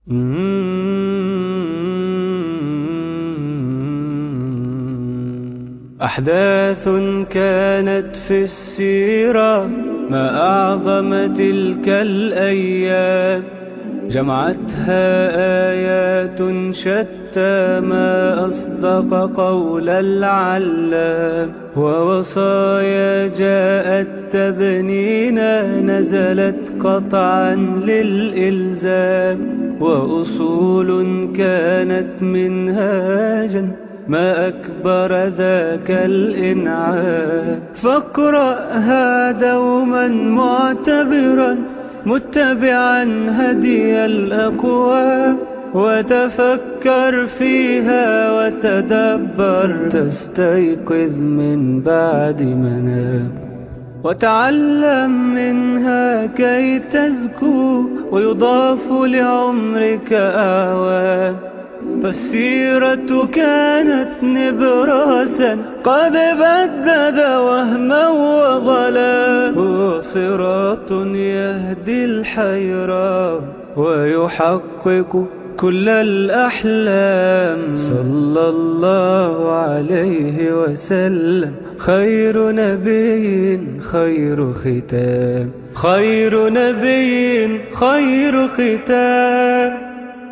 أحداث كانت في السيرة ما أعظم تلك الأيام جمعتها آيات شتى ما أصدق قول العلام ووصايا جاءت تبنينا نزلت قطعا للإلزام وأصول كانت منهاجا ما أكبر ذاك الإنعام فاقرأها دوما معتبرا متبعا هدي الأقوام وتفكر فيها وتدبر تستيقظ من بعد منام وتعلم منها كي تزكو ويضاف لعمرك أعوام فالسيرة كانت نبراسا قد بدد وهما وظلا هو صراط يهدي الحيرة ويحقق كل الأحلام صلى الله عليه وسلم خير نبي خير ختام خير نبي خير ختام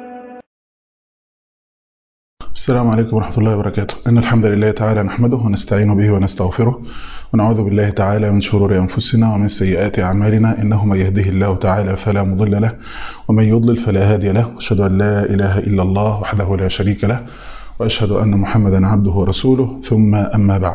السلام عليكم ورحمة الله وبركاته إن الحمد لله تعالى نحمده ونستعين به ونستغفره ونعوذ بالله تعالى من شرور أنفسنا ومن سيئات أعمالنا إنه من يهده الله تعالى فلا مضل له ومن يضلل فلا هادي له أشهد أن لا إله إلا الله وحده لا شريك له وأشهد أن محمدا عبده ورسوله ثم أما بعد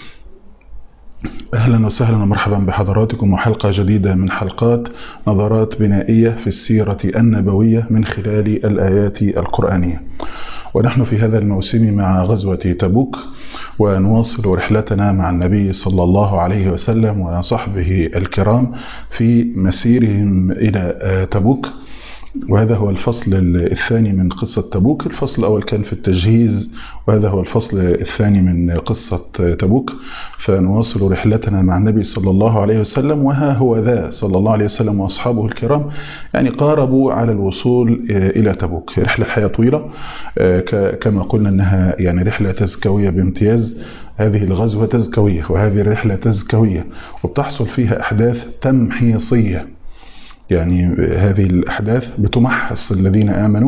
أهلا وسهلا ومرحبا بحضراتكم وحلقة جديدة من حلقات نظرات بنائية في السيرة النبوية من خلال الآيات القرآنية ونحن في هذا الموسم مع غزوة تبوك ونواصل رحلتنا مع النبي صلى الله عليه وسلم وصحبه الكرام في مسيرهم إلى تبوك وهذا هو الفصل الثاني من قصة تبوك الفصل الأول كان في التجهيز وهذا هو الفصل الثاني من قصة تبوك فنواصل رحلتنا مع النبي صلى الله عليه وسلم وها هو ذا صلى الله عليه وسلم وأصحابه الكرام يعني قاربوا على الوصول إلى تبوك رحلة الحياة طويلة كما قلنا أنها يعني رحلة تزكوية بامتياز هذه الغزوة تزكوية وهذه الرحلة تزكوية وبتحصل فيها أحداث تمحيصية يعني هذه الأحداث بتمحص الذين آمنوا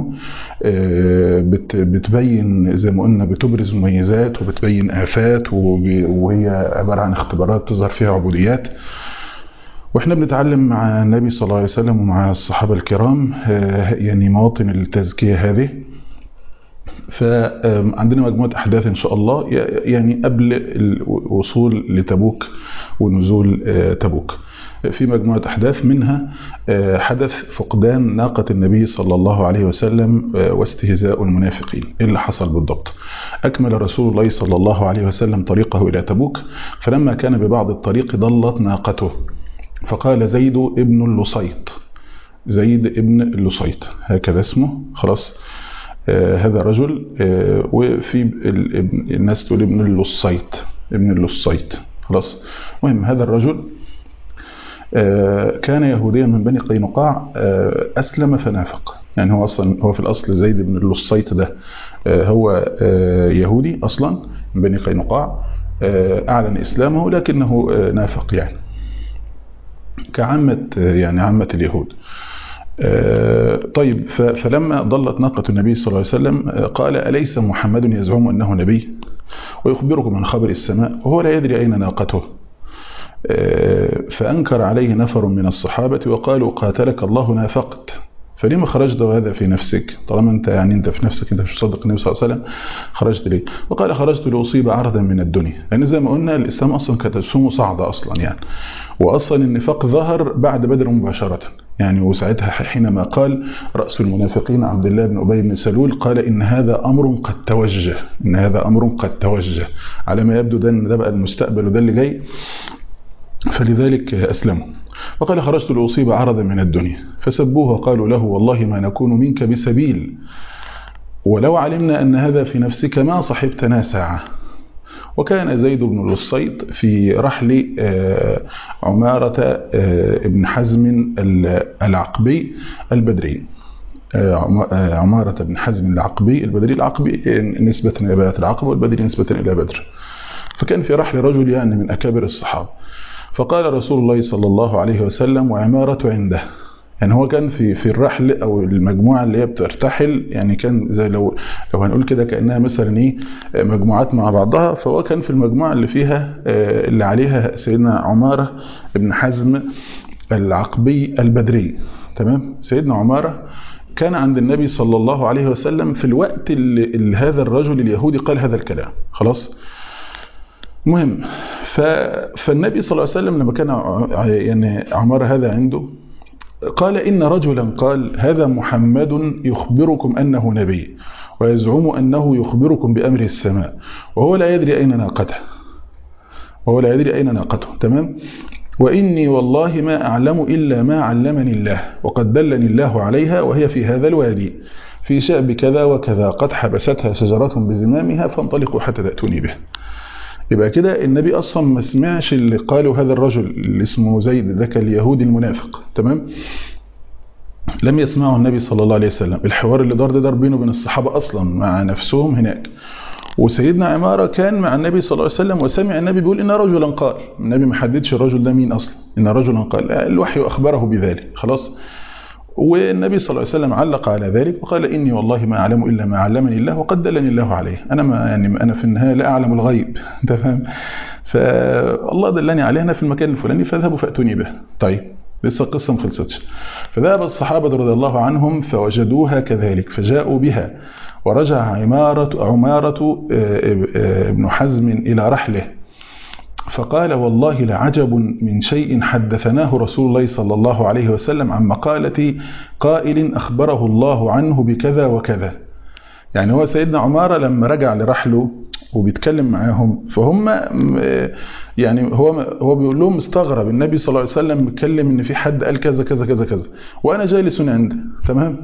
بتبين زي ما قلنا بتبرز مميزات وبتبين آفات وهي عبارة عن اختبارات تظهر فيها عبوديات واحنا بنتعلم مع النبي صلى الله عليه وسلم ومع الصحابة الكرام يعني مواطن التزكية هذه فعندنا مجموعة أحداث إن شاء الله يعني قبل الوصول لتبوك ونزول تبوك في مجموعة أحداث منها حدث فقدان ناقة النبي صلى الله عليه وسلم واستهزاء المنافقين إيه اللي حصل بالضبط أكمل رسول الله صلى الله عليه وسلم طريقه إلى تبوك فلما كان ببعض الطريق ضلت ناقته فقال زيد ابن اللصيط زيد ابن اللصيط هكذا اسمه خلاص آه هذا رجل آه وفي الناس تقول ابن اللصيط ابن اللصيط خلاص المهم هذا الرجل آه كان يهوديا من بني قينقاع أسلم فنافق يعني هو أصلا هو في الأصل زيد بن اللصيط ده هو يهودي أصلا من بني قينقاع أعلن إسلامه لكنه نافق يعني كعامة يعني عامة اليهود طيب فلما ضلت ناقة النبي صلى الله عليه وسلم قال أليس محمد يزعم أنه نبي ويخبركم عن خبر السماء وهو لا يدري أين ناقته فأنكر عليه نفر من الصحابة وقالوا قاتلك الله نافقت فلما خرجت وهذا في نفسك طالما انت يعني انت في نفسك انت مش صادق النبي صلى الله عليه وسلم خرجت ليه وقال خرجت لاصيب عرضا من الدنيا لان يعني زي ما قلنا الاسلام اصلا كانت رسومه صاعده اصلا يعني واصلا النفاق ظهر بعد بدر مباشره يعني وساعتها حينما قال راس المنافقين عبد الله بن ابي بن سلول قال ان هذا امر قد توجه ان هذا امر قد توجه على ما يبدو ده ان ده بقى المستقبل وده اللي جاي فلذلك اسلموا وقال خرجت لأصيب عرضا من الدنيا فسبوه وقالوا له والله ما نكون منك بسبيل ولو علمنا أن هذا في نفسك ما صحبتنا ساعة وكان زيد بن اللصيط في رحل عمارة ابن حزم العقبي البدري عمارة بن حزم العقبي البدري العقبي نسبة إلى بيعة العقبة والبدري نسبة إلى بدر فكان في رحل رجل يعني من أكابر الصحابة فقال رسول الله صلى الله عليه وسلم وعمارة عنده يعني هو كان في في الرحل او المجموعه اللي هي بترتحل يعني كان زي لو لو هنقول كده كانها مثلا ايه مجموعات مع بعضها فهو كان في المجموعه اللي فيها اللي عليها سيدنا عماره بن حزم العقبي البدري تمام سيدنا عماره كان عند النبي صلى الله عليه وسلم في الوقت اللي, اللي هذا الرجل اليهودي قال هذا الكلام خلاص مهم فالنبي صلى الله عليه وسلم لما كان يعني عمار هذا عنده قال إن رجلا قال هذا محمد يخبركم أنه نبي ويزعم أنه يخبركم بأمر السماء وهو لا يدري أين ناقته وهو لا يدري أين ناقته تمام وإني والله ما أعلم إلا ما علمني الله وقد دلني الله عليها وهي في هذا الوادي في شعب كذا وكذا قد حبستها شجرة بزمامها فانطلقوا حتى تأتوني به يبقى كده النبي أصلا ما سمعش اللي قاله هذا الرجل اللي اسمه زيد ذاك اليهودي المنافق تمام لم يسمعه النبي صلى الله عليه وسلم الحوار اللي دار ده دار بينه وبين الصحابة أصلا مع نفسهم هناك وسيدنا عمارة كان مع النبي صلى الله عليه وسلم وسمع النبي بيقول إن رجلا قال النبي ما حددش الرجل ده مين أصلا إن رجلا قال الوحي أخبره بذلك خلاص والنبي صلى الله عليه وسلم علق على ذلك وقال إني والله ما أعلم إلا ما علمني الله وقد دلني الله عليه أنا ما يعني أنا في النهاية لا أعلم الغيب أنت فاهم فالله دلني عليه أنا في المكان الفلاني فاذهبوا فأتوني به طيب لسه القصة ما خلصتش فذهب الصحابة رضي الله عنهم فوجدوها كذلك فجاءوا بها ورجع عمارة عمارة ابن حزم إلى رحله فقال والله لعجب من شيء حدثناه رسول الله صلى الله عليه وسلم عن مقالة قائل أخبره الله عنه بكذا وكذا يعني هو سيدنا عمارة لما رجع لرحله وبيتكلم معاهم فهم يعني هو هو بيقول لهم مستغرب النبي صلى الله عليه وسلم بيتكلم ان في حد قال كذا كذا كذا كذا وانا جالس عنده تمام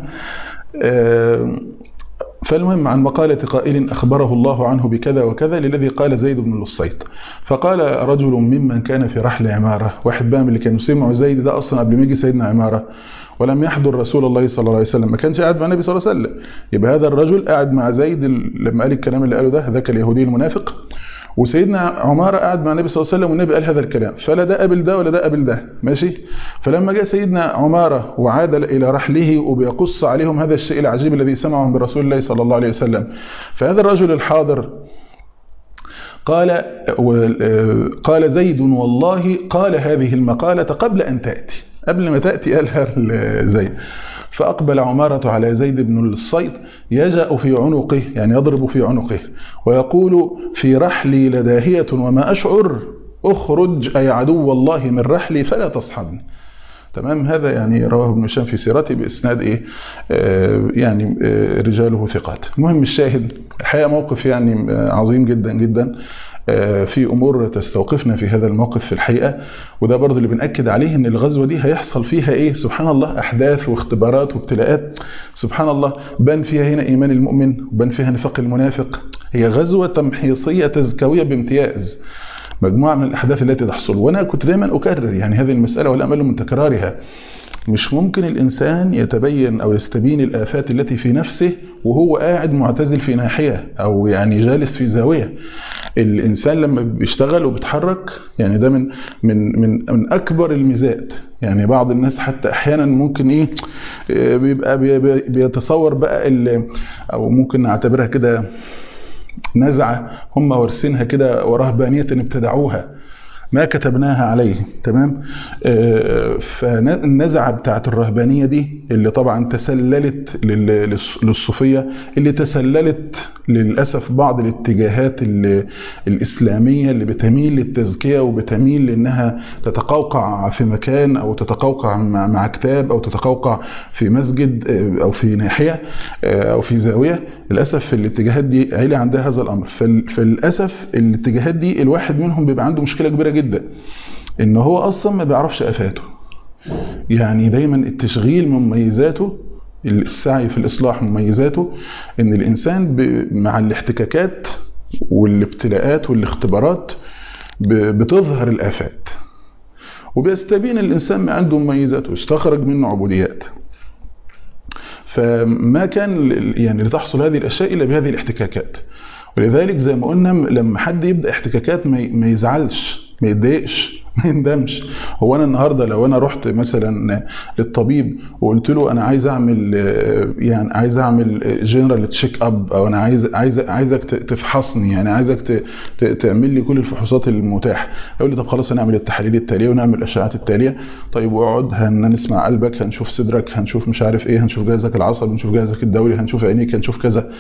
فالمهم عن مقالة قائل أخبره الله عنه بكذا وكذا للذي قال زيد بن الصيط فقال رجل ممن كان في رحل عمارة واحد بقى من اللي كانوا سمعوا زيد ده أصلا قبل ما يجي سيدنا عمارة ولم يحضر رسول الله صلى الله عليه وسلم ما كانش قاعد مع النبي صلى الله عليه وسلم يبقى هذا الرجل قاعد مع زيد لما قال الكلام اللي قاله ده ذاك اليهودي المنافق وسيدنا عمارة قاعد مع النبي صلى الله عليه وسلم والنبي قال هذا الكلام فلا ده قبل ده ولا ده قبل ده ماشي فلما جاء سيدنا عمارة وعاد إلى رحله وبيقص عليهم هذا الشيء العجيب الذي سمعه من رسول الله صلى الله عليه وسلم فهذا الرجل الحاضر قال قال زيد والله قال هذه المقالة قبل أن تأتي قبل ما تأتي قالها زيد فأقبل عمارة على زيد بن الصيد يجأ في عنقه يعني يضرب في عنقه ويقول في رحلي لداهية وما أشعر أخرج أي عدو الله من رحلي فلا تصحبني تمام هذا يعني رواه ابن هشام في سيرته باسناد ايه آه يعني آه رجاله ثقات المهم الشاهد الحقيقه موقف يعني عظيم جدا جدا في امور تستوقفنا في هذا الموقف في الحقيقه وده برضه اللي بناكد عليه ان الغزوه دي هيحصل فيها ايه سبحان الله احداث واختبارات وابتلاءات سبحان الله بان فيها هنا ايمان المؤمن وبان فيها نفاق المنافق هي غزوه تمحيصيه تزكويه بامتياز مجموعه من الاحداث التي تحصل وانا كنت دايما اكرر يعني هذه المساله ولا امل من تكرارها مش ممكن الإنسان يتبين أو يستبين الآفات التي في نفسه وهو قاعد معتزل في ناحية أو يعني جالس في زاوية الإنسان لما بيشتغل وبيتحرك يعني ده من من من من أكبر الميزات يعني بعض الناس حتى أحيانا ممكن إيه بيبقى بيتصور بقى أو ممكن نعتبرها كده نزعة هم وارثينها كده ورهبانية ابتدعوها ما كتبناها عليه تمام آه فالنزعة بتاعت الرهبانية دي اللي طبعا تسللت للصوفية اللي تسللت للأسف بعض الاتجاهات الإسلامية اللي بتميل للتزكية وبتميل لأنها تتقوقع في مكان أو تتقوقع مع كتاب أو تتقوقع في مسجد أو في ناحية أو في زاوية للأسف في الاتجاهات دي عيلة عندها هذا الأمر فللأسف الاتجاهات دي الواحد منهم بيبقى عنده مشكلة كبيرة جدا إن هو أصلا ما بيعرفش آفاته يعني دايما التشغيل من مميزاته السعي في الإصلاح مميزاته إن الإنسان مع الاحتكاكات والابتلاءات والاختبارات بتظهر الآفات وبيستبين الإنسان ما عنده مميزات ويستخرج منه عبوديات فما كان يعني لتحصل هذه الاشياء الا بهذه الاحتكاكات ولذلك زي ما قلنا لما حد يبدا احتكاكات ما يزعلش ما يتضايقش ما يندمش هو انا النهارده لو انا رحت مثلا للطبيب وقلت له انا عايز اعمل يعني عايز اعمل جنرال تشيك اب او انا عايز عايز عايزك تفحصني يعني عايزك تعمل لي كل الفحوصات المتاحه يقول لي طب خلاص هنعمل التحاليل التاليه ونعمل الاشعاعات التاليه طيب واقعد هنسمع قلبك هنشوف صدرك هنشوف مش عارف ايه هنشوف جهازك العصبي هنشوف جهازك الدوري هنشوف عينيك هنشوف كذا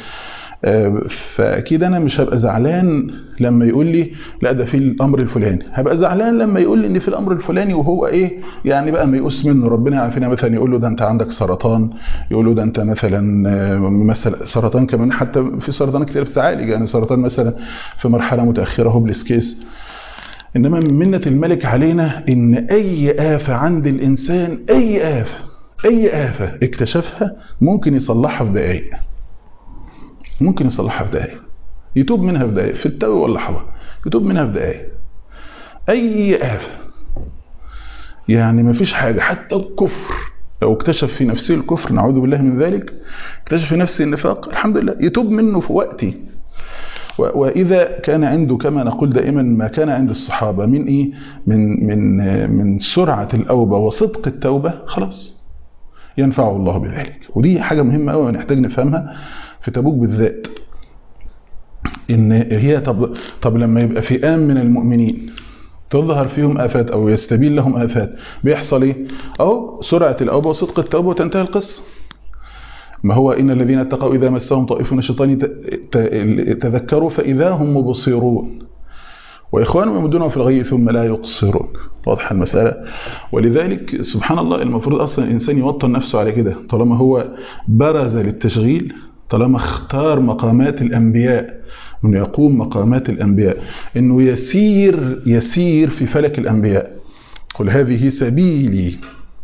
فاكيد انا مش هبقى زعلان لما يقول لي لا ده في الامر الفلاني هبقى زعلان لما يقول لي ان في الامر الفلاني وهو ايه يعني بقى ميؤوس منه ربنا يعافينا مثلا يقول له ده انت عندك سرطان يقول له ده انت مثلا مثلا سرطان كمان حتى في سرطان كتير بتعالج يعني سرطان مثلا في مرحله متاخره هوبليس كيس انما من منه الملك علينا ان اي افه عند الانسان اي افه اي افه اكتشفها ممكن يصلحها في دقائق ممكن يصلحها في دقائق يتوب منها في دقائق في التو واللحظة يتوب منها في دقائق أي آفة يعني ما فيش حاجة حتى الكفر لو اكتشف في نفسه الكفر نعوذ بالله من ذلك اكتشف في نفسه النفاق الحمد لله يتوب منه في وقته وإذا كان عنده كما نقول دائما ما كان عند الصحابة من إيه من من من سرعة الأوبة وصدق التوبة خلاص ينفعه الله بذلك ودي حاجة مهمة قوي نحتاج نفهمها في تبوك بالذات ان هي طب طب لما يبقى فئام من المؤمنين تظهر فيهم آفات أو يستبين لهم آفات بيحصل إيه؟ أو سرعة الأوبة وصدق التوبة وتنتهي القصة ما هو إن الذين اتقوا إذا مسهم طائف من الشيطان تذكروا فإذا هم مبصرون وإخوانهم يمدونهم في الغي ثم لا يقصرون واضحة المسألة ولذلك سبحان الله المفروض أصلا الإنسان يوطن نفسه على كده طالما هو برز للتشغيل طالما اختار مقامات الأنبياء انه يقوم مقامات الأنبياء انه يسير يسير في فلك الأنبياء قل هذه سبيلي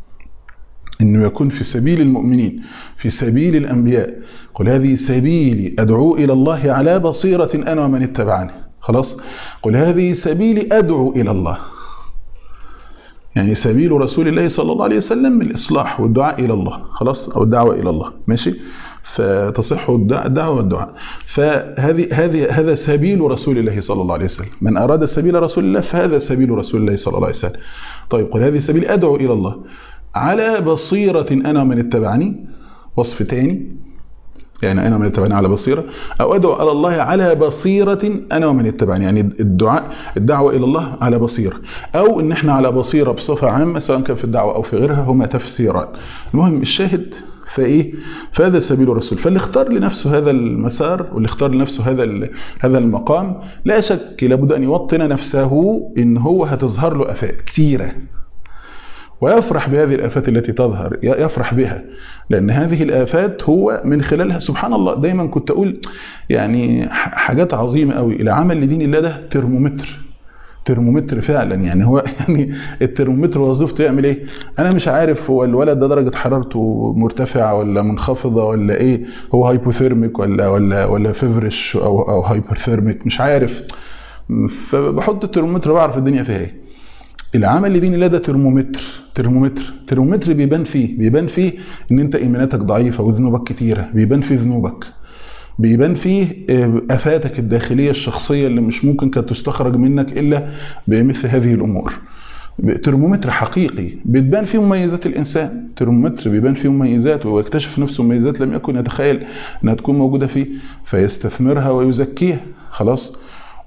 انه يكون في سبيل المؤمنين في سبيل الأنبياء قل هذه سبيلي أدعو إلى الله على بصيرة أنا ومن اتبعني خلاص قل هذه سبيلي أدعو إلى الله يعني سبيل رسول الله صلى الله عليه وسلم الإصلاح والدعاء إلى الله خلاص أو الدعوة إلى الله ماشي فتصح الدعوة والدعاء فهذه هذه هذا سبيل رسول الله صلى الله عليه وسلم من أراد سبيل رسول الله فهذا سبيل رسول الله صلى الله عليه وسلم طيب قل هذه سبيل أدعو إلى الله على بصيرة أنا من اتبعني وصف تاني يعني أنا من اتبعني على بصيرة أو أدعو على الله على بصيرة أنا ومن اتبعني يعني الدعاء الدعوة إلى الله على بصيرة أو إن إحنا على بصيرة بصفة عامة سواء كان في الدعوة أو في غيرها هما تفسيران المهم الشاهد فايه فهذا سبيل الرسول فاللي اختار لنفسه هذا المسار واللي اختار لنفسه هذا هذا المقام لا شك لابد ان يوطن نفسه ان هو هتظهر له افات كثيره ويفرح بهذه الآفات التي تظهر يفرح بها لأن هذه الآفات هو من خلالها سبحان الله دايما كنت أقول يعني حاجات عظيمة قوي العمل لدين الله ده ترمومتر ترمومتر فعلا يعني هو يعني الترمومتر وظيفته يعمل ايه انا مش عارف هو الولد ده درجه حرارته مرتفعه ولا منخفضه ولا ايه هو هايبوثيرميك ولا ولا ولا فيفرش او او هايبرثيرميك مش عارف فبحط الترمومتر بعرف الدنيا فيها ايه العمل لدين الله ده ترمومتر ترمومتر ترمومتر بيبان فيه بيبان فيه ان انت ايماناتك ضعيفه وذنوبك كتيره بيبان فيه ذنوبك بيبان فيه افاتك الداخليه الشخصيه اللي مش ممكن كانت تستخرج منك الا بمثل هذه الامور ترمومتر حقيقي بتبان فيه مميزات الانسان ترمومتر بيبان فيه مميزات ويكتشف نفسه مميزات لم يكن يتخيل انها تكون موجوده فيه فيستثمرها ويزكيها خلاص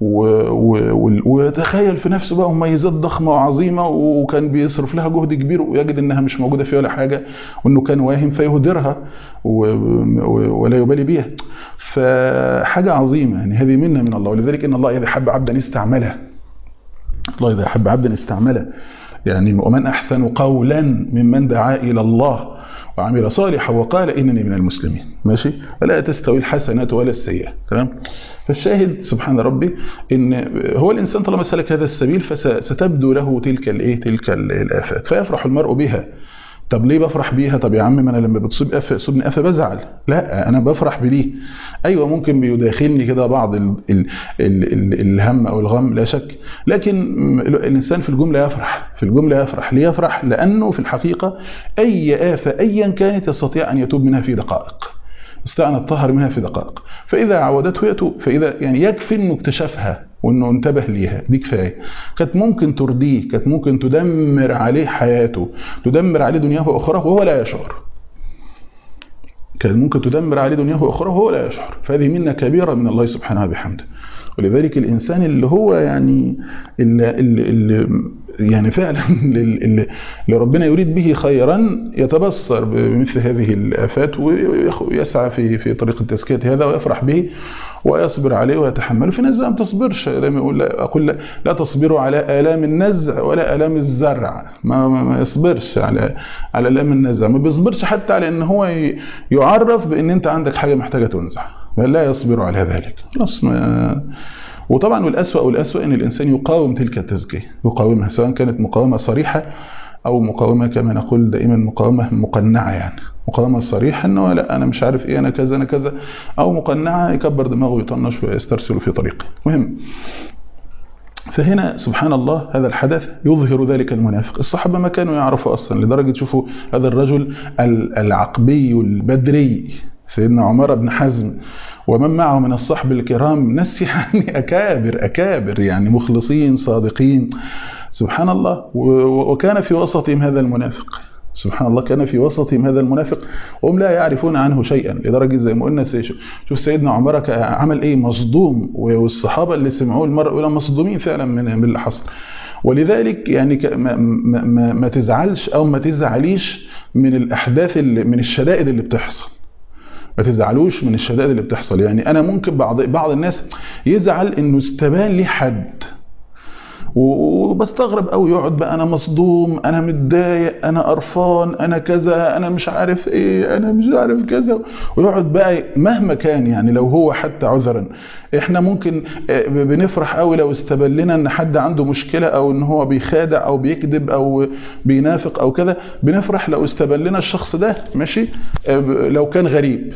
ويتخيل في نفسه بقى مميزات ضخمة وعظيمة وكان بيصرف لها جهد كبير ويجد انها مش موجودة فيه ولا حاجة وانه كان واهم فيهدرها ولا يبالي بيها فحاجة عظيمة يعني هذه منة من الله ولذلك ان الله اذا حب عبدا استعمله الله اذا حب عبدا استعمله يعني ومن احسن قولا ممن دعا الى الله وعمل صالحا وقال انني من المسلمين ماشي ولا تستوي الحسنات ولا السيئات تمام فالشاهد سبحان ربي ان هو الانسان طالما سلك هذا السبيل فستبدو له تلك الايه تلك الافات فيفرح المرء بها طب ليه بفرح بيها طب يا عم ما انا لما بتصيب قفا يصيبني قفا بزعل لا انا بفرح بدي ايوه ممكن بيداخلني كده بعض ال ال ال ال الهم او الغم لا شك لكن الانسان في الجمله يفرح في الجمله يفرح ليه يفرح لانه في الحقيقه اي افه ايا كانت يستطيع ان يتوب منها في دقائق يستطيع ان يطهر منها في دقائق فاذا عودته يتوب فاذا يعني يكفي انه اكتشفها وانه انتبه ليها دي كفايه كانت ممكن ترضيه كانت ممكن تدمر عليه حياته تدمر عليه دنياه واخراه وهو لا يشعر كانت ممكن تدمر عليه دنياه واخراه وهو لا يشعر فهذه منة كبيرة من الله سبحانه وبحمده ولذلك الإنسان اللي هو يعني اللي, اللي يعني فعلا اللي ربنا يريد به خيرا يتبصر بمثل هذه الآفات ويسعى في في طريق التزكية هذا ويفرح به ويصبر عليه ويتحمله في ناس بقى ما تصبرش دايما يقول لا اقول لا, لا تصبروا على الام النزع ولا الام الزرع ما, ما, ما يصبرش على على الام النزع ما بيصبرش حتى على ان هو يعرف بان انت عندك حاجه محتاجه تنزع بل لا يصبر على ذلك خلاص ما وطبعا والاسوأ والاسوأ ان الانسان يقاوم تلك التزكيه يقاومها سواء كانت مقاومه صريحه او مقاومه كما نقول دائما مقاومه مقنعه يعني مقاومه صريحه انه لا انا مش عارف ايه انا كذا انا كذا او مقنعه يكبر دماغه ويطنش ويسترسل في طريقه مهم فهنا سبحان الله هذا الحدث يظهر ذلك المنافق الصحابة ما كانوا يعرفوا أصلا لدرجة شوفوا هذا الرجل العقبي البدري سيدنا عمر بن حزم ومن معه من الصحب الكرام ناس يعني أكابر أكابر يعني مخلصين صادقين سبحان الله وكان في وسطهم هذا المنافق سبحان الله كان في وسطهم هذا المنافق وهم لا يعرفون عنه شيئا لدرجة زي ما قلنا شوف سيدنا عمر عمل ايه مصدوم والصحابة اللي سمعوه المرة الأولى مصدومين فعلا من من اللي حصل ولذلك يعني ما, ما, ما تزعلش أو ما تزعليش من الأحداث اللي من الشدائد اللي بتحصل ما تزعلوش من الشدائد اللي بتحصل يعني أنا ممكن بعض بعض الناس يزعل إنه استبان لي حد وبستغرب قوي يقعد بقى انا مصدوم انا متضايق انا قرفان انا كذا انا مش عارف ايه انا مش عارف كذا ويقعد بقى مهما كان يعني لو هو حتى عذرا احنا ممكن بنفرح قوي لو استبان لنا ان حد عنده مشكله او ان هو بيخادع او بيكذب او بينافق او كذا بنفرح لو استبان لنا الشخص ده ماشي لو كان غريب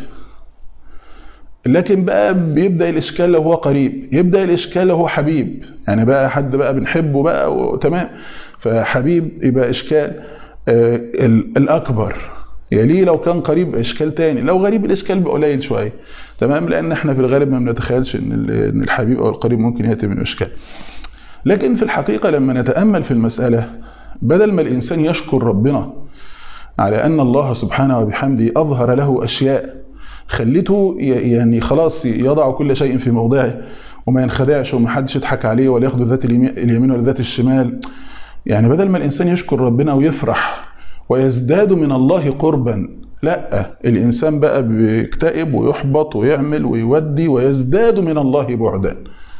لكن بقى بيبدا الاشكال لو هو قريب يبدا الاشكال لو هو حبيب يعني بقى حد بقى بنحبه بقى وتمام فحبيب يبقى اشكال آه الاكبر يليه لو كان قريب اشكال تاني لو غريب الاشكال بقى قليل شويه تمام لان احنا في الغالب ما بنتخيلش ان ان الحبيب او القريب ممكن ياتي من اشكال لكن في الحقيقه لما نتامل في المساله بدل ما الانسان يشكر ربنا على ان الله سبحانه وبحمده اظهر له اشياء خليته يعني خلاص يضع كل شيء في موضعه وما ينخدعش وما حدش يضحك عليه ولا ياخد ذات اليمين ولا ذات الشمال يعني بدل ما الإنسان يشكر ربنا ويفرح ويزداد من الله قربا لا الإنسان بقى بيكتئب ويحبط ويعمل ويودي ويزداد من الله بعدا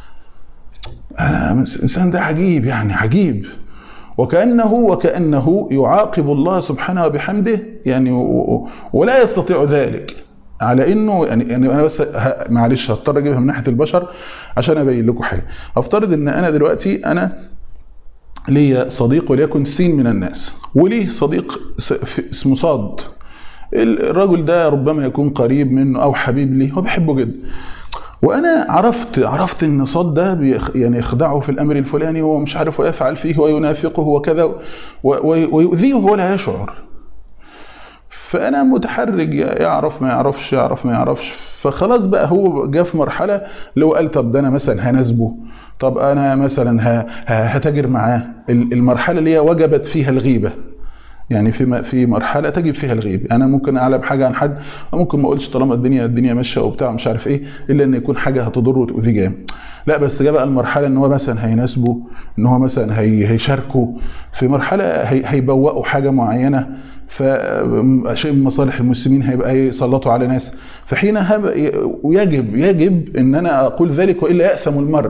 الإنسان ده عجيب يعني عجيب وكأنه وكأنه يعاقب الله سبحانه وبحمده يعني ولا يستطيع ذلك على انه يعني, يعني انا بس معلش هضطر اجيبها من ناحيه البشر عشان ابين لكم حاجه افترض ان انا دلوقتي انا ليا صديق وليكن سين من الناس وليه صديق اسمه صاد الرجل ده ربما يكون قريب منه او حبيب ليه هو بيحبه جدا وانا عرفت عرفت ان صاد ده يعني يخدعه في الامر الفلاني وهو مش عارف ويفعل فيه وينافقه وكذا ويؤذيه وهو لا يشعر فانا متحرج يعرف ما يعرفش يعرف ما يعرفش فخلاص بقى هو جاء في مرحله لو قال طب ده انا مثلا هناسبه طب انا مثلا هتاجر معاه المرحله اللي هي وجبت فيها الغيبه يعني في في مرحله تجب فيها الغيبه انا ممكن اعلم حاجه عن حد ممكن ما اقولش طالما الدنيا الدنيا ماشيه وبتاع مش عارف ايه الا ان يكون حاجه هتضره وتؤذيه جامد لا بس جاء بقى المرحله ان هو مثلا هيناسبه ان هو مثلا هي هيشاركه في مرحله هي هيبوقوا حاجه معينه فشيء من مصالح المسلمين هيبقى يسلطوا على ناس فحينها يجب يجب ان انا اقول ذلك والا ياثم المرء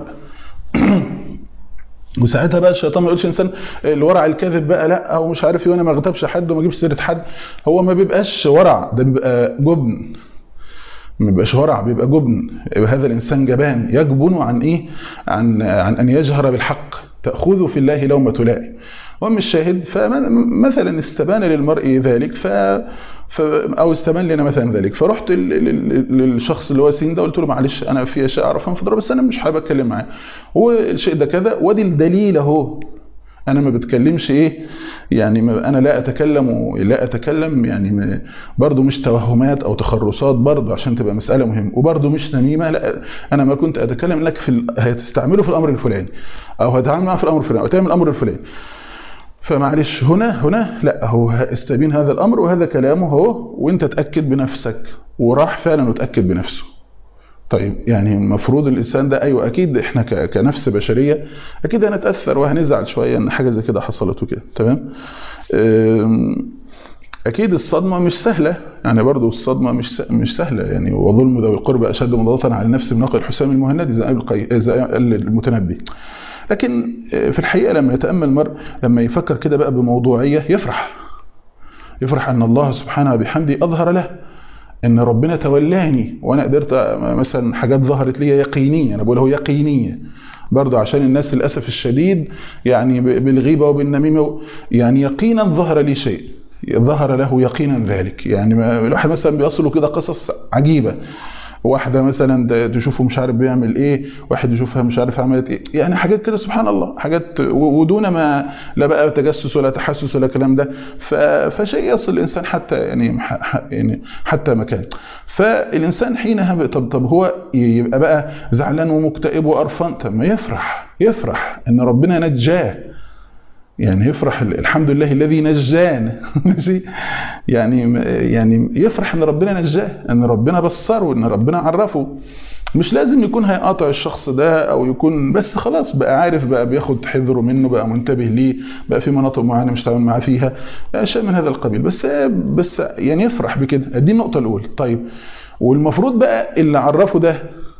وساعتها بقى الشيطان ما يقولش انسان الورع الكاذب بقى لا او مش عارف ايه وانا ما اغتابش حد وما اجيبش سيره حد هو ما بيبقاش ورع ده بيبقى جبن ما بيبقاش ورع بيبقى جبن يبقى هذا الانسان جبان يجبن عن ايه عن عن ان يجهر بالحق تاخذه في الله لومه لائم هم الشاهد فمثلا استبان للمرء ذلك ف ف او استبان لنا مثلا ذلك فرحت للشخص اللي هو سين ده قلت له معلش انا في اشياء اعرفها في بس انا مش حابب اتكلم معاه هو الشيء ده كذا وادي الدليل اهو انا ما بتكلمش ايه يعني ما انا لا اتكلم لا اتكلم يعني برضو مش توهمات او تخرصات برضو عشان تبقى مساله مهمه وبرضو مش نميمه لا انا ما كنت اتكلم لك في ال... هتستعمله في الامر الفلاني او هتعامل معاه في الامر الفلاني او تعمل الامر الفلاني فمعلش هنا هنا لا هو استبين هذا الامر وهذا كلامه هو وانت تاكد بنفسك وراح فعلا وتاكد بنفسه طيب يعني المفروض الانسان ده ايوه اكيد احنا كنفس بشريه اكيد هنتاثر وهنزعل شويه ان حاجه زي كده حصلت وكده تمام اكيد الصدمه مش سهله يعني برضو الصدمه مش مش سهله يعني وظلم ذوي القربى اشد مضاده على النفس من نقل الحسام المهندي زي قال زي المتنبي لكن في الحقيقه لما يتامل المرء لما يفكر كده بقى بموضوعيه يفرح يفرح ان الله سبحانه بحمده اظهر له ان ربنا تولاني وانا قدرت مثلا حاجات ظهرت لي يقينيه انا بقول هو يقينيه برضه عشان الناس للاسف الشديد يعني بالغيبه وبالنميمه يعني يقينا ظهر لي شيء ظهر له يقينا ذلك يعني الواحد مثلا بيصله كده قصص عجيبه واحده مثلا تشوفه مش عارف بيعمل ايه واحد يشوفها مش عارف عملت ايه يعني حاجات كده سبحان الله حاجات ودون ما لا بقى تجسس ولا تحسس ولا الكلام ده فشيء يصل الانسان حتى يعني يعني حتى مكان فالانسان حينها طب طب هو يبقى بقى زعلان ومكتئب وقرفان طب ما يفرح يفرح ان ربنا نجاه يعني يفرح الحمد لله الذي نجانا ماشي يعني يعني يفرح ان ربنا نجاه ان ربنا بصره ان ربنا عرفه مش لازم يكون هيقاطع الشخص ده او يكون بس خلاص بقى عارف بقى بياخد حذره منه بقى منتبه ليه بقى في مناطق معينه مش تعامل معاه فيها اشياء من هذا القبيل بس بس يعني يفرح بكده دي النقطه الاولى طيب والمفروض بقى اللي عرفه ده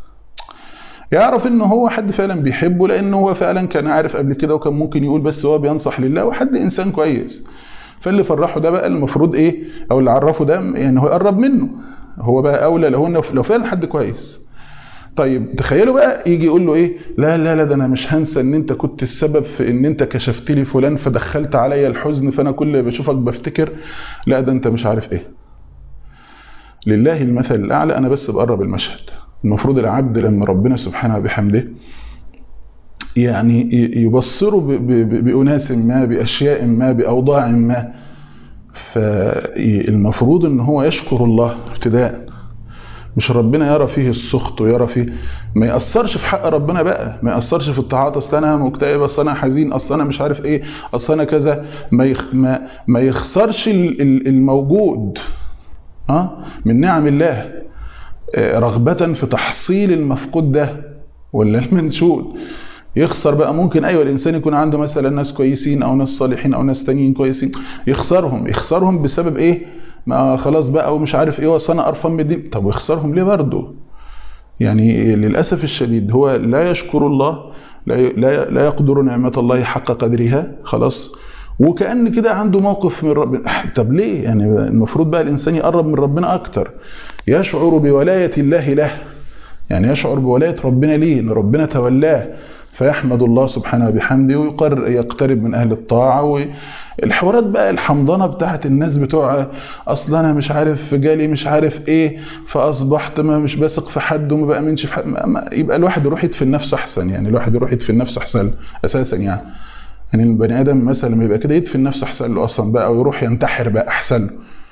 يعرف ان هو حد فعلا بيحبه لان هو فعلا كان عارف قبل كده وكان ممكن يقول بس هو بينصح لله وحد انسان كويس فاللي فرحه ده بقى المفروض ايه او اللي عرفه ده يعني هو يقرب منه هو بقى اولى لو لو فعلا حد كويس طيب تخيلوا بقى يجي يقول له ايه لا لا لا ده انا مش هنسى ان انت كنت السبب في ان انت كشفت لي فلان فدخلت عليا الحزن فانا كل ما بشوفك بفتكر لا ده انت مش عارف ايه لله المثل الاعلى انا بس بقرب المشهد المفروض العبد لما ربنا سبحانه بحمده يعني يبصره بأناس ما بأشياء ما بأوضاع ما فالمفروض ان هو يشكر الله ابتداء مش ربنا يرى فيه السخط ويرى فيه ما يأثرش في حق ربنا بقى ما يأثرش في الطاعات اصل انا مكتئب اصل انا حزين اصل انا مش عارف ايه اصل انا كذا ما يخ ما, ما يخسرش الموجود ها من نعم الله رغبة في تحصيل المفقود ده ولا المنشود يخسر بقى ممكن ايوه الانسان يكون عنده مثلا ناس كويسين او ناس صالحين او ناس تانيين كويسين يخسرهم يخسرهم بسبب ايه ما خلاص بقى ومش عارف ايه واصل انا قرفان من الدين طب ويخسرهم ليه برضه يعني للاسف الشديد هو لا يشكر الله لا لا لا يقدر نعمه الله حق قدرها خلاص وكأن كده عنده موقف من ربنا طب ليه يعني المفروض بقى الإنسان يقرب من ربنا أكتر يشعر بولاية الله له يعني يشعر بولاية ربنا ليه إن ربنا تولاه فيحمد الله سبحانه بحمده ويقر يقترب من أهل الطاعة والحوارات بقى الحمضانة بتاعت الناس بتوع أصلا أنا مش عارف جالي مش عارف إيه فأصبحت ما مش بثق في حد وما بأمنش في حد يبقى الواحد يروح يدفن نفسه أحسن يعني الواحد يروح يدفن نفسه أحسن أساسا يعني يعني البني ادم مثلا لما يبقى كده يدفن نفسه احسن له اصلا بقى ويروح ينتحر بقى احسن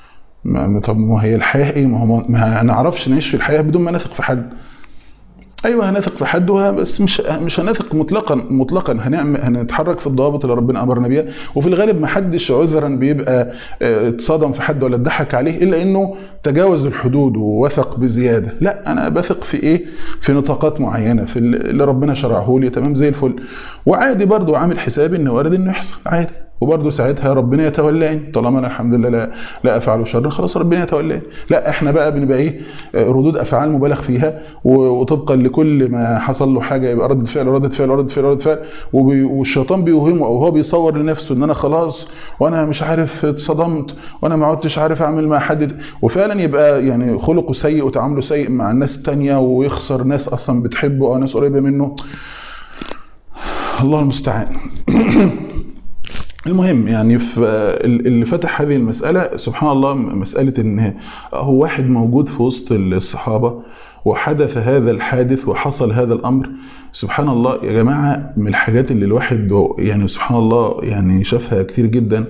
له طب ما هي الحياه ايه ما هو ما نعرفش نعيش في الحياه بدون ما نثق في حد ايوه هنثق في حد بس مش مش هنثق مطلقا مطلقا هنعمل هنتحرك في الضوابط اللي ربنا امرنا بيها وفي الغالب ما حدش عذرا بيبقى اتصدم في حد ولا اتضحك عليه الا انه تجاوز الحدود ووثق بزياده لا انا بثق في ايه في نطاقات معينه في اللي ربنا شرعه لي تمام زي الفل وعادي برضو عامل حسابي ان وارد انه يحصل عادي وبرضه ساعتها ربنا يتولاني طالما انا الحمد لله لا, لا افعل شرا خلاص ربنا يتولاني لا احنا بقى بنبقى ايه ردود افعال مبالغ فيها وطبقا لكل ما حصل له حاجه يبقى رده فعل رده فعل رده فعل رده فعل والشيطان بيوهمه او هو بيصور لنفسه ان انا خلاص وانا مش عارف اتصدمت وانا ما عدتش عارف اعمل مع حد وفعلا يبقى يعني خلقه سيء وتعامله سيء مع الناس الثانيه ويخسر ناس اصلا بتحبه او ناس قريبه منه الله المستعان المهم يعني في اللي فتح هذه المسألة سبحان الله مسألة ان هو واحد موجود في وسط الصحابة وحدث هذا الحادث وحصل هذا الأمر سبحان الله يا جماعة من الحاجات اللي الواحد يعني سبحان الله يعني شافها كتير جدا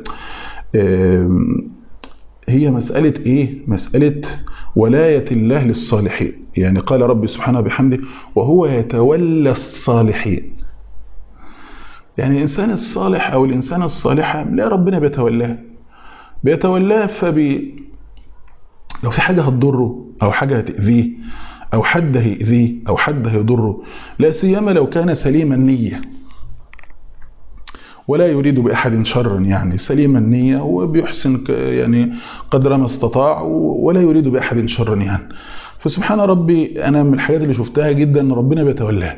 هي مسألة ايه مسألة ولاية الله للصالحين يعني قال ربي سبحانه بحمده وهو يتولى الصالحين يعني الإنسان الصالح أو الإنسان الصالحة لا ربنا بيتولاه بيتولاه فبي لو في حاجة هتضره أو حاجة هتأذيه أو حد هيأذيه أو حد هيضره لا سيما لو كان سليم النية ولا يريد بأحد شرا يعني سليم النية وبيحسن يعني قدر ما استطاع ولا يريد بأحد شرا يعني فسبحان ربي أنا من الحاجات اللي شفتها جدا ربنا بيتولاه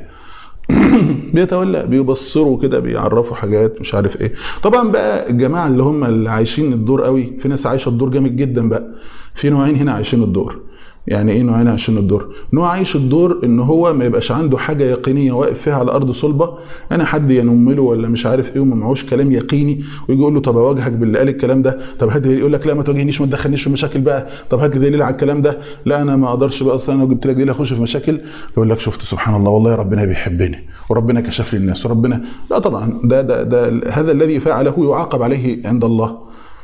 بيتولى بيبصروا كده بيعرفوا حاجات مش عارف ايه طبعا بقى الجماعه اللي هم اللي عايشين الدور قوي في ناس عايشه الدور جامد جدا بقى في نوعين هنا عايشين الدور يعني ايه نوعين عايشين الدور نوع عايش الدور ان هو ما يبقاش عنده حاجه يقينيه واقف فيها على ارض صلبه انا حد ينم له ولا مش عارف ايه وما معهوش كلام يقيني ويجي يقول له طب اواجهك باللي قال الكلام ده طب هات يقول لك لا ما تواجهنيش ما تدخلنيش في مشاكل بقى طب هات لي دليل على الكلام ده لا انا ما اقدرش بقى اصلا انا جبت لك دليل اخش في مشاكل يقول لك شفت سبحان الله والله ربنا بيحبني وربنا كشف لي الناس وربنا لا طبعا ده ده, ده هذا الذي فعله يعاقب عليه عند الله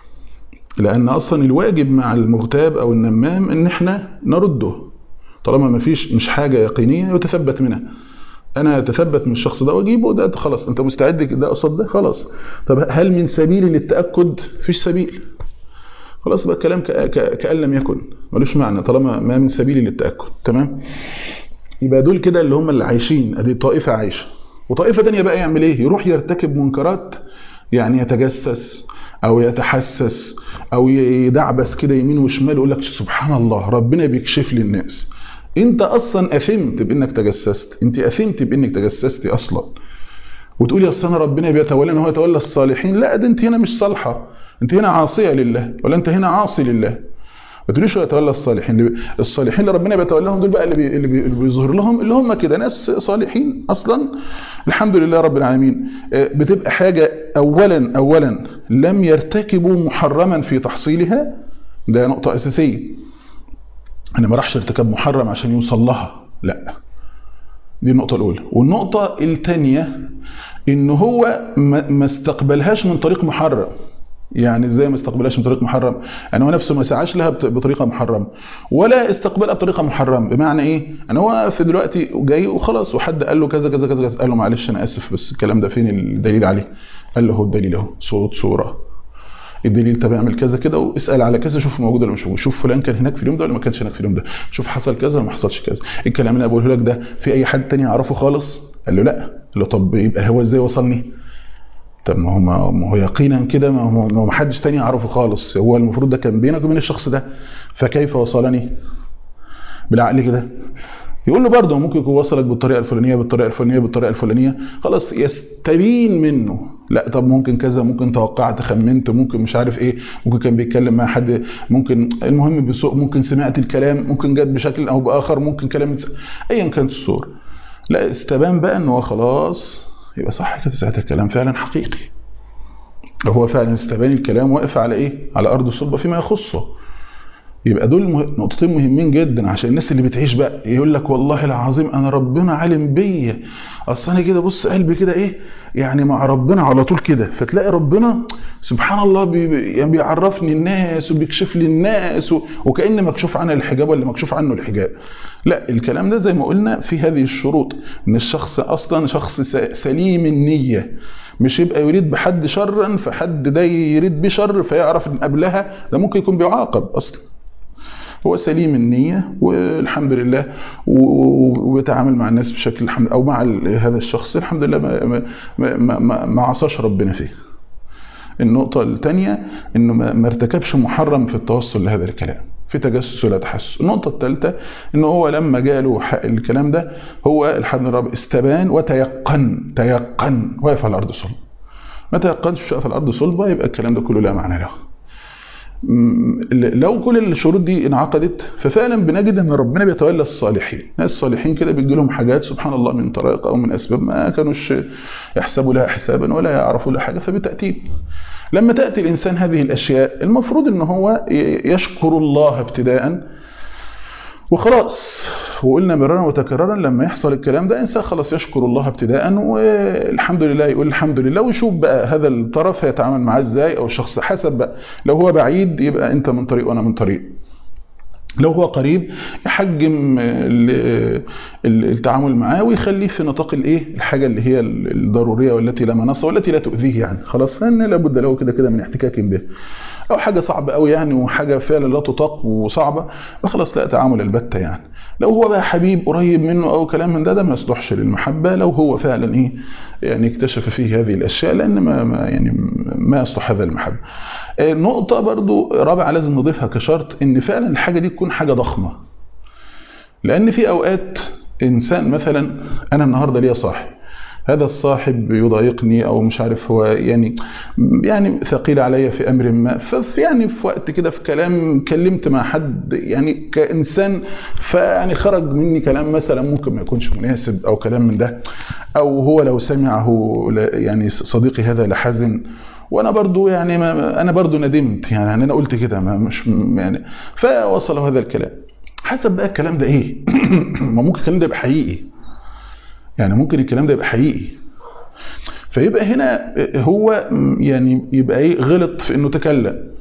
لان اصلا الواجب مع المغتاب او النمام ان احنا نرده طالما ما فيش مش حاجه يقينيه يتثبت منها انا اتثبت من الشخص ده واجيبه ده خلاص انت مستعد ده قصاد ده خلاص طب هل من سبيل للتاكد فيش سبيل خلاص بقى الكلام كأن لم يكن ملوش معنى طالما ما من سبيل للتاكد تمام يبقى دول كده اللي هم اللي عايشين ادي طائفه عايشه وطائفه تانية بقى يعمل ايه يروح يرتكب منكرات يعني يتجسس او يتحسس او يدعبس كده يمين وشمال ويقول لك سبحان الله ربنا بيكشف لي الناس انت اصلا اثمت بانك تجسست انت اثمت بانك تجسستي اصلا وتقولي اصل انا ربنا بيتولى ان هو يتولى الصالحين لا ده انت هنا مش صالحه انت هنا عاصيه لله ولا انت هنا عاصي لله ما تقوليش هو يتولى الصالحين الصالحين اللي ربنا بيتولاهم دول بقى اللي, بي... اللي, بي... اللي بيظهر لهم اللي هم كده ناس صالحين اصلا الحمد لله رب العالمين بتبقى حاجه اولا اولا لم يرتكبوا محرما في تحصيلها ده نقطه اساسيه انا ما راحش ارتكاب محرم عشان يوصل لها لا دي النقطه الاولى والنقطه الثانيه ان هو ما استقبلهاش من طريق محرم يعني ازاي ما استقبلهاش من طريق محرم يعني هو نفسه ما سعاش لها بطريقه محرمه ولا استقبلها بطريقه محرمه بمعنى ايه انا هو في دلوقتي جاي وخلاص وحد قال له كذا كذا كذا قال له معلش انا اسف بس الكلام ده فين الدليل عليه قال له هو الدليل اهو صوت صوره الدليل طب اعمل كذا كده واسال على كذا شوف موجود ولا مش موجود شوف فلان كان هناك في اليوم ده ولا ما كانش هناك في اليوم ده شوف حصل كذا ولا ما حصلش كذا الكلام اللي انا بقوله لك ده في اي حد تاني يعرفه خالص قال له لا قال له طب يبقى هو ازاي وصلني طب ما هو ما هو يقينا كده ما هو ما حدش تاني يعرفه خالص هو المفروض ده كان بينك وبين الشخص ده فكيف وصلني بالعقل كده يقول له برضه ممكن يكون وصلك بالطريقه الفلانيه بالطريقه الفلانيه بالطريقه الفلانيه خلاص يستبين منه لا طب ممكن كذا ممكن توقعت خمنت ممكن مش عارف ايه ممكن كان بيتكلم مع حد ممكن المهم بسوء ممكن سمعت الكلام ممكن جت بشكل او باخر ممكن كلام ايا كانت الصوره لا استبان بقى ان هو خلاص يبقى صح كده ساعتها الكلام فعلا حقيقي هو فعلا استبان الكلام واقف على ايه على ارض الصلبه فيما يخصه يبقى دول نقطتين مهمين جدا عشان الناس اللي بتعيش بقى يقول لك والله العظيم انا ربنا عالم بيا اصل انا كده بص قلبي كده ايه يعني مع ربنا على طول كده فتلاقي ربنا سبحان الله بي يعني بيعرفني الناس وبيكشف لي الناس وكأن مكشوف عنها الحجاب ولا مكشوف عنه الحجاب لا الكلام ده زي ما قلنا في هذه الشروط ان الشخص اصلا شخص سليم النية مش يبقى يريد بحد شرا فحد ده يريد بشر فيعرف ان قبلها ده ممكن يكون بيعاقب اصلا هو سليم النية والحمد لله وبيتعامل مع الناس بشكل الحمد أو مع هذا الشخص الحمد لله ما, ما, ما, ما عصاش ربنا فيه النقطة الثانية انه ما ارتكبش محرم في التوصل لهذا الكلام في تجسس ولا تحسس النقطة الثالثة انه هو لما جاله الكلام ده هو الحمد لله استبان وتيقن تيقن واقف على الارض صلب ما تيقنش واقف على الارض صلبة يبقى الكلام ده كله لا معنى له لو كل الشروط دي انعقدت ففعلا بنجد ان ربنا بيتولى الصالحين ناس الصالحين كده بيجي لهم حاجات سبحان الله من طريق او من اسباب ما كانوش يحسبوا لها حسابا ولا يعرفوا لها حاجه فبتاتي لما تاتي الانسان هذه الاشياء المفروض ان هو يشكر الله ابتداء وخلاص وقلنا مرارا وتكرارا لما يحصل الكلام ده انسان خلاص يشكر الله ابتداء والحمد لله يقول الحمد لله ويشوف بقى هذا الطرف هيتعامل معاه ازاي او الشخص حسب بقى لو هو بعيد يبقى انت من طريق وانا من طريق لو هو قريب يحجم التعامل معاه ويخليه في نطاق الايه الحاجه اللي هي الضروريه والتي لا منصه والتي لا تؤذيه يعني خلاص لان لابد له كده كده من احتكاك به او حاجه صعبه قوي يعني وحاجه فعلا لا تطاق وصعبه فخلاص لا تعامل البته يعني لو هو بقى حبيب قريب منه او كلام من ده ده ما يصلحش للمحبه لو هو فعلا ايه يعني اكتشف فيه هذه الاشياء لان ما, ما يعني ما يصلح هذا المحبه نقطه برضو رابعه لازم نضيفها كشرط ان فعلا الحاجه دي تكون حاجه ضخمه لان في اوقات انسان مثلا انا النهارده ليا صاحب هذا الصاحب يضايقني او مش عارف هو يعني يعني ثقيل عليا في امر ما ففي يعني في وقت كده في كلام كلمت مع حد يعني كانسان فيعني خرج مني كلام مثلا ممكن ما يكونش مناسب او كلام من ده او هو لو سمعه يعني صديقي هذا لحزن وانا برضو يعني ما انا برضو ندمت يعني انا قلت كده ما مش يعني فوصل هذا الكلام حسب بقى الكلام ده ايه ما ممكن الكلام ده يبقى حقيقي يعني ممكن الكلام ده يبقى حقيقي فيبقى هنا هو يعني يبقى ايه غلط في انه تكلم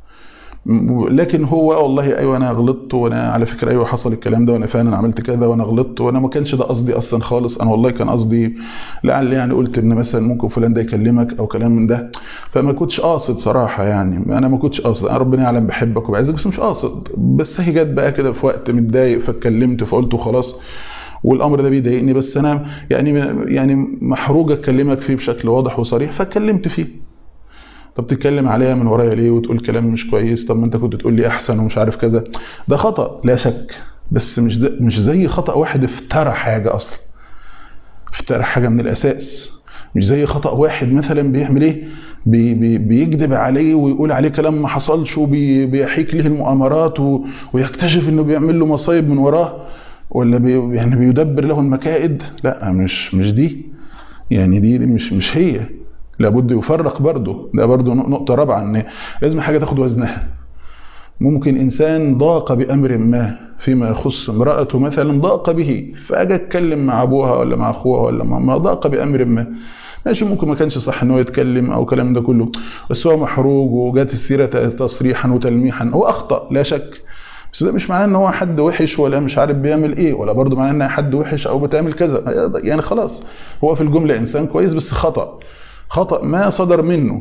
لكن هو والله ايوه انا غلطت وانا على فكره ايوه حصل الكلام ده وانا فعلا عملت كذا وانا غلطت وانا ما كانش ده قصدي اصلا خالص انا والله كان قصدي لعل يعني قلت ان مثلا ممكن فلان ده يكلمك او كلام من ده فما كنتش قاصد صراحه يعني انا ما كنتش قاصد انا ربنا يعلم بحبك وبعزك بس مش قاصد بس هي جت بقى كده في وقت متضايق فاتكلمت فقلت خلاص والامر ده بيضايقني بس انا يعني يعني محروج اكلمك فيه بشكل واضح وصريح فاتكلمت فيه طب تتكلم عليا من ورايا ليه وتقول كلام مش كويس طب ما انت كنت تقول لي احسن ومش عارف كذا ده خطا لا شك بس مش ده مش زي خطا واحد افترى حاجه اصلا افترى حاجه من الاساس مش زي خطا واحد مثلا بيعمل ايه بي بي بيكذب عليه ويقول عليه كلام ما حصلش وبيحيك له المؤامرات ويكتشف انه بيعمل له مصايب من وراه ولا بي يعني بيدبر له المكائد لا مش مش دي يعني دي, دي مش مش هي لابد يفرق برضه ده برضه نقطه رابعه ان لازم حاجه تاخد وزنها ممكن انسان ضاق بامر ما فيما يخص امراته مثلا ضاق به فاجى اتكلم مع ابوها ولا مع اخوها ولا مع ما ضاق بامر ما ماشي ممكن ما كانش صح ان هو يتكلم او كلام ده كله بس هو محروج وجات السيره تصريحا وتلميحا هو اخطا لا شك بس ده مش معناه ان هو حد وحش ولا مش عارف بيعمل ايه ولا برضه معناه ان حد وحش او بتعمل كذا يعني خلاص هو في الجمله انسان كويس بس خطا خطا ما صدر منه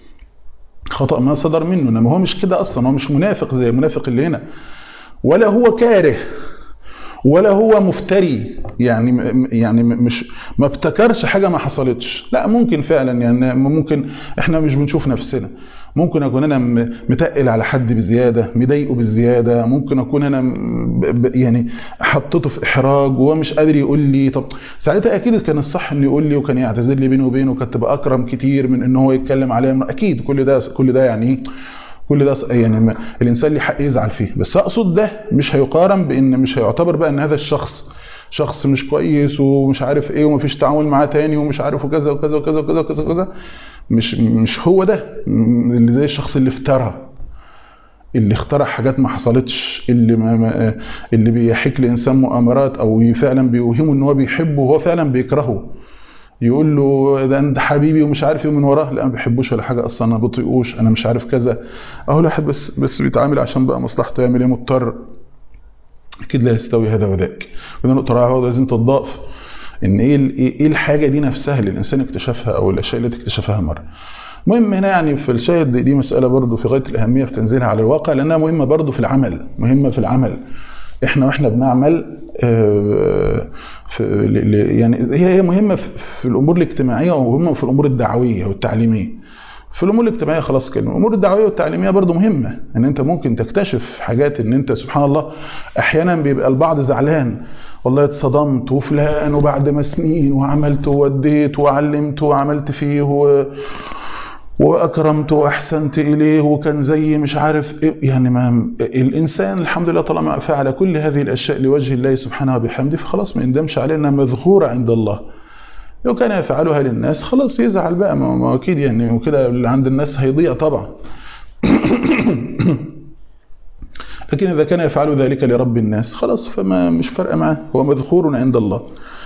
خطا ما صدر منه انما هو مش كده اصلا هو مش منافق زي المنافق اللي هنا ولا هو كاره ولا هو مفتري يعني يعني مش ما ابتكرش حاجه ما حصلتش لا ممكن فعلا يعني ممكن احنا مش بنشوف نفسنا ممكن اكون انا متقل على حد بزياده مضايقه بالزياده ممكن اكون انا يعني حطيته في احراج وهو مش قادر يقول لي طب ساعتها اكيد كان الصح انه يقول لي وكان يعتذر لي بيني وبينه كانت تبقى اكرم كتير من ان هو يتكلم عليا اكيد كل ده كل ده يعني كل ده يعني الانسان ليه حق يزعل فيه بس اقصد ده مش هيقارن بان مش هيعتبر بقى ان هذا الشخص شخص مش كويس ومش عارف ايه ومفيش تعامل معاه تاني ومش عارف وكذا وكذا وكذا وكذا وكذا, وكذا. مش مش هو ده اللي زي الشخص اللي افترى اللي اخترع حاجات ما حصلتش اللي ما ما اللي بيحيك لانسان مؤامرات او فعلا بيوهمه ان هو بيحبه وهو فعلا بيكرهه يقول له ده انت حبيبي ومش عارف ايه من وراه لا ما بيحبوش ولا حاجه اصلا انا ما بطيقوش انا مش عارف كذا اهو الواحد بس بس بيتعامل عشان بقى مصلحته يعمل ايه مضطر اكيد لا يستوي هذا وذاك وده نقطه رابعه لازم تضاف ان ايه ايه الحاجه دي نفسها اللي الانسان اكتشفها او الاشياء اللي اكتشفها مره المهم هنا يعني في الشاهد دي مساله برضو في غايه الاهميه في تنزيلها على الواقع لانها مهمه برضو في العمل مهمه في العمل احنا واحنا بنعمل في يعني هي هي مهمه في الامور الاجتماعيه ومهمه في الامور الدعويه والتعليميه في الامور الاجتماعيه خلاص كده الامور الدعويه والتعليميه برضو مهمه ان انت ممكن تكتشف حاجات ان انت سبحان الله احيانا بيبقى البعض زعلان والله اتصدمت وفلان وبعد ما سنين وعملت ووديت وعلمت وعملت فيه و... واكرمته واحسنت اليه وكان زي مش عارف ايه يعني ما الانسان الحمد لله طالما فعل كل هذه الاشياء لوجه الله سبحانه وبحمده فخلاص ما يندمش عليه انها مذخوره عند الله لو كان يفعلها للناس خلاص يزعل بقى ما اكيد يعني وكده اللي عند الناس هيضيع طبعا لكن إذا كان يفعل ذلك لرب الناس خلاص فما مش فارقه معاه هو مذخور عند الله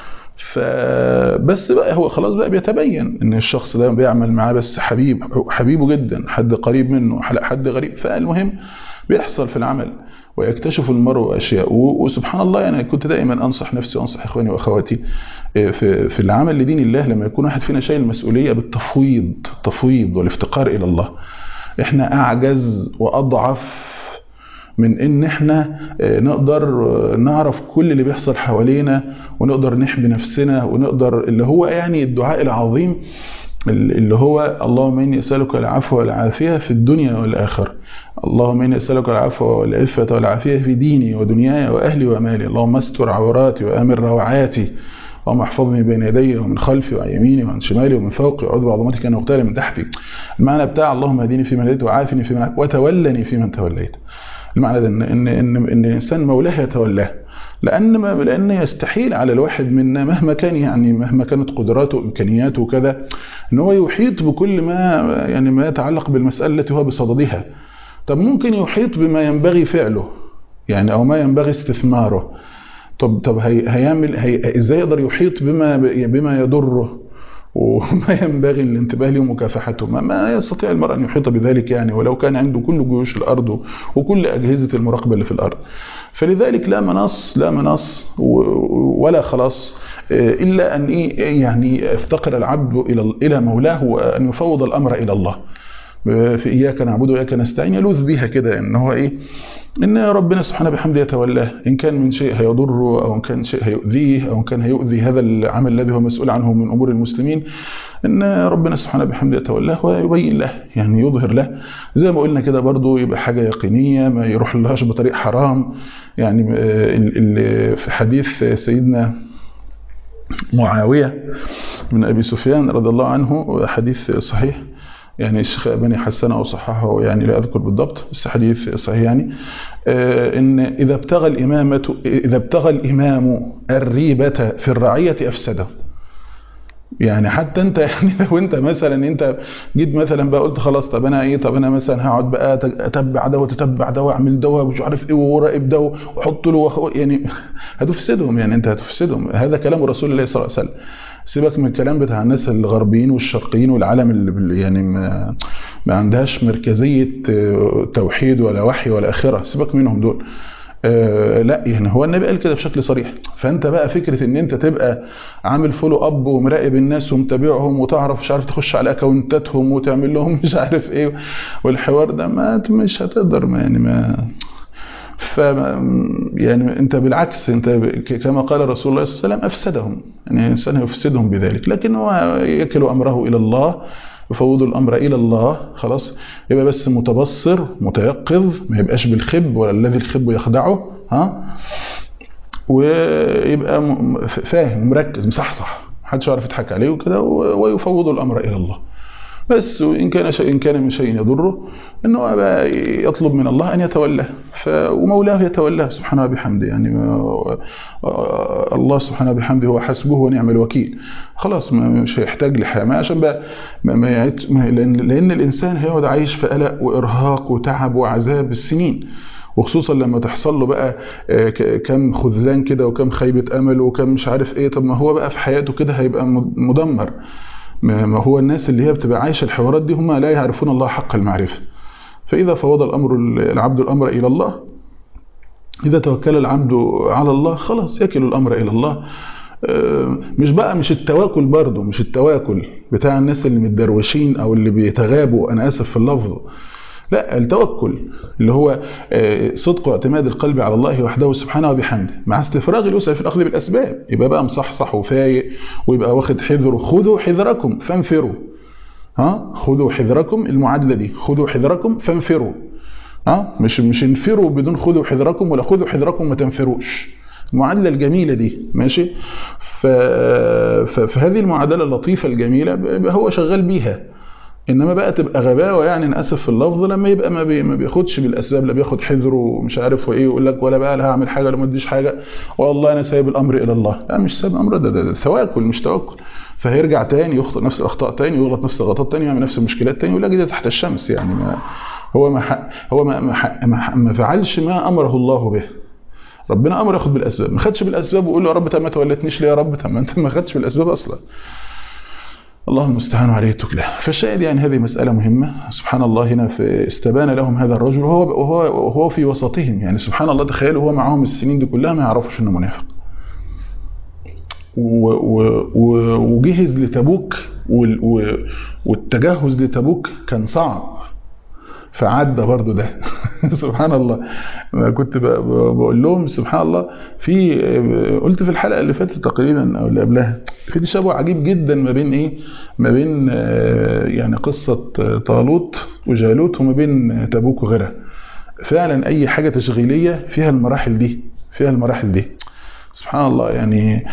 فبس بقى هو خلاص بقى بيتبين ان الشخص ده بيعمل معاه بس حبيب حبيبه جدا حد قريب منه حد غريب فالمهم بيحصل في العمل ويكتشف المرء اشياء وسبحان الله يعني كنت دائما انصح نفسي وانصح اخواني واخواتي في في العمل لدين الله لما يكون واحد فينا شايل المسؤوليه بالتفويض التفويض والافتقار الى الله احنا اعجز واضعف من ان احنا نقدر نعرف كل اللي بيحصل حوالينا ونقدر نحمي نفسنا ونقدر اللي هو يعني الدعاء العظيم اللي هو اللهم اني اسالك العفو والعافيه في الدنيا والاخره اللهم اني اسالك العفو والعفه والعافيه في ديني ودنياي واهلي ومالي اللهم استر عوراتي وامن روعاتي اللهم احفظني بين يدي ومن خلفي وعن يميني وعن شمالي ومن فوقي واعوذ بعظمتك ان اغتال من تحتي المعنى بتاع اللهم اهدني فيمن هديت وعافني فيمن وتولني فيمن توليت المعنى ده ان ان ان, إن الانسان مولاه يتولاه لان ما لان يستحيل على الواحد منا مهما كان يعني مهما كانت قدراته وامكانياته وكذا ان هو يحيط بكل ما يعني ما يتعلق بالمساله التي هو بصددها طب ممكن يحيط بما ينبغي فعله يعني او ما ينبغي استثماره طب طب هي هيعمل هي ازاي يقدر يحيط بما بما يضره وما ينبغي الانتباه له ومكافحته ما, ما يستطيع المرء أن يحيط بذلك يعني ولو كان عنده كل جيوش الأرض وكل أجهزة المراقبة اللي في الأرض فلذلك لا منص لا منص ولا خلاص إلا أن يعني افتقر العبد إلى إلى مولاه وأن يفوض الأمر إلى الله في إياك نعبد وإياك نستعين يلوذ بها كده إن هو إيه إن ربنا سبحانه بحمده يتولاه إن كان من شيء هيضره أو إن كان شيء هيؤذيه أو إن كان هيؤذي هذا العمل الذي هو مسؤول عنه من أمور المسلمين إن ربنا سبحانه بحمده يتولاه ويبين له يعني يظهر له زي ما قلنا كده برضو يبقى حاجة يقينية ما يروح لهاش بطريق حرام يعني في حديث سيدنا معاوية بن أبي سفيان رضي الله عنه حديث صحيح يعني الشيخ أباني حسنه أو صححه يعني لا أذكر بالضبط بس حديث صحيح يعني آه إن إذا ابتغى الإمامة إذا ابتغى الإمام الريبة في الرعية أفسده يعني حتى انت يعني لو انت مثلا انت جيت مثلا بقى قلت خلاص طب انا ايه طب انا مثلا هقعد بقى اتبع ده وتتبع ده واعمل ده ومش عارف ايه وراقب ده واحط له يعني هتفسدهم يعني انت هتفسدهم هذا كلام رسول الله صلى الله عليه وسلم سيبك من الكلام بتاع الناس الغربيين والشرقيين والعالم اللي يعني ما, ما عندهاش مركزية توحيد ولا وحي ولا آخرة سيبك منهم دول آه لا يعني هو النبي قال كده بشكل صريح فانت بقى فكره ان انت تبقى عامل فولو اب ومراقب الناس ومتابعهم وتعرف مش عارف تخش على اكونتاتهم وتعمل لهم مش عارف ايه والحوار ده ما مش هتقدر ما يعني ما ف يعني انت بالعكس انت كما قال رسول الله صلى الله عليه وسلم افسدهم يعني الانسان يفسدهم بذلك لكن هو يكل امره الى الله يفوض الامر الى الله خلاص يبقى بس متبصر متيقظ ما يبقاش بالخب ولا الذي الخب يخدعه ها ويبقى فاهم مركز مصحصح محدش يعرف يضحك عليه وكده ويفوض الامر الى الله بس وإن كان شيء إن كان من شيء يضره أنه يطلب من الله أن يتولاه ومولاه يتولاه سبحانه بحمده يعني الله سبحانه بحمده هو حسبه ونعم الوكيل خلاص مش هيحتاج لحماية عشان بقى ما ما يعيد لأن, لأن الإنسان هيقعد عايش في قلق وإرهاق وتعب وعذاب السنين وخصوصا لما تحصل له بقى كم خذلان كده وكم خيبة أمل وكم مش عارف إيه طب ما هو بقى في حياته كده هيبقى مدمر ما هو الناس اللي هي بتبقى عايشه الحوارات دي هم لا يعرفون الله حق المعرفه فاذا فوض الامر العبد الامر الى الله اذا توكل العبد على الله خلاص يكل الامر الى الله مش بقى مش التواكل برضه مش التواكل بتاع الناس اللي متدروشين او اللي بيتغابوا انا اسف في اللفظ لا التوكل اللي هو صدق واعتماد القلب على الله وحده سبحانه وبحمده مع استفراغ الوسع في الاخذ بالاسباب يبقى بقى مصحصح وفايق ويبقى واخد حذره خذوا حذركم فانفروا ها خذوا حذركم المعادله دي خذوا حذركم فانفروا ها مش مش انفروا بدون خذوا حذركم ولا خذوا حذركم ما تنفروش المعادله الجميله دي ماشي ف... فهذه المعادله اللطيفه الجميله هو شغال بيها انما بقى تبقى غباوه يعني انا اسف في اللفظ لما يبقى ما, بي ما بياخدش بالاسباب لا بياخد حذره ومش عارف وايه ويقول لك ولا بقى لا هعمل حاجه ولا ما اديش حاجه والله انا سايب الامر الى الله لا مش سايب الامر ده, ده, ده تواكل مش توكل فهيرجع تاني يخطئ نفس الاخطاء تاني ويغلط نفس الغلطات تاني يعمل نفس المشكلات تاني ويقول لك ده تحت الشمس يعني ما هو ما هو ما ما, ما, ما فعلش ما امره الله به ربنا امر ياخد بالاسباب ما خدش بالاسباب ويقول له يا رب طب ما تولتنيش ليه يا رب طب ما انت ما خدتش بالاسباب اصلا الله المستعان عليه التكلة فالشاهد يعني هذه مسألة مهمة سبحان الله هنا في استبان لهم هذا الرجل وهو, وهو, وهو في وسطهم يعني سبحان الله تخيلوا هو معهم السنين دي كلها ما يعرفوش انه منافق وجهز لتبوك والتجهز لتبوك كان صعب فعدى برضو ده سبحان الله ما كنت بقول لهم سبحان الله في قلت في الحلقه اللي فاتت تقريبا او اللي قبلها في تشابه عجيب جدا ما بين ايه ما بين يعني قصه طالوت وجالوت وما بين تبوك وغيرها فعلا اي حاجه تشغيليه فيها المراحل دي فيها المراحل دي سبحان الله يعني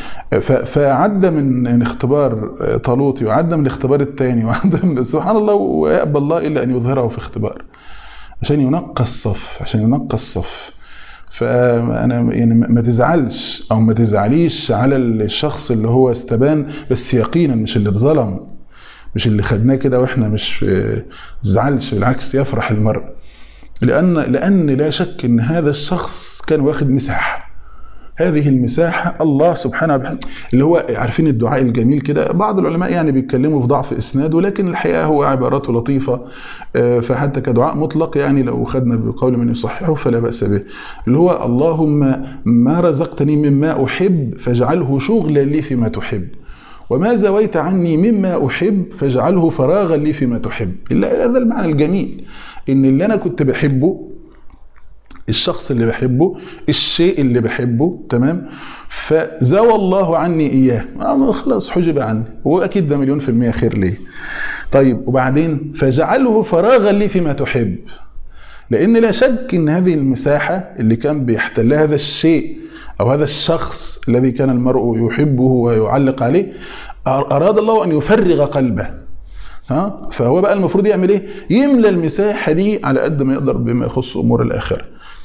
فعدى من اختبار طالوت وعدى من الاختبار الثاني وعدى من سبحان الله ويقبل الله الا ان يظهره في اختبار عشان ينقى الصف عشان ينقى الصف فانا يعني ما تزعلش او ما تزعليش على الشخص اللي هو استبان بس يقينا مش اللي اتظلم مش اللي خدناه كده واحنا مش تزعلش بالعكس يفرح المرء لان لان لا شك ان هذا الشخص كان واخد مساحه هذه المساحة الله سبحانه وتعالى اللي هو عارفين الدعاء الجميل كده بعض العلماء يعني بيتكلموا في ضعف إسناد ولكن الحقيقة هو عباراته لطيفة فحتى كدعاء مطلق يعني لو خدنا بقول من يصححه فلا بأس به اللي هو اللهم ما رزقتني مما أحب فاجعله شغلا لي فيما تحب وما زويت عني مما أحب فاجعله فراغا لي فيما تحب هذا المعنى الجميل إن اللي أنا كنت بحبه الشخص اللي بحبه الشيء اللي بحبه تمام فزوى الله عني إياه خلاص حجب عني وأكيد ده مليون في المية خير ليه طيب وبعدين فجعله فراغا لي فيما تحب لأن لا شك أن هذه المساحة اللي كان بيحتلها هذا الشيء أو هذا الشخص الذي كان المرء يحبه ويعلق عليه أراد الله أن يفرغ قلبه ها فهو بقى المفروض يعمل ايه يملى المساحة دي على قد ما يقدر بما يخص أمور الآخرة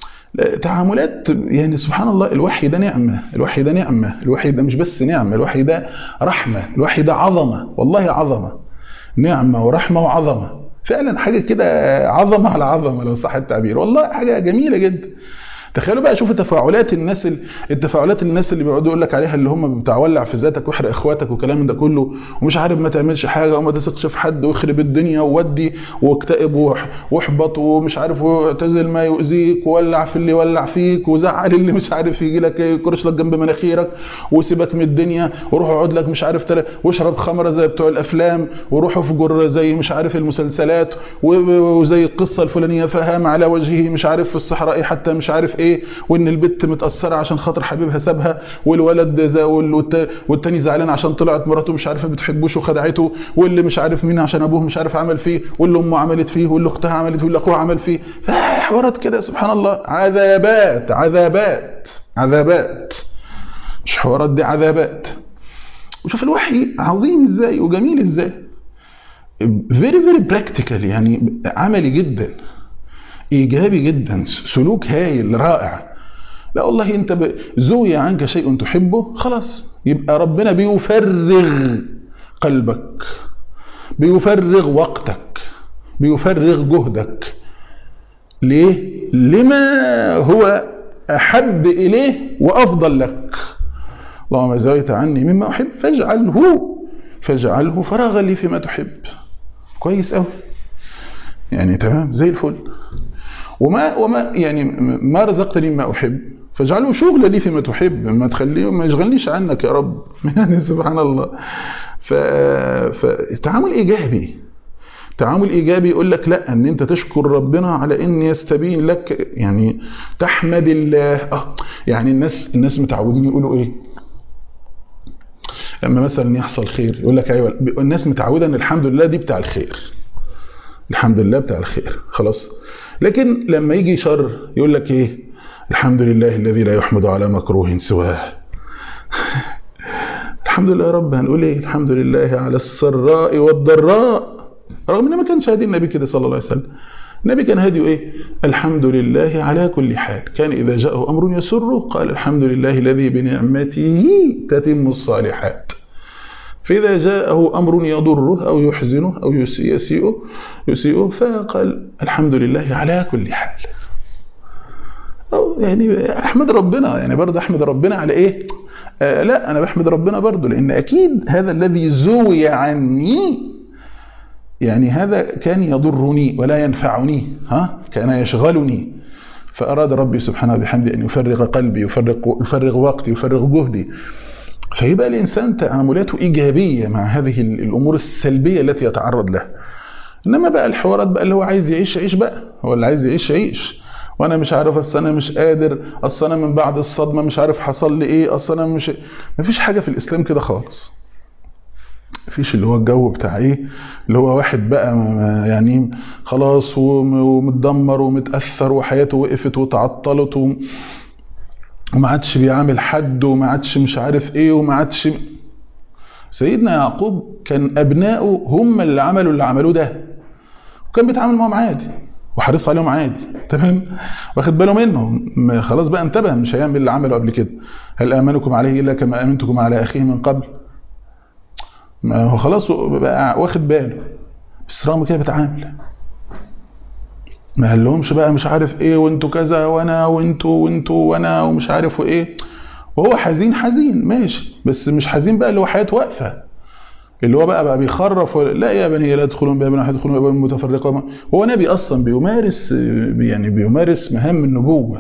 تعاملات يعني سبحان الله الوحي ده نعمة الوحي ده نعمة الوحي ده مش بس نعمة الوحي ده رحمة الوحي ده عظمة والله عظمة نعمة ورحمة وعظمة فعلا حاجة كده عظمة على عظمة لو صح التعبير والله حاجة جميلة جدا تخيلوا بقى شوفوا تفاعلات الناس التفاعلات الناس اللي بيقعدوا يقول لك عليها اللي هم بتاع ولع في ذاتك واحرق اخواتك والكلام من ده كله ومش عارف ما تعملش حاجه وما تثقش في حد ويخرب الدنيا وودي واكتئب واحبط ومش عارف واعتزل ما يؤذيك وولع في اللي يولع فيك وزعل اللي مش عارف يجي لك يكرش لك جنب مناخيرك وسيبك من الدنيا وروح اقعد لك مش عارف تل... واشرب خمره زي بتوع الافلام وروح افجر زي مش عارف المسلسلات وزي القصه الفلانيه فهام على وجهه مش عارف في الصحراء حتى مش عارف ايه وان البت متاثره عشان خاطر حبيبها سابها والولد زي والتاني زعلان عشان طلعت مراته مش عارفه بتحبوش وخدعته واللي مش عارف مين عشان ابوه مش عارف عمل فيه واللي امه عملت فيه واللي اختها عملت فيه واللي اخوها عمل فيه فحوارات كده سبحان الله عذابات عذابات عذابات مش حوارات دي عذابات وشوف الوحي عظيم ازاي وجميل ازاي فيري فيري براكتيكال يعني عملي جدا ايجابي جدا سلوك هايل رائع لا والله انت زوي عنك شيء تحبه خلاص يبقى ربنا بيفرغ قلبك بيفرغ وقتك بيفرغ جهدك ليه لما هو احب اليه وافضل لك اللهم زويت عني مما احب فاجعله فاجعله فراغا لي فيما تحب كويس قوي يعني تمام زي الفل وما وما يعني ما رزقتني مما احب فاجعله شغل لي فيما تحب ما تخليه ما يشغلنيش عنك يا رب يعني سبحان الله ف فتعامل ايجابي تعامل ايجابي يقول لك لا ان انت تشكر ربنا على ان يستبين لك يعني تحمد الله اه يعني الناس الناس متعودين يقولوا ايه لما مثلا يحصل خير يقول لك ايوه الناس متعوده ان الحمد لله دي بتاع الخير الحمد لله بتاع الخير خلاص لكن لما يجي شر يقول لك ايه الحمد لله الذي لا يحمد على مكروه سواه الحمد لله يا رب هنقول ايه الحمد لله على السراء والضراء رغم ان ما كانش هادي النبي كده صلى الله عليه وسلم النبي كان هادي ايه الحمد لله على كل حال كان اذا جاءه امر يسره قال الحمد لله الذي بنعمته تتم الصالحات فإذا جاءه أمر يضره أو يحزنه أو يسيئه يسيئه فقال الحمد لله على كل حال أو يعني أحمد ربنا يعني برضه أحمد ربنا على إيه آه لا أنا بحمد ربنا برضه لأن أكيد هذا الذي زوي عني يعني هذا كان يضرني ولا ينفعني ها كان يشغلني فأراد ربي سبحانه بحمده أن يفرغ قلبي يفرغ, يفرغ وقتي يفرغ جهدي فيبقى الإنسان تعاملاته إيجابية مع هذه الأمور السلبية التي يتعرض لها إنما بقى الحوارات بقى اللي هو عايز يعيش يعيش بقى هو اللي عايز يعيش يعيش وانا مش عارف اصل انا مش قادر اصل انا من بعد الصدمه مش عارف حصل لي ايه اصل انا مش مفيش حاجه في الاسلام كده خالص مفيش اللي هو الجو بتاع ايه اللي هو واحد بقى يعني خلاص ومتدمر ومتاثر وحياته وقفت وتعطلت و... وما عادش بيعامل حد وما عادش مش عارف ايه وما عادش سيدنا يعقوب كان ابنائه هم اللي عملوا اللي عملوه ده وكان بيتعامل معاهم عادي وحريص عليهم عادي تمام واخد باله منهم خلاص بقى انتبه مش هيعمل اللي عمله قبل كده هل امنكم عليه الا كما امنتكم على اخيه من قبل ما هو خلاص بقى واخد باله بس رغم كده بيتعامل ما قالهمش بقى مش عارف ايه وانتوا كذا وانا وانتوا وانتوا وانا ومش عارف وايه وهو حزين حزين ماشي بس مش حزين بقى اللي هو حياته واقفه اللي هو بقى بقى بيخرف لا يا بني لا تدخلون باب واحد تدخلون باب متفرقه هو نبي اصلا بيمارس يعني بيمارس مهام النبوه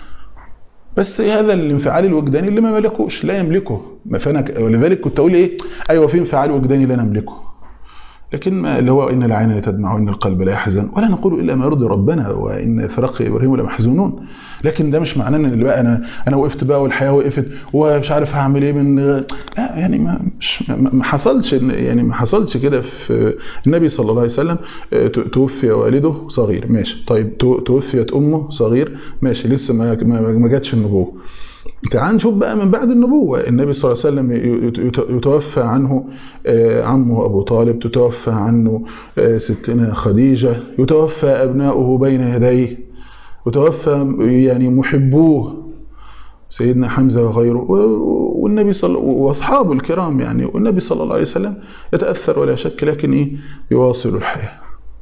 بس هذا الانفعال الوجداني اللي ما ملكوش لا يملكه فانا ولذلك كنت اقول ايه ايوه في انفعال وجداني لا نملكه لكن ما اللي هو ان العين لتدمع وان القلب لا يحزن ولا نقول الا ما يرضي ربنا وان فراق ابراهيم لمحزونون لكن ده مش معناه ان اللي بقى انا انا وقفت بقى والحياه وقفت ومش عارف هعمل ايه من لا يعني ما مش ما حصلش يعني ما حصلش كده في النبي صلى الله عليه وسلم توفي والده صغير ماشي طيب توفيت امه صغير ماشي لسه ما ما جاتش النبوه تعال نشوف بقى من بعد النبوة النبي صلى الله عليه وسلم يتوفى عنه عمه أبو طالب تتوفى عنه ستنا خديجة يتوفى أبناؤه بين يديه يتوفى يعني محبوه سيدنا حمزة وغيره والنبي صلى واصحابه الكرام يعني والنبي صلى الله عليه وسلم يتأثر ولا شك لكن ايه يواصل الحياة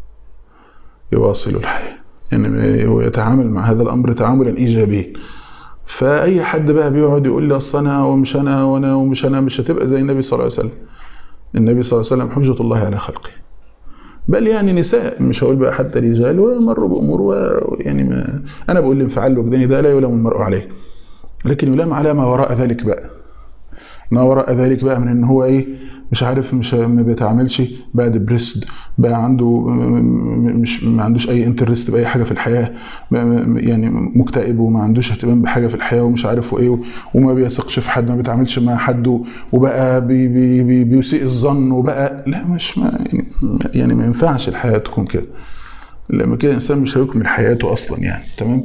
يواصل الحياة يعني هو يتعامل مع هذا الأمر تعاملا إيجابيا فاي حد بقى بيقعد يقول لي اصل انا ومش انا وانا ومش انا مش هتبقى زي النبي صلى الله عليه وسلم النبي صلى الله عليه وسلم حجة الله على خلقه بل يعني نساء مش هقول بقى حتى رجال ومروا بامور ويعني ما انا بقول الانفعال الوجداني ده لا يلام المرء عليه لكن يلام على ما وراء ذلك بقى ما وراء ذلك بقى من ان هو ايه مش عارف مش ما بيتعاملش بقى ديبريسد بقى عنده مش ما عندوش اي انترست باي حاجه في الحياه يعني مكتئب وما عندوش اهتمام بحاجه في الحياه ومش عارف ايه وما بيثقش في حد ما بيتعاملش مع حد وبقى بي بي بي بيسيء الظن وبقى لا مش ما يعني ما ينفعش الحياه تكون كده لما كده الانسان مش هيكمل حياته اصلا يعني تمام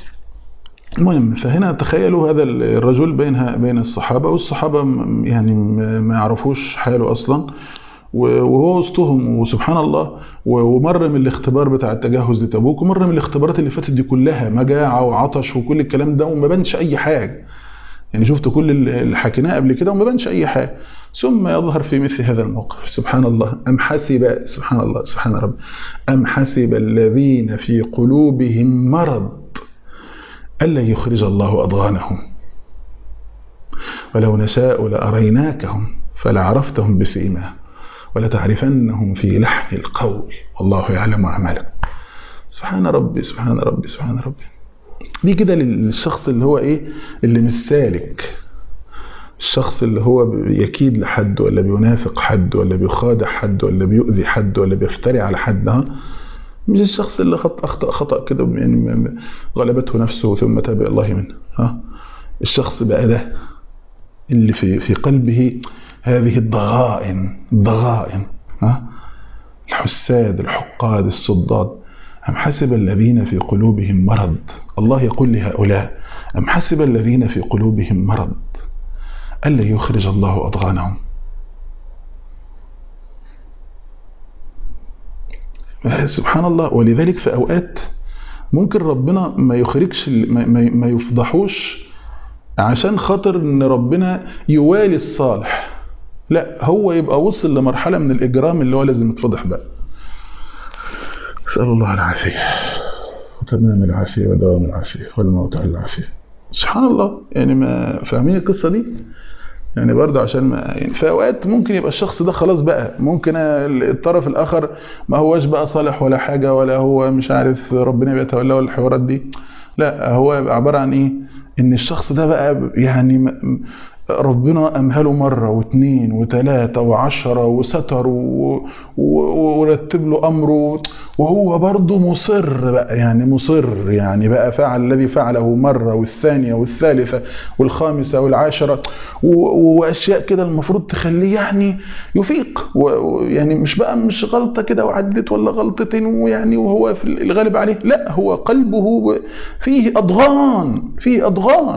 المهم فهنا تخيلوا هذا الرجل بين بين الصحابه والصحابه يعني ما يعرفوش حاله اصلا وهو وسطهم وسبحان الله ومر من الاختبار بتاع التجهز لتبوك ومر من الاختبارات اللي فاتت دي كلها مجاعه وعطش وكل الكلام ده وما بانش اي حاجه يعني شفت كل اللي حكيناه قبل كده وما بانش اي حاجه ثم يظهر في مثل هذا الموقف سبحان الله ام حسب سبحان الله سبحان رب ام حسب الذين في قلوبهم مرض ألا يخرج الله أضغانهم ولو نشاء لأريناكهم فلعرفتهم بسيماهم ولتعرفنهم في لحن القول والله يعلم أعمالكم سبحان ربي سبحان ربي سبحان ربي دي كده للشخص اللي هو ايه اللي مش سالك الشخص اللي هو يكيد لحد ولا بينافق حد ولا بيخادع حد ولا بيؤذي حد ولا بيفتري على حد ها مش الشخص اللي خط اخطا خطا كده يعني غلبته نفسه ثم تاب الله منه ها الشخص بقى ده اللي في في قلبه هذه الضغائن الضغائن ها الحساد الحقاد الصداد أم حسب الذين في قلوبهم مرض الله يقول لهؤلاء أم حسب الذين في قلوبهم مرض ألا يخرج الله أضغانهم سبحان الله ولذلك في اوقات ممكن ربنا ما يخرجش ما, ما, ما يفضحوش عشان خاطر ان ربنا يوالي الصالح لا هو يبقى وصل لمرحله من الاجرام اللي هو لازم يتفضح بقى اسال الله العافيه وتمام العافيه ودوام العافيه والموت على العافيه سبحان الله يعني ما فاهمين القصه دي يعني برضه عشان ما يعني في اوقات ممكن يبقى الشخص ده خلاص بقى ممكن الطرف الاخر ما هوش بقى صالح ولا حاجه ولا هو مش عارف ربنا بيتولاه ولا الحوارات دي لا هو يبقى عباره عن ايه ان الشخص ده بقى يعني ربنا أمهله مرة واثنين وثلاثة وعشرة وستر ورتب له أمره وهو برضه مصر بقى يعني مصر يعني بقى فعل الذي فعله مرة والثانية والثالثة والخامسة والعاشرة وأشياء كده المفروض تخليه يعني يفيق يعني مش بقى مش غلطة كده وعدت ولا غلطتين ويعني وهو في الغالب عليه لا هو قلبه فيه أضغان فيه أضغان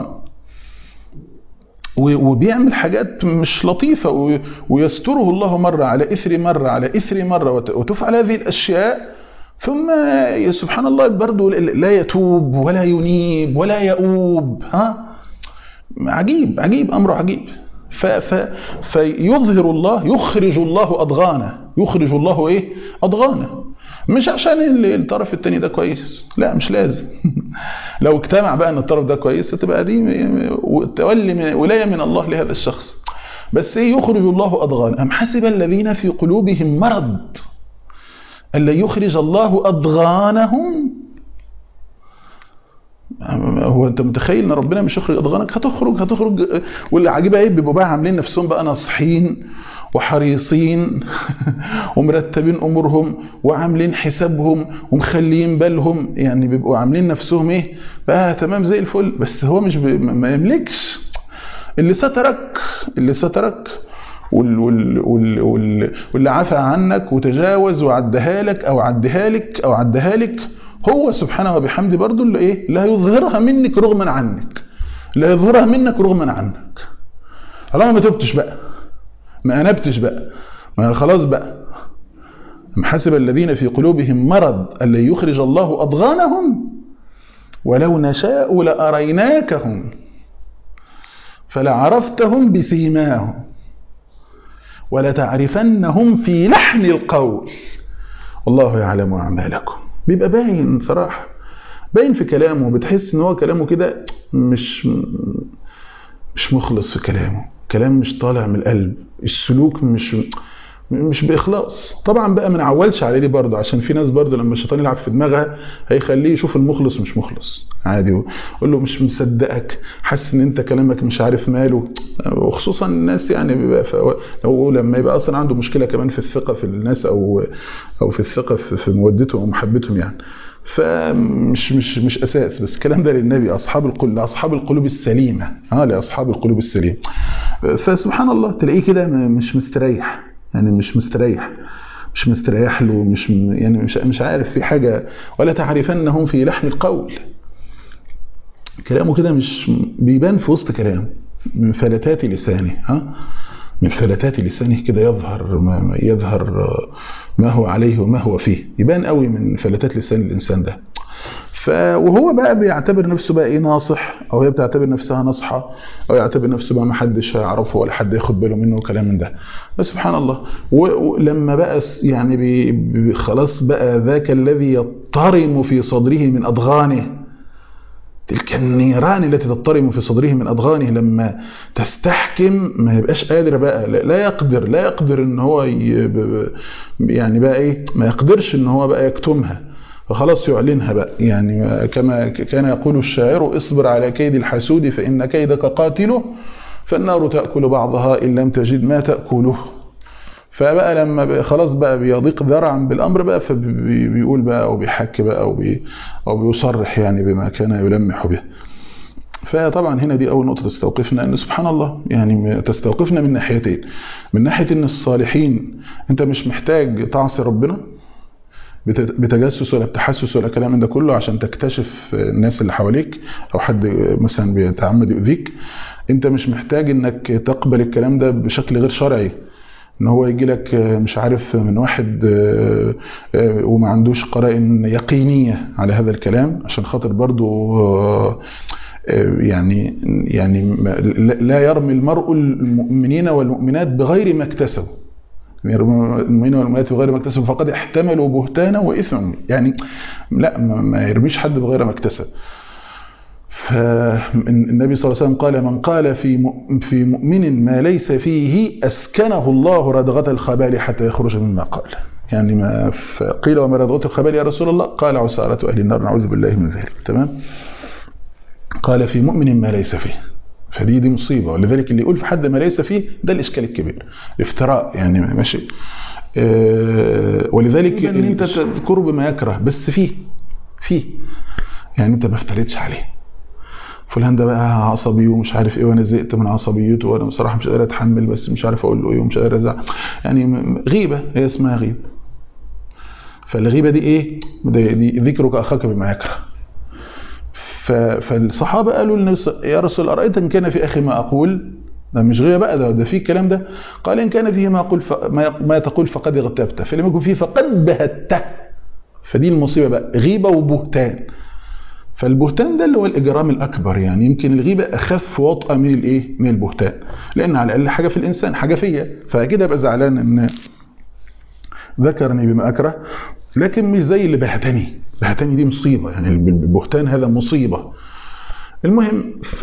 وبيعمل حاجات مش لطيفة ويستره الله مرة على إثر مرة على إثر مرة وتفعل هذه الأشياء ثم سبحان الله برضه لا يتوب ولا ينيب ولا يؤوب ها عجيب عجيب أمره عجيب ف ف فيظهر الله يخرج الله أضغانه يخرج الله إيه أضغانه مش عشان الطرف التاني ده كويس لا مش لازم لو اجتمع بقى ان الطرف ده كويس تبقى دي تولي من ولايه من الله لهذا الشخص بس ايه يخرج الله اضغان ام حسب الذين في قلوبهم مرض الا يخرج الله اضغانهم هو انت متخيل ان ربنا مش يخرج اضغانك هتخرج هتخرج واللي عاجبها ايه بيبقوا بقى عاملين نفسهم بقى ناصحين وحريصين ومرتبين امورهم وعاملين حسابهم ومخليين بالهم يعني بيبقوا عاملين نفسهم ايه بقى تمام زي الفل بس هو مش بي ما يملكش اللي سترك اللي سترك وال وال وال وال واللي عفى عنك وتجاوز وعدها لك او عدها لك او عدها لك هو سبحانه وبحمده برضه اللي ايه لا يظهرها منك رغما عنك لا يظهرها منك رغما عنك طالما ما تبتش بقى ما انبتش بقى ما خلاص بقى ام حسب الذين في قلوبهم مرض الا يخرج الله اضغانهم ولو نشاء لاريناكهم فلعرفتهم بسيماهم ولتعرفنهم في لحن القول والله يعلم اعمالكم بيبقى باين صراحه باين في كلامه بتحس ان هو كلامه كده مش مش مخلص في كلامه كلام مش طالع من القلب السلوك مش مش باخلاص طبعا بقى ما نعولش عليه دي برضه عشان في ناس برضه لما الشيطان يلعب في دماغها هيخليه يشوف المخلص مش مخلص عادي يقول له مش مصدقك حاسس ان انت كلامك مش عارف ماله وخصوصا الناس يعني بيبقى لو لما يبقى اصلا عنده مشكله كمان في الثقه في الناس او او في الثقه في مودتهم ومحبتهم يعني فمش مش مش اساس بس الكلام ده للنبي اصحاب القلوب لاصحاب القلوب السليمه اه لاصحاب القلوب السليمه فسبحان الله تلاقيه كده مش مستريح يعني مش مستريح مش مستريح له مش يعني مش مش عارف في حاجه ولا تعرفنهم في لحن القول كلامه كده مش بيبان في وسط كلامه من فلتات لسانه ها من فلتات لسانه كده يظهر ما يظهر ما هو عليه وما هو فيه يبان قوي من فلتات لسان الانسان ده ف وهو بقى بيعتبر نفسه بقى ايه ناصح او هي بتعتبر نفسها ناصحه او يعتبر نفسه بقى ما حدش هيعرفه ولا حد ياخد باله منه وكلام من ده بس سبحان الله ولما بقى يعني بي بي خلاص بقى ذاك الذي يضطرم في صدره من اضغانه تلك النيران التي تضطرم في صدره من أضغانه لما تستحكم ما يبقاش قادر بقى لا يقدر لا يقدر ان هو يعني بقى ايه ما يقدرش ان هو بقى يكتمها فخلاص يعلنها بقى يعني كما كان يقول الشاعر اصبر على كيد الحسود فإن كيدك قاتله فالنار تأكل بعضها إن لم تجد ما تأكله فبقى لما خلاص بقى بيضيق ذرعا بالامر بقى فبيقول بقى او بيحكي بقى او بي او بيصرح يعني بما كان يلمح به فطبعا هنا دي اول نقطه تستوقفنا ان سبحان الله يعني تستوقفنا من ناحيتين من ناحيه ان الصالحين انت مش محتاج تعصي ربنا بتجسس ولا بتحسس ولا كلام من ده كله عشان تكتشف الناس اللي حواليك او حد مثلا بيتعمد يؤذيك انت مش محتاج انك تقبل الكلام ده بشكل غير شرعي ان هو يجي لك مش عارف من واحد وما عندوش قرائن يقينيه على هذا الكلام عشان خاطر برضو يعني يعني لا يرمي المرء المؤمنين والمؤمنات بغير ما اكتسبوا المؤمنين والمؤمنات بغير ما اكتسبوا فقد احتملوا بهتانا واثما يعني لا ما يرميش حد بغير ما اكتسب فالنبي صلى الله عليه وسلم قال من قال في في مؤمن ما ليس فيه اسكنه الله ردغه الخبال حتى يخرج مما قال يعني ما قيل وما ردغه الخبال يا رسول الله قال عسارة اهل النار نعوذ بالله من ذلك تمام قال في مؤمن ما ليس فيه فدي دي مصيبه ولذلك اللي يقول في حد ما ليس فيه ده الاشكال الكبير الافتراء يعني ماشي أه ولذلك ان انت تذكره بما يكره بس فيه فيه يعني انت ما افتريتش عليه فلان ده بقى عصبي ومش عارف ايه وانا زهقت من عصبيته وانا بصراحه مش قادر اتحمل بس مش عارف اقول له ايه ومش قادر ازعل يعني غيبه هي اسمها غيبه فالغيبه دي ايه دي ذكرك اخاك بما يكره فالصحابه قالوا للنبي يا رسول ارايت ان كان في اخي ما اقول ده مش غيبه بقى ده, ده في الكلام ده قال ان كان فيه ما اقول ما, ما تقول فقد اغتبته فلم يكن فيه فقد بهته فدي المصيبه بقى غيبه وبهتان فالبهتان ده اللي هو الاجرام الاكبر يعني يمكن الغيبه اخف وطأه من الايه من البهتان لان على الاقل حاجه في الانسان حاجه فيا فاكيد ابقى زعلان ان ذكرني بما اكره لكن مش زي اللي بهتني بهتني دي مصيبه يعني البهتان هذا مصيبه المهم ف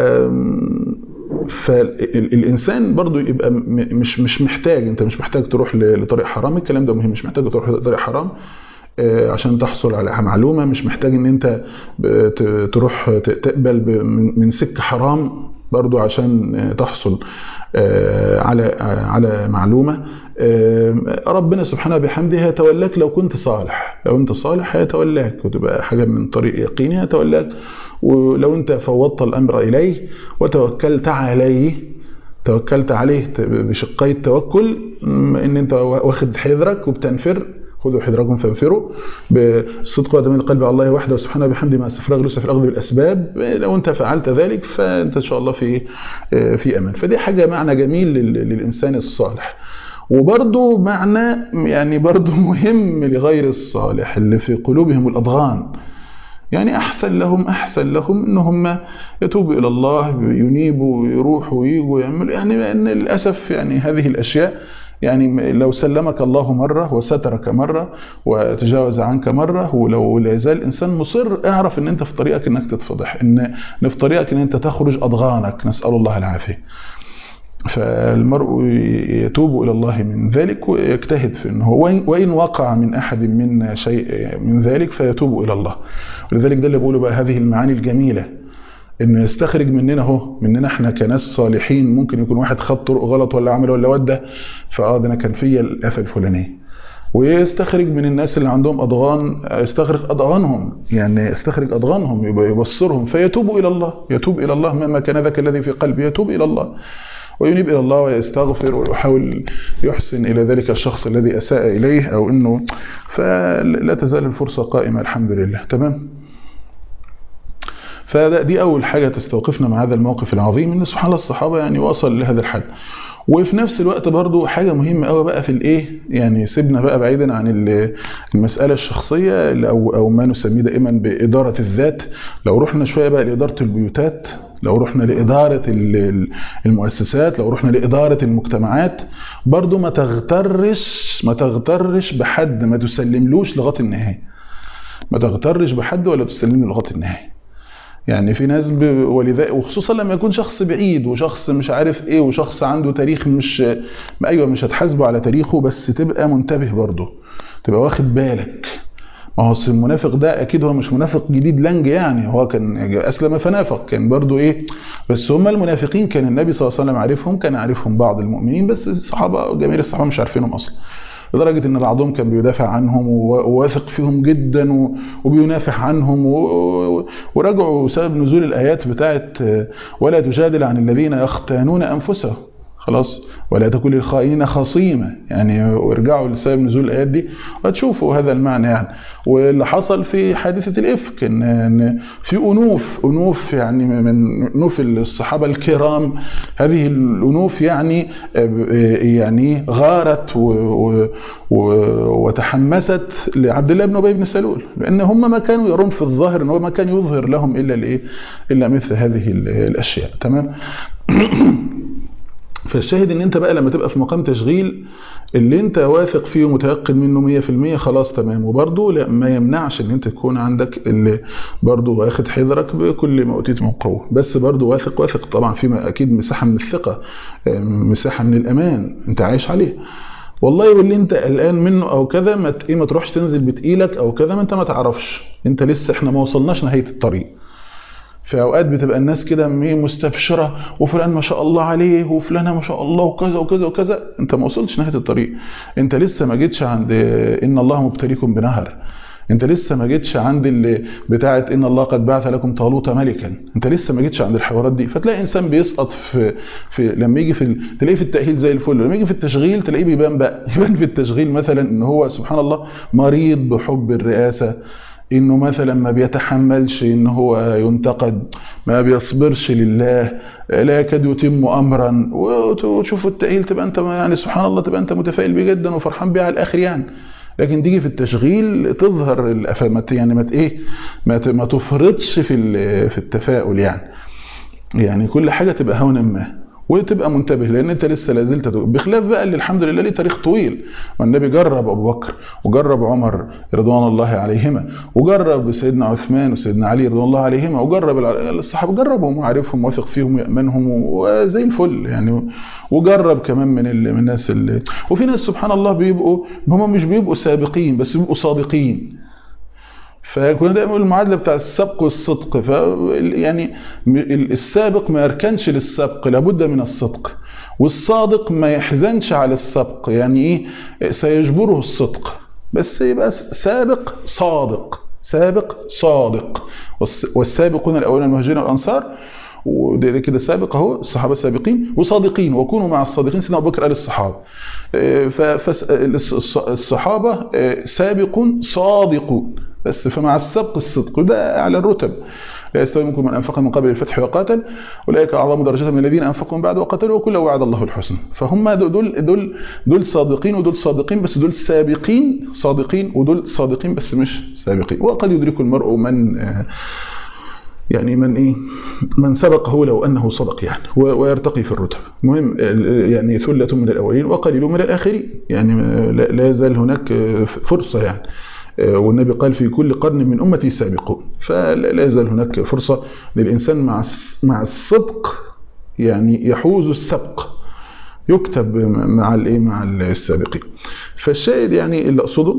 فالانسان برضو يبقى مش مش محتاج انت مش محتاج تروح لطريق حرام الكلام ده مهم مش محتاج تروح لطريق حرام عشان تحصل على معلومه مش محتاج ان انت تروح تقبل من سكه حرام برضو عشان تحصل على على معلومه ربنا سبحانه بحمده هيتولاك لو كنت صالح لو انت صالح هيتولاك وتبقى حاجه من طريق يقيني هيتولاك ولو انت فوضت الامر اليه وتوكلت عليه توكلت عليه بشقي التوكل ان انت واخد حذرك وبتنفر خذوا حذركم فانفروا بالصدق وتمين القلب على الله وحده وسبحانه بحمده مع استفراغ لسه في الاخذ بالاسباب لو انت فعلت ذلك فانت ان شاء الله في في امان فدي حاجه معنى جميل للانسان الصالح وبرضه معنى يعني برضه مهم لغير الصالح اللي في قلوبهم الاضغان يعني احسن لهم احسن لهم ان هم يتوبوا الى الله ينيبوا ويروحوا ويجوا يعملوا يعني ان للاسف يعني هذه الاشياء يعني لو سلمك الله مرة وسترك مرة وتجاوز عنك مرة ولو لا يزال الإنسان مصر اعرف ان انت في طريقك انك تتفضح ان في طريقك ان انت تخرج أضغانك نسأل الله العافية فالمرء يتوب إلى الله من ذلك ويجتهد في أنه وإن وقع من أحد منا شيء من ذلك فيتوب إلى الله ولذلك ده اللي بقوله بقى هذه المعاني الجميلة انه يستخرج مننا اهو مننا احنا كناس صالحين ممكن يكون واحد خد طرق غلط ولا عمل ولا ودى فاه ده انا كان فيا الافه الفلانيه ويستخرج من الناس اللي عندهم اضغان يستخرج اضغانهم يعني يستخرج اضغانهم يبقى يبصرهم فيتوبوا الى الله يتوب الى الله مما كان ذاك الذي في قلبه يتوب الى الله وينيب الى الله ويستغفر ويحاول يحسن الى ذلك الشخص الذي اساء اليه او انه فلا تزال الفرصه قائمه الحمد لله تمام فدي أول حاجة تستوقفنا مع هذا الموقف العظيم إن سبحان الله الصحابة يعني وصل لهذا الحد وفي نفس الوقت برضو حاجة مهمة قوي بقى في الايه يعني سيبنا بقى بعيدا عن المسألة الشخصية أو, أو ما نسميه دائما بإدارة الذات لو رحنا شوية بقى لإدارة البيوتات لو رحنا لإدارة المؤسسات لو رحنا لإدارة المجتمعات برضو ما تغترش ما تغترش بحد ما تسلملوش لغاية النهاية ما تغترش بحد ولا تسلمه لغاية النهاية يعني في ناس ب... ولذا وخصوصا لما يكون شخص بعيد وشخص مش عارف ايه وشخص عنده تاريخ مش ايوه مش هتحاسبه على تاريخه بس تبقى منتبه برضه تبقى واخد بالك ما هو المنافق ده اكيد هو مش منافق جديد لنج يعني هو كان اسلم فنافق كان برضه ايه بس هم المنافقين كان النبي صلى الله عليه وسلم عارفهم كان عارفهم بعض المؤمنين بس الصحابه جميع الصحابه مش عارفينهم اصلا لدرجة ان بعضهم كان بيدافع عنهم وواثق فيهم جدا وبينافح عنهم ورجعوا سبب نزول الآيات بتاعت ولا تجادل عن الذين يختانون أنفسهم خلاص ولا تكون للخائنين خصيمة يعني وارجعوا لسبب نزول الآيات دي وتشوفوا هذا المعنى يعني واللي حصل في حادثة الإفك إن, إن في أنوف أنوف يعني من أنوف الصحابة الكرام هذه الأنوف يعني يعني غارت و و و وتحمست لعبد الله بن أبي بن سلول لأن هم ما كانوا يرون في الظاهر إن هو ما كان يظهر لهم إلا الإيه إلا مثل هذه الأشياء تمام فالشاهد ان انت بقى لما تبقى في مقام تشغيل اللي انت واثق فيه ومتيقن منه 100% خلاص تمام وبرضه لا ما يمنعش ان انت تكون عندك اللي برضه واخد حذرك بكل ما اوتيت من قوه بس برضه واثق واثق طبعا في اكيد مساحه من الثقه مساحه من الامان انت عايش عليه والله واللي انت قلقان منه او كذا ما ايه ما تروحش تنزل بتقيلك او كذا ما انت ما تعرفش انت لسه احنا ما وصلناش نهايه الطريق في اوقات بتبقى الناس كده مستبشره وفلان ما شاء الله عليه وفلانه ما شاء الله وكذا وكذا وكذا انت ما وصلتش نهايه الطريق انت لسه ما جيتش عند ان الله مبتليكم بنهر انت لسه ما جيتش عند اللي بتاعه ان الله قد بعث لكم طالوت ملكا انت لسه ما جيتش عند الحوارات دي فتلاقي انسان بيسقط في في لما يجي في تلاقيه في التاهيل زي الفل لما يجي في التشغيل تلاقيه بيبان بقى يبان في التشغيل مثلا ان هو سبحان الله مريض بحب الرئاسه انه مثلا ما بيتحملش ان هو ينتقد ما بيصبرش لله لا يكاد يتم امرا وتشوف التأهيل تبقى انت يعني سبحان الله تبقى انت متفائل بيه جدا وفرحان بيه على الاخر يعني لكن تيجي في التشغيل تظهر الافامات يعني ما ايه ما تفرطش في في التفاؤل يعني يعني كل حاجه تبقى هونا ما وتبقى منتبه لان انت لسه لازلت بخلاف بقى اللي الحمد لله ليه تاريخ طويل والنبي جرب ابو بكر وجرب عمر رضوان الله عليهما وجرب سيدنا عثمان وسيدنا علي رضوان الله عليهما وجرب الصحابه جربهم وعارفهم واثق فيهم ويامنهم وزي الفل يعني وجرب كمان من من الناس اللي وفي ناس سبحان الله بيبقوا هم مش بيبقوا سابقين بس بيبقوا صادقين فكنا دايما نقول المعادله بتاع السبق والصدق ف يعني السابق ما يركنش للسبق لابد من الصدق والصادق ما يحزنش على السبق يعني ايه سيجبره الصدق بس يبقى سابق صادق سابق صادق والسابقون الاولون المهاجرين والانصار وده كده سابق اهو الصحابه السابقين وصادقين وكونوا مع الصادقين سيدنا ابو بكر قال الصحابه فالصحابه سابق صادقون بس فمع السبق الصدق وده اعلى الرتب لا يستوي منكم من انفق من قبل الفتح وقاتل اولئك اعظم درجه من الذين انفقوا من بعد وقاتلوا وكلا وعد الله الحسنى فهم دول دول دول صادقين ودول صادقين بس دول سابقين صادقين ودول صادقين بس مش سابقين وقد يدرك المرء من يعني من ايه من سبقه لو انه صدق يعني ويرتقي في الرتب المهم يعني ثله من الاولين وقليل من الاخرين يعني لا يزال هناك فرصه يعني والنبي قال في كل قرن من امتي سابقون فلا يزال هناك فرصه للانسان مع مع الصدق يعني يحوز السبق يكتب مع الايه مع السابقين فالشاهد يعني اللي اقصده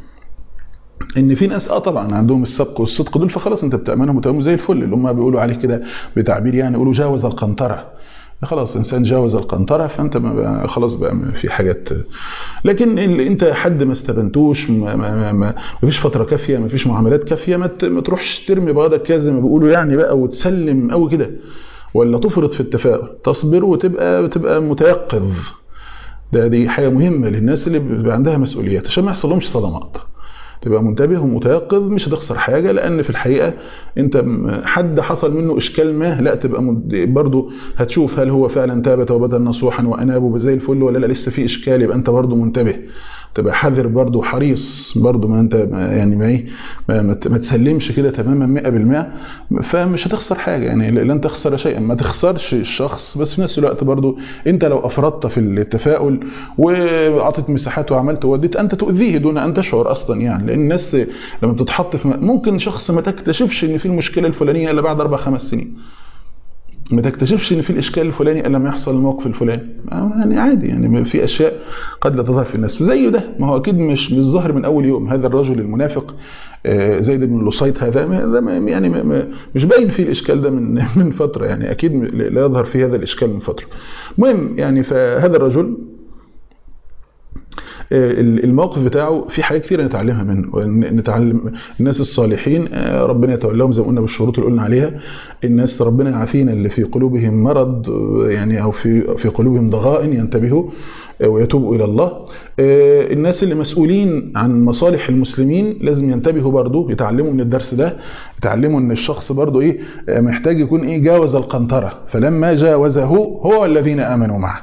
ان في ناس اه طبعا عندهم السبق والصدق دول فخلاص انت بتامنهم وتامنهم زي الفل اللي هم بيقولوا عليه كده بتعبير يعني يقولوا جاوز القنطره خلاص انسان جاوز القنطره فانت ما بقى خلاص بقى في حاجات لكن اللي انت حد ما استبنتوش ما, ما, ما فيش فتره كافيه ما فيش معاملات كافيه ما, ما تروحش ترمي بياضك كده زي ما بيقولوا يعني بقى وتسلم قوي كده ولا تفرط في التفاؤل تصبر وتبقى تبقى متيقظ ده دي حاجه مهمه للناس اللي بيبقى عندها مسؤوليات عشان ما يحصلهمش صدمات تبقى منتبه ومتيقظ مش هتخسر حاجه لان في الحقيقه انت حد حصل منه اشكال ما لا تبقى برضه هتشوف هل هو فعلا تاب توبه نصوحا واناب زي الفل ولا لا لسه في اشكال يبقى انت برضه منتبه تبقى حذر برضه حريص برضه ما انت يعني ما ايه ما, ما تسلمش كده تماما 100% فمش هتخسر حاجه يعني لن تخسر شيئا ما تخسرش الشخص بس في نفس الوقت برضه انت لو افرطت في التفاؤل وعطيت مساحات وعملت ووديت انت تؤذيه دون ان تشعر اصلا يعني لان الناس لما بتتحط في ممكن شخص ما تكتشفش ان في المشكله الفلانيه الا بعد اربع خمس سنين ما تكتشفش ان في الاشكال الفلاني الا لما يحصل الموقف الفلاني يعني عادي يعني في اشياء قد لا تظهر في الناس زيه ده ما هو اكيد مش مش ظاهر من اول يوم هذا الرجل المنافق زيد بن لصيط هذا هذا يعني مش باين فيه الاشكال ده من من فتره يعني اكيد لا يظهر فيه هذا الاشكال من فتره المهم يعني فهذا الرجل الموقف بتاعه في حاجات كتير نتعلمها منه نتعلم الناس الصالحين ربنا يتولاهم زي ما قلنا بالشروط اللي قلنا عليها الناس ربنا يعافينا اللي في قلوبهم مرض يعني او في في قلوبهم ضغائن ينتبهوا ويتوبوا الى الله الناس اللي مسؤولين عن مصالح المسلمين لازم ينتبهوا برضو يتعلموا من الدرس ده يتعلموا ان الشخص برضو ايه محتاج يكون ايه جاوز القنطره فلما جاوزه هو والذين امنوا معه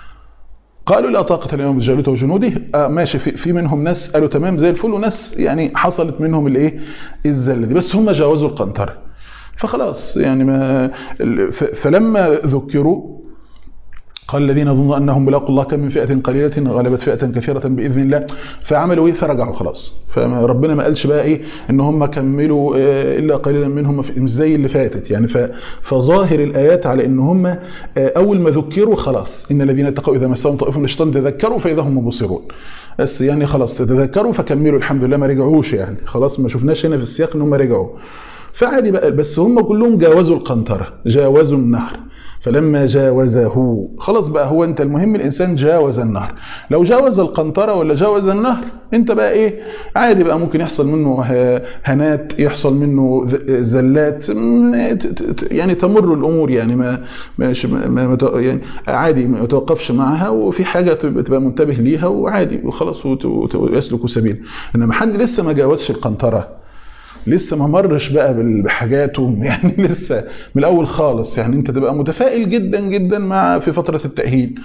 قالوا لا طاقة اليوم بجالوت وجنوده آه ماشي في, في منهم ناس قالوا تمام زي الفل وناس يعني حصلت منهم الايه الزله دي بس هم جاوزوا القنطره فخلاص يعني ما فلما ذكروا قال الذين يظنون انهم ملاقوا الله كم من فئه قليله غلبت فئه كثيره باذن الله فعملوا ايه فرجعوا خلاص فربنا ما قالش بقى ايه ان هم كملوا الا قليلا منهم مش زي اللي فاتت يعني فظاهر الايات على ان هم اول ما ذكروا خلاص ان الذين اتقوا اذا مسهم طائف من الشيطان تذكروا فاذا هم مبصرون بس يعني خلاص تذكروا فكملوا الحمد لله ما رجعوش يعني خلاص ما شفناش هنا في السياق ان هم رجعوا فعادي بقى بس هم كلهم جاوزوا القنطره جاوزوا النهر فلما جاوزه خلاص بقى هو انت المهم الانسان جاوز النهر لو جاوز القنطره ولا جاوز النهر انت بقى ايه عادي بقى ممكن يحصل منه هنات يحصل منه زلات يعني تمر الامور يعني ما ماشي ما, ما يعني عادي ما يتوقفش معها وفي حاجه تبقى منتبه ليها وعادي وخلاص ويسلك سبيل انما حد لسه ما جاوزش القنطره لسه ما مرش بقى بحاجاته يعني لسه من الاول خالص يعني انت تبقى متفائل جدا جدا مع في فتره التاهيل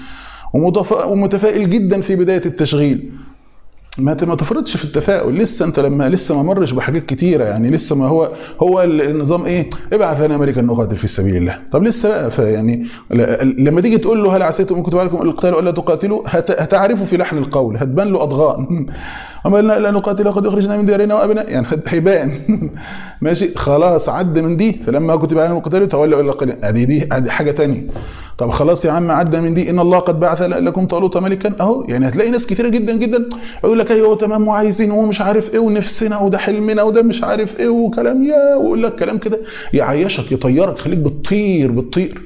ومتفائل جدا في بدايه التشغيل ما ما تفرطش في التفاؤل لسه انت لما لسه ما مرش بحاجات كتيره يعني لسه ما هو هو النظام ايه ابعث لنا ملكا نقاتل في سبيل الله طب لسه بقى فيعني لما تيجي تقول له هل عسيتم ان كتب عليكم القتال والا تقاتلوا هتعرفه في لحن القول هتبان له اضغان اما لا نقاتل قد اخرجنا من ديارنا وابناء يعني هيبان ماشي خلاص عد من دي فلما كتب عليهم القتال تولوا الا قليلا ادي دي حاجه ثانيه طب خلاص يا عم عدى من دي ان الله قد بعث لكم طالوت ملكا اهو يعني هتلاقي ناس كثيره جدا جدا يقول لك ايوه تمام وعايزين ومش عارف ايه ونفسنا وده حلمنا وده مش عارف ايه وكلام يا ويقول لك كلام كده يعيشك يطيرك خليك بتطير بتطير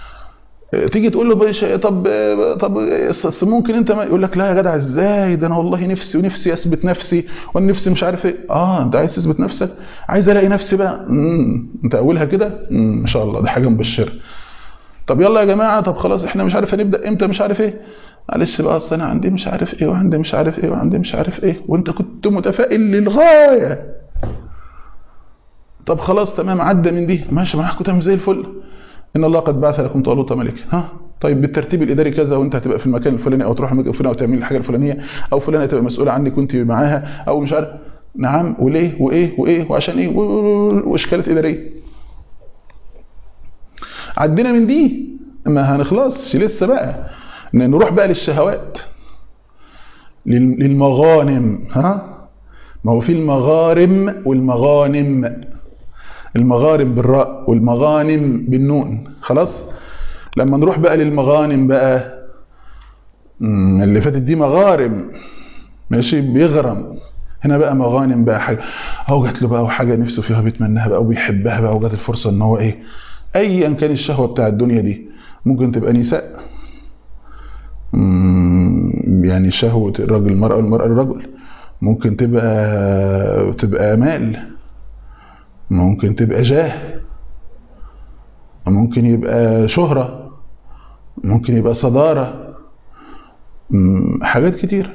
تيجي تقول له بيش طب طب ممكن انت ما يقول لك لا يا جدع ازاي ده انا والله نفسي ونفسي اثبت نفسي والنفسي مش عارف ايه اه انت عايز تثبت نفسك عايز الاقي نفسي بقى امم انت اولها كده ما شاء الله دي حاجه مبشره طب يلا يا جماعه طب خلاص احنا مش عارف هنبدا امتى مش عارف ايه معلش بقى اصل انا عندي مش عارف ايه وعندي مش عارف ايه وعندي مش عارف ايه وانت كنت متفائل للغايه طب خلاص تمام عدى من دي ماشي معاكم تمام زي الفل ان الله قد بعث لكم طالوت ملكا ها طيب بالترتيب الاداري كذا وانت هتبقى في المكان الفلاني او تروح المكان الفلاني او تعمل الحاجه الفلانيه او فلانه هتبقى مسؤوله عنك وانت معاها او مش عارف نعم وليه وايه وايه وعشان ايه واشكالات اداريه عدينا من دي ما هنخلصش لسه بقى نروح بقى للشهوات للمغانم ها ما هو في المغارم والمغانم المغارم بالراء والمغانم بالنون خلاص لما نروح بقى للمغانم بقى اللي فاتت دي مغارم ماشي بيغرم هنا بقى مغانم بقى حاجه اهو جات له بقى وحاجه نفسه فيها بيتمناها بقى وبيحبها بقى وجات الفرصه ان هو ايه ايا كان الشهوه بتاع الدنيا دي ممكن تبقى نساء يعني شهوه الرجل المراه والمراه الرجل ممكن تبقى تبقى مال ممكن تبقى جاه ممكن يبقى شهرة ممكن يبقى صدارة حاجات كتير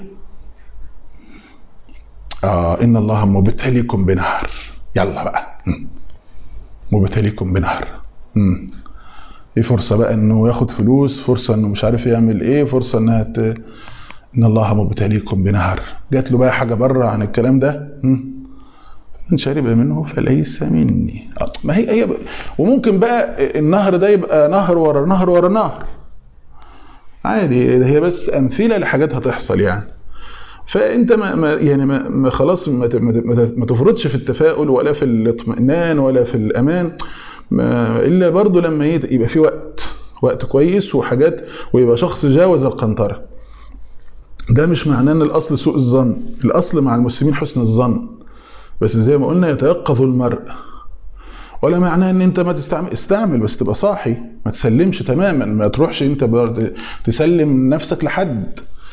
آه إن الله مبتليكم بنهر يلا بقى مبتليكم بنهر في فرصة بقى انه ياخد فلوس فرصة انه مش عارف يعمل ايه فرصة انها ت... ان الله مبتليكم بنهر جات له بقى حاجة بره عن الكلام ده من شرب منه فليس مني ما هي هي وممكن بقى النهر ده يبقى نهر ورا نهر ورا نهر عادي هي بس امثله لحاجات هتحصل يعني فانت ما, ما يعني ما, ما خلاص ما, ما, ما تفرطش في التفاؤل ولا في الاطمئنان ولا في الامان ما الا برضه لما يبقى في وقت وقت كويس وحاجات ويبقى شخص جاوز القنطره ده مش معناه ان الاصل سوء الظن الاصل مع المسلمين حسن الظن بس زي ما قلنا يتيقظ المرء ولا معناه ان انت ما تستعمل استعمل بس تبقى صاحي ما تسلمش تماما ما تروحش انت تسلم نفسك لحد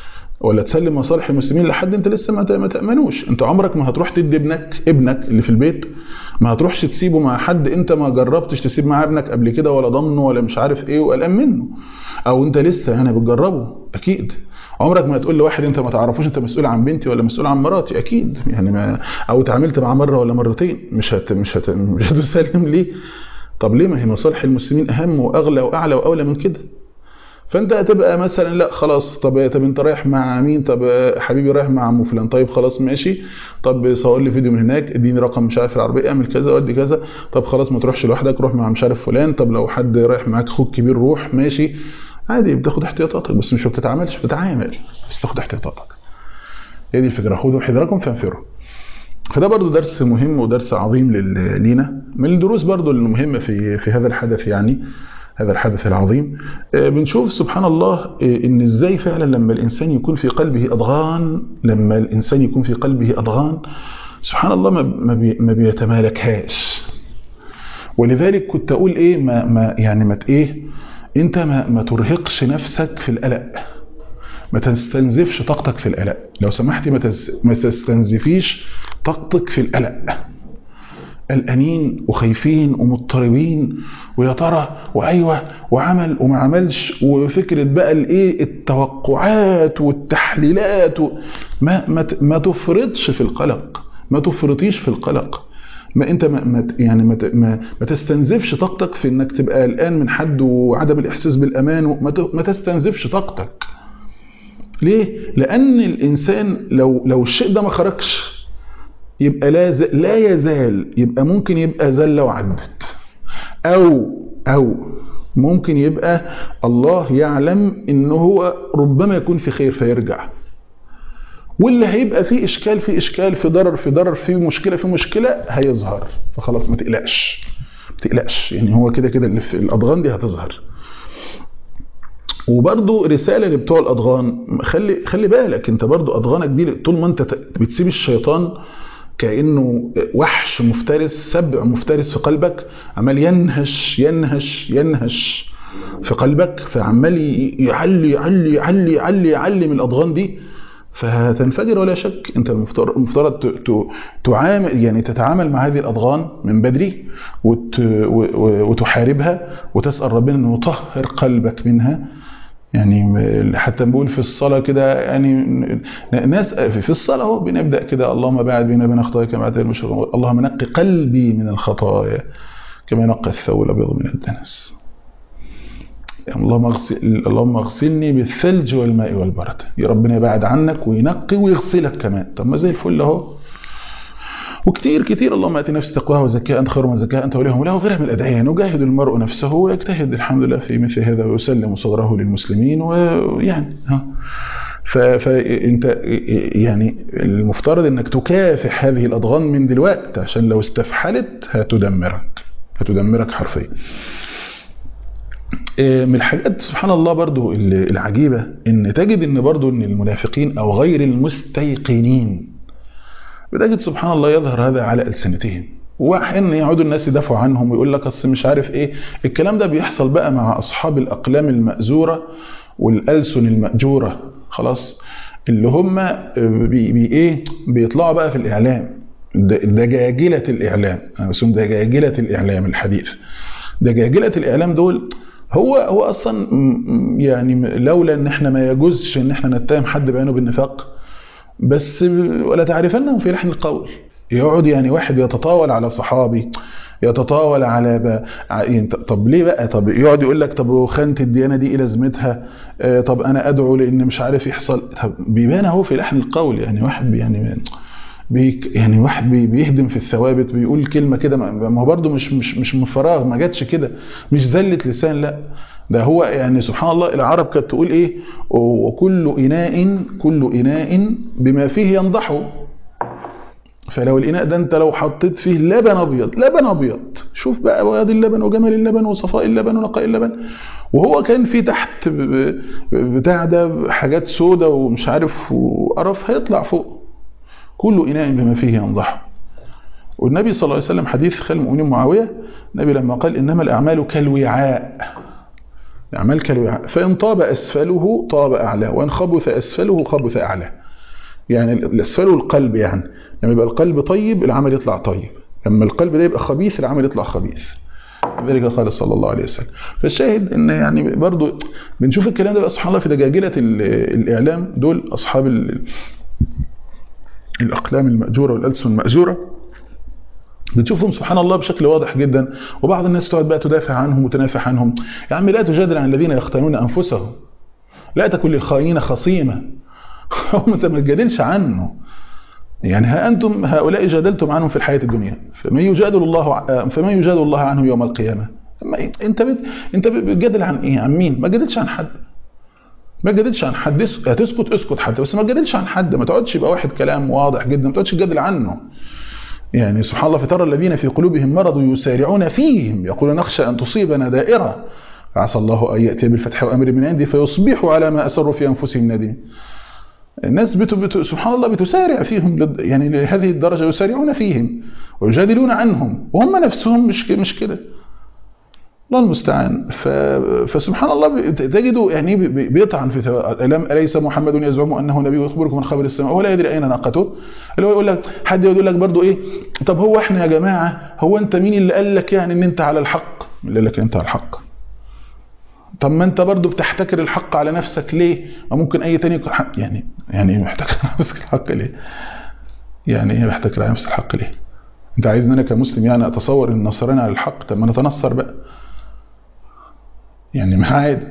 ولا تسلم مصالح المسلمين لحد انت لسه ما ما تامنوش انت عمرك ما هتروح تدي ابنك ابنك اللي في البيت ما هتروحش تسيبه مع حد انت ما جربتش تسيب معاه ابنك قبل كده ولا ضامنه ولا مش عارف ايه وقلقان منه او انت لسه يعني بتجربه اكيد عمرك ما تقول لواحد انت ما تعرفوش انت مسؤول عن بنتي ولا مسؤول عن مراتي اكيد يعني ما او اتعاملت معاه مره ولا مرتين مش هت مش هت مش هتسلم ليه طب ليه ما هي مصالح المسلمين اهم واغلى واعلى واولى من كده فانت هتبقى مثلا لا خلاص طب طب انت رايح مع مين طب حبيبي رايح مع عمو فلان طيب خلاص ماشي طب صور لي فيديو من هناك اديني رقم مش عارف العربيه اعمل كذا ودي كذا طب خلاص ما تروحش لوحدك روح مع مش عارف فلان طب لو حد رايح معاك اخوك كبير روح ماشي عادي بتاخد احتياطاتك بس مش بتتعاملش بتتعامل بس تاخد احتياطاتك هي دي الفكره خذوا حذركم فانفروا فده برضو درس مهم ودرس عظيم لينا من الدروس برضو المهمه في في هذا الحدث يعني هذا الحدث العظيم بنشوف سبحان الله ان ازاي فعلا لما الانسان يكون في قلبه اضغان لما الانسان يكون في قلبه اضغان سبحان الله ما ما بيتمالكهاش ولذلك كنت اقول ايه ما, ما يعني ما ايه انت ما, ما ترهقش نفسك في القلق ما تستنزفش طاقتك في القلق لو سمحتي ما, ما تستنزفيش طاقتك في القلق قلقانين وخايفين ومضطربين ويا ترى وايوه وعمل وما عملش وفكره بقى الايه التوقعات والتحليلات و... ما ما ما تفرطش في القلق ما تفرطيش في القلق ما انت ما, ما يعني ما, ما, ما تستنزفش طاقتك في انك تبقى قلقان من حد وعدم الاحساس بالامان وما ما تستنزفش طاقتك ليه لان الانسان لو لو الشيء ده ما خرجش يبقى لا, لا يزال يبقى ممكن يبقى زلة وعدت أو أو ممكن يبقى الله يعلم إن هو ربما يكون في خير فيرجع واللي هيبقى فيه إشكال في إشكال في ضرر في ضرر في مشكلة في مشكلة هيظهر فخلاص ما تقلقش ما تقلقش يعني هو كده كده اللي في الأضغان دي هتظهر وبرضو رسالة لبتوع الأضغان خلي خلي بالك انت برضو أضغانك دي طول ما انت بتسيب الشيطان كأنه وحش مفترس سبع مفترس في قلبك عمال ينهش ينهش ينهش في قلبك فعمال يعلي يعلي يعلي يعلي يعلي من الأضغان دي فهتنفجر ولا شك انت المفترض المفترض تعامل يعني تتعامل مع هذه الاضغان من بدري وتحاربها وتسال ربنا انه يطهر قلبك منها يعني حتى نقول في الصلاه كده يعني ناس في الصلاه اهو بنبدا كده اللهم باعد بيننا وبين خطاياك كما بعد المشرق اللهم نقي قلبي من الخطايا كما ينقى الثوب الابيض من الدنس يعني اللهم اغسل اللهم اغسلني بالثلج والماء والبرد يا ربنا يبعد عنك وينقي ويغسلك كمان طب ما زي الفل اهو وكتير كتير اللهم اتي نفسي تقواها وزكاها انت خير من زكاها انت وليهم وله غيرها من الادعيه نجاهد المرء نفسه ويجتهد الحمد لله في مثل هذا ويسلم صدره للمسلمين ويعني ها فانت يعني المفترض انك تكافح هذه الاضغان من دلوقتي عشان لو استفحلت هتدمرك هتدمرك حرفيا من الحاجات سبحان الله برضو العجيبة ان تجد ان برضو ان المنافقين او غير المستيقنين بتجد سبحان الله يظهر هذا على ألسنتهم واحيانا يقعدوا الناس يدافعوا عنهم ويقول لك اصل مش عارف ايه الكلام ده بيحصل بقى مع اصحاب الاقلام المأزورة والألسن المأجورة خلاص اللي هم بي, بي ايه بيطلعوا بقى في الاعلام دجاجلة الاعلام انا بسميهم دجاجلة الاعلام الحديث دجاجلة الاعلام دول هو هو اصلا يعني لولا ان احنا ما يجوزش ان احنا نتهم حد بعينه بالنفاق بس ولا تعرفنهم في لحن القول يقعد يعني واحد يتطاول على صحابي يتطاول على ب... يعني طب ليه بقى طب يقعد يقول لك طب وخانه الديانه دي ايه لازمتها طب انا ادعو لان مش عارف يحصل طب بيبان اهو في لحن القول يعني واحد يعني بي يعني واحد بي بيهدم في الثوابت بيقول كلمه كده ما هو برده مش مش مش من فراغ ما جاتش كده مش زله لسان لا ده هو يعني سبحان الله العرب كانت تقول ايه وكل اناء كل اناء بما فيه ينضحه فلو الاناء ده انت لو حطيت فيه لبن ابيض لبن ابيض شوف بقى بياض اللبن وجمال اللبن وصفاء اللبن ونقاء اللبن وهو كان في تحت بتاع ده حاجات سودة ومش عارف وقرف هيطلع فوق كل اناء بما فيه ينضح والنبي صلى الله عليه وسلم حديث خال المؤمنين معاويه النبي لما قال انما الاعمال كالوعاء اعمال كالوعاء فان طاب اسفله طاب اعلاه وان خبث اسفله خبث اعلاه يعني الاسفل القلب يعني لما يبقى القلب طيب العمل يطلع طيب لما القلب ده يبقى خبيث العمل يطلع خبيث ذلك قال صلى الله عليه وسلم فالشاهد ان يعني برضو بنشوف الكلام ده بقى سبحان الله في دجاجله الاعلام دول اصحاب الاقلام الماجوره والالسن الماجوره بتشوفهم سبحان الله بشكل واضح جدا وبعض الناس تقعد بقى تدافع عنهم وتنافع عنهم يا عم لا تجادل عن الذين يختانون انفسهم لا تكن للخائنين خصيمه هو ما تجادلش عنه يعني ها انتم هؤلاء جادلتم عنهم في الحياه الدنيا فمن يجادل الله فمن يجادل الله عنهم يوم القيامه انت بت... انت بتجادل عن ايه عن مين ما جادلش عن حد ما تجادلش عن حد هتسكت اسكت حتى بس ما تجادلش عن حد ما تقعدش يبقى واحد كلام واضح جدا ما تقعدش تجادل عنه يعني سبحان الله فترى الذين في قلوبهم مرض يسارعون فيهم يقول نخشى ان تصيبنا دائره فعسى الله ان ياتي بالفتح وامر من عندي فيصبحوا على ما اسروا في انفسهم نادمين الناس بت... بت... سبحان الله بتسارع فيهم لد... يعني لهذه الدرجه يسارعون فيهم ويجادلون عنهم وهم نفسهم مش مش كده الله المستعان ف... فسبحان الله تجده يعني بيطعن في ألم أليس محمد يزعم أنه نبي ويخبركم من خبر السماء وهو لا يدري أين ناقته اللي هو يقول لك حد يقول لك برضه إيه طب هو إحنا يا جماعة هو أنت مين اللي قال لك يعني إن أنت على الحق اللي قال لك أنت على الحق طب ما أنت برضه بتحتكر الحق على نفسك ليه ما ممكن أي تاني يكون حق يعني يعني إيه محتكر على نفسك الحق ليه يعني إيه محتكر على نفسك الحق ليه أنت عايزني أنا كمسلم يعني أتصور إن النصراني على الحق طب ما نتنصر بقى يعني ما عادي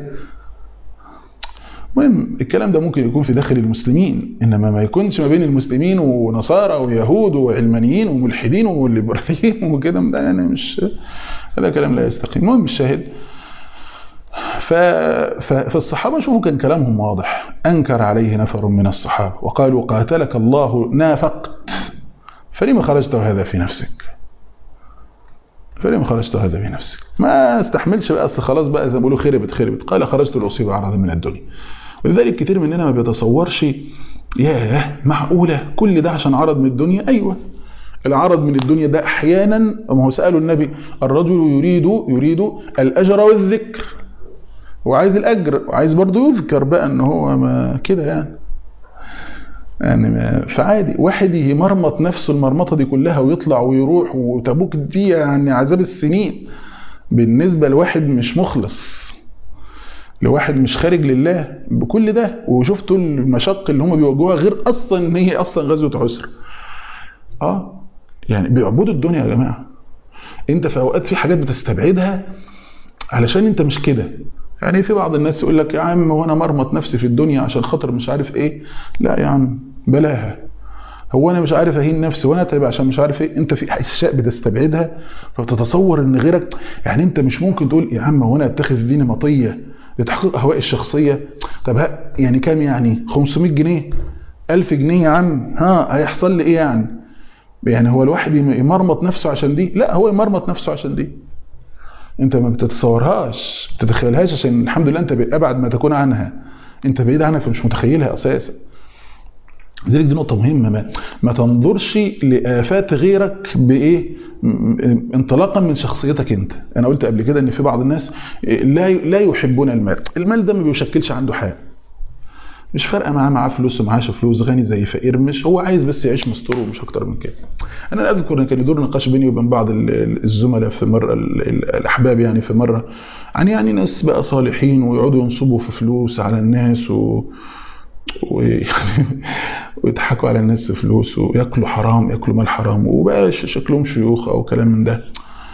المهم الكلام ده ممكن يكون في داخل المسلمين انما ما يكونش ما بين المسلمين ونصارى ويهود وعلمانيين وملحدين وليبراليين وكده ده يعني مش هذا كلام لا يستقيم المهم الشاهد ف... فالصحابه شوفوا كان كلامهم واضح انكر عليه نفر من الصحابه وقالوا قاتلك الله نافقت فلما خرجت هذا في نفسك فلما خرجت هذا بنفسك ما استحملش بقى خلاص بقى زي ما بيقولوا خربت خربت قال خرجت لاصيب عرضا من الدنيا ولذلك كتير مننا ما بيتصورش ياه معقوله كل ده عشان عرض من الدنيا ايوه العرض من الدنيا ده احيانا ما هو سالوا النبي الرجل يريد يريد الاجر والذكر هو عايز الاجر وعايز برضه يذكر بقى ان هو ما كده يعني يعني فعادي واحد يمرمط نفسه المرمطه دي كلها ويطلع ويروح وتبوك دي يعني عذاب السنين بالنسبه لواحد مش مخلص لواحد مش خارج لله بكل ده وشفتوا المشق اللي هم بيواجهوها غير اصلا ان هي اصلا غزوه عسر اه يعني بيعبدوا الدنيا يا جماعه انت في اوقات في حاجات بتستبعدها علشان انت مش كده يعني في بعض الناس يقول لك يا عم هو انا مرمط نفسي في الدنيا عشان خاطر مش عارف ايه لا يا عم بلاها هو انا مش عارف اهين نفسي وانا اتعب عشان مش عارف ايه انت في اشياء بتستبعدها فبتتصور ان غيرك يعني انت مش ممكن تقول يا عم هو انا اتخذ دي نمطيه لتحقيق اهوائي الشخصيه طب يعني كام يعني 500 جنيه 1000 جنيه يا عم ها هيحصل لي ايه يعني يعني هو الواحد يمرمط نفسه عشان دي لا هو يمرمط نفسه عشان دي انت ما بتتصورهاش ما بتتخيلهاش عشان الحمد لله انت ابعد ما تكون عنها انت بعيد عنها فمش متخيلها اساسا لذلك دي نقطة مهمة ما, ما تنظرش لآفات غيرك بإيه انطلاقا من شخصيتك انت انا قلت قبل كده ان في بعض الناس لا لا يحبون المال المال ده ما بيشكلش عنده حاجة مش فارقه معاه معاه فلوس ومعاش فلوس غني زي فقير مش هو عايز بس يعيش مستور ومش اكتر من كده انا اذكر ان كان يدور نقاش بيني وبين بعض الزملاء في مره الاحباب يعني في مره عن يعني ناس بقى صالحين ويقعدوا ينصبوا في فلوس على الناس و ويعني ويضحكوا على الناس فلوس وياكلوا حرام ياكلوا مال حرام وبقى شكلهم شيوخ او كلام من ده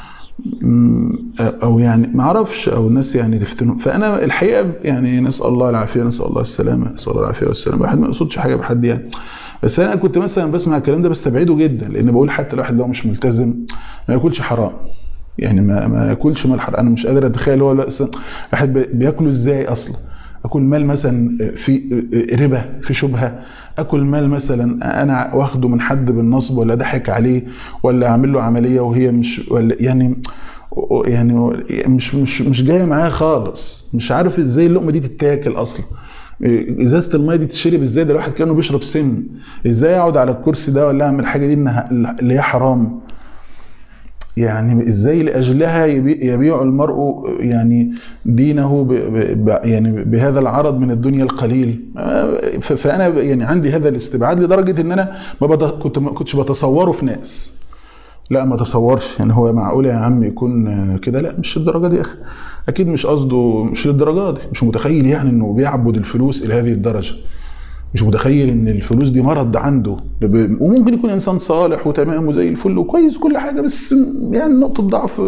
او يعني ما اعرفش او الناس يعني تفتنوا فانا الحقيقه يعني نسال الله العافيه نسال الله السلامه نسال الله العافيه والسلامه الواحد ما يقصدش حاجه بحد يعني بس انا كنت مثلا بسمع الكلام ده بستبعده جدا لان بقول حتى الواحد لو مش ملتزم ما ياكلش حرام يعني ما ما ياكلش مال حرام انا مش قادر اتخيل هو الواحد بياكله ازاي اصلا اكل مال مثلا في ربا في شبهه اكل مال مثلا انا واخده من حد بالنصب ولا ضحك عليه ولا اعمل له عمليه وهي مش ولا يعني يعني مش مش مش جايه معايا خالص مش عارف ازاي اللقمه دي تتاكل اصلا ازازه الميه دي تشرب ازاي ده الواحد كانه بيشرب سم ازاي اقعد على الكرسي ده ولا اعمل حاجه دي انها اللي هي حرام يعني ازاي لاجلها يبيع المرء يعني دينه ب ب يعني بهذا العرض من الدنيا القليل فانا يعني عندي هذا الاستبعاد لدرجه ان انا ما كنت ما كنتش بتصوره في ناس لا ما تصورش يعني هو معقول يا عم يكون كده لا مش الدرجه دي يا اخي اكيد مش قصده مش للدرجه دي مش متخيل يعني انه بيعبد الفلوس الى هذه الدرجه مش متخيل ان الفلوس دي مرض عنده وممكن يكون انسان صالح وتمام وزي الفل وكويس كل حاجه بس يعني نقطه ضعف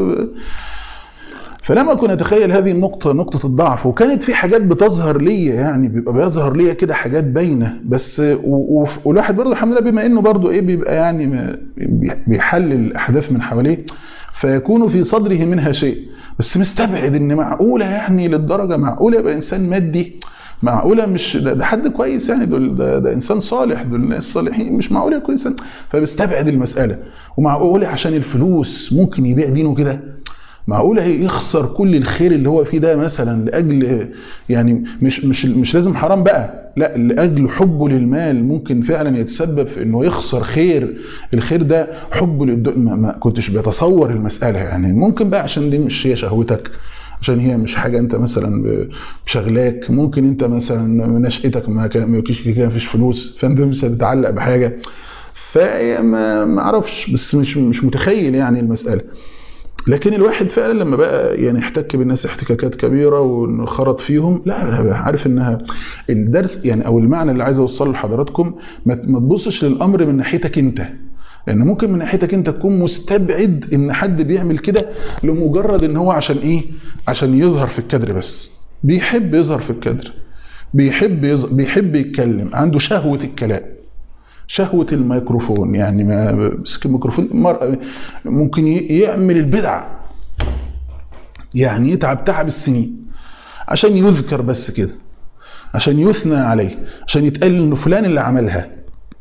فلما كنت اتخيل هذه النقطه نقطه الضعف وكانت في حاجات بتظهر ليا يعني بيبقى بيظهر ليا كده حاجات باينه بس والواحد برضه الحمد لله بما انه برضه ايه بيبقى يعني بيحلل الاحداث من حواليه فيكون في صدره منها شيء بس مستبعد ان معقوله يعني للدرجه معقوله يبقى انسان مادي معقوله مش ده, ده حد كويس يعني دول ده, ده انسان صالح دول ناس صالحين مش معقوله كويس فبيستبعد المساله ومعقوله عشان الفلوس ممكن يبيع دينه كده معقوله يخسر كل الخير اللي هو فيه ده مثلا لاجل يعني مش مش مش لازم حرام بقى لا لاجل حبه للمال ممكن فعلا يتسبب في انه يخسر خير الخير ده حبه للدنيا ما كنتش بتصور المساله يعني ممكن بقى عشان دي مش هي شهوتك عشان هي مش حاجه انت مثلا شغلاك ممكن انت مثلا نشأتك ما كان فيش فلوس فانت مش هتتعلق بحاجه فما ما اعرفش بس مش مش متخيل يعني المساله لكن الواحد فعلا لما بقى يعني احتك بالناس احتكاكات كبيره وانخرط فيهم لا لا عارف انها الدرس يعني او المعنى اللي عايز اوصله لحضراتكم ما تبصش للامر من ناحيتك انت لان ممكن من ناحيتك انت تكون مستبعد ان حد بيعمل كده لمجرد ان هو عشان ايه عشان يظهر في الكادر بس بيحب يظهر في الكادر بيحب يظهر بيحب يتكلم عنده شهوه الكلام شهوه الميكروفون يعني ما مسك الميكروفون ممكن يعمل البدعه يعني يتعب تعب السنين عشان يذكر بس كده عشان يثنى عليه عشان يتقال انه فلان اللي عملها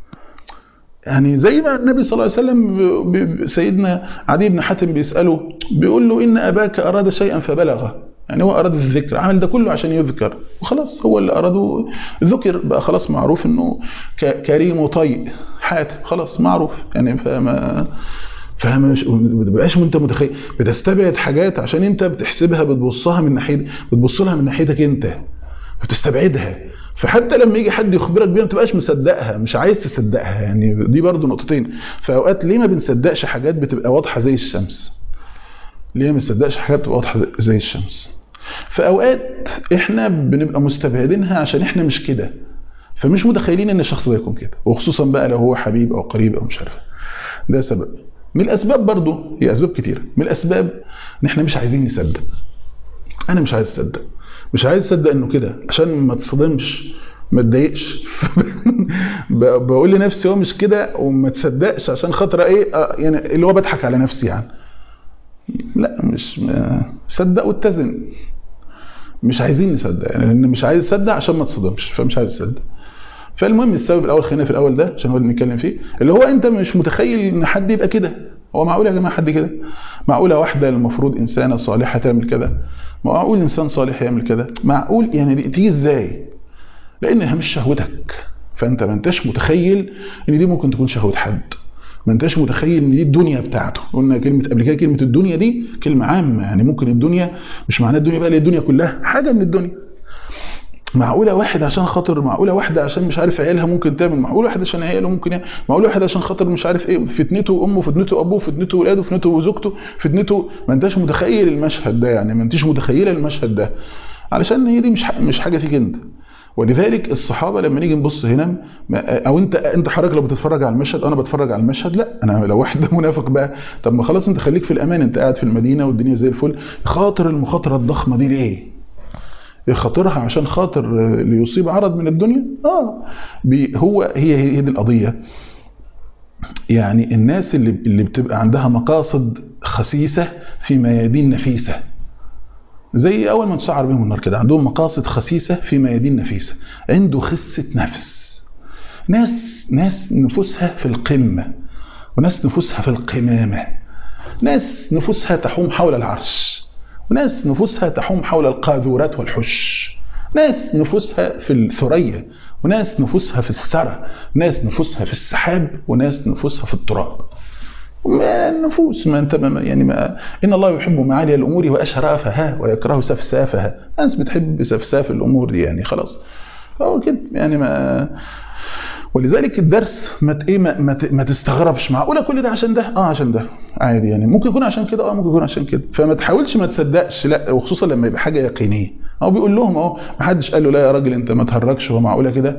يعني زي ما النبي صلى الله عليه وسلم سيدنا عدي بن حاتم بيسأله بيقول له إن أباك أراد شيئا فبلغه يعني هو أراد الذكر عمل ده كله عشان يذكر وخلاص هو اللي أراده ذكر بقى خلاص معروف إنه كريم وطيء حاتم خلاص معروف يعني فما فما ما تبقاش انت متخيل بتستبعد حاجات عشان انت بتحسبها بتبصها من ناحيه بتبص لها من ناحيتك انت بتستبعدها فحتى لما يجي حد يخبرك بيها ما تبقاش مصدقها مش عايز تصدقها يعني دي برضو نقطتين فاوقات ليه ما بنصدقش حاجات بتبقى واضحه زي الشمس ليه ما بنصدقش حاجات بتبقى واضحه زي الشمس فاوقات احنا بنبقى مستبعدينها عشان احنا مش كده فمش متخيلين ان الشخص ده يكون كده وخصوصا بقى لو هو حبيب او قريب او مش عارف ده سبب من الاسباب برضو هي اسباب كتيره من الاسباب ان احنا مش عايزين نصدق انا مش عايز اصدق مش عايز اصدق انه كده عشان ما تصدمش ما تضايقش بقول لنفسي هو مش كده وما تصدقش عشان خاطر ايه آه يعني اللي هو بضحك على نفسي يعني لا مش صدق واتزن مش عايزين نصدق يعني لان مش عايز اصدق عشان ما تصدمش فمش عايز اصدق فالمهم السبب الاول خلينا في الاول ده عشان هو اللي بنتكلم فيه اللي هو انت مش متخيل ان حد يبقى كده هو معقول يا جماعه حد كده معقوله واحده المفروض انسانه صالحه تعمل كده معقول انسان صالح يعمل كده معقول يعني تيجي ازاي لانها مش شهوتك فانت ما انتش متخيل ان دي ممكن تكون شهوه حد ما انتش متخيل ان دي الدنيا بتاعته قلنا كلمه قبل كده كلمه الدنيا دي كلمه عامه يعني ممكن الدنيا مش معناها الدنيا بقى اللي الدنيا كلها حاجه من الدنيا معقوله واحد عشان خاطر معقوله واحده عشان مش عارف عيالها ممكن تعمل معقوله واحد عشان عياله ممكن يعمل معقوله واحد عشان خاطر مش عارف ايه فتنته وامه فتنته وابوه فتنته ولاده فتنته وزوجته فتنته ما انتش متخيل المشهد ده يعني ما انتش متخيله المشهد ده علشان هي دي مش مش حاجه فيك انت ولذلك الصحابه لما نيجي نبص هنا او انت انت حضرتك لو بتتفرج على المشهد انا بتفرج على المشهد لا انا لو واحد منافق بقى طب ما خلاص انت خليك في الامان انت قاعد في المدينه والدنيا زي الفل خاطر المخاطره الضخمه دي ليه يخاطرها عشان خاطر ليصيب عرض من الدنيا اه هو هي هي دي القضيه يعني الناس اللي اللي بتبقى عندها مقاصد خسيسه في ميادين نفيسه زي اول ما تشعر بهم النار كده عندهم مقاصد خسيسه في ميادين نفيسه عنده خسه نفس ناس ناس نفوسها في القمه وناس نفوسها في القمامه ناس نفوسها تحوم حول العرش وناس نفوسها تحوم حول القاذورات والحش ناس نفوسها في الثريا وناس نفوسها في الثرى ناس نفوسها في السحاب وناس نفوسها في التراب النفوس ما انت ما يعني ما ان الله يحب معالي الامور واشرافها ويكره سفسافها الناس بتحب سفساف الامور دي يعني خلاص هو كده يعني ما ولذلك الدرس ما ايه ما, ما, ما تستغربش معقوله كل ده عشان ده اه عشان ده عادي يعني ممكن يكون عشان كده اه ممكن يكون عشان كده فما تحاولش ما تصدقش لا وخصوصا لما يبقى حاجه يقينيه هو بيقول لهم اهو ما حدش قال له لا يا راجل انت ما تهرجش هو معقوله كده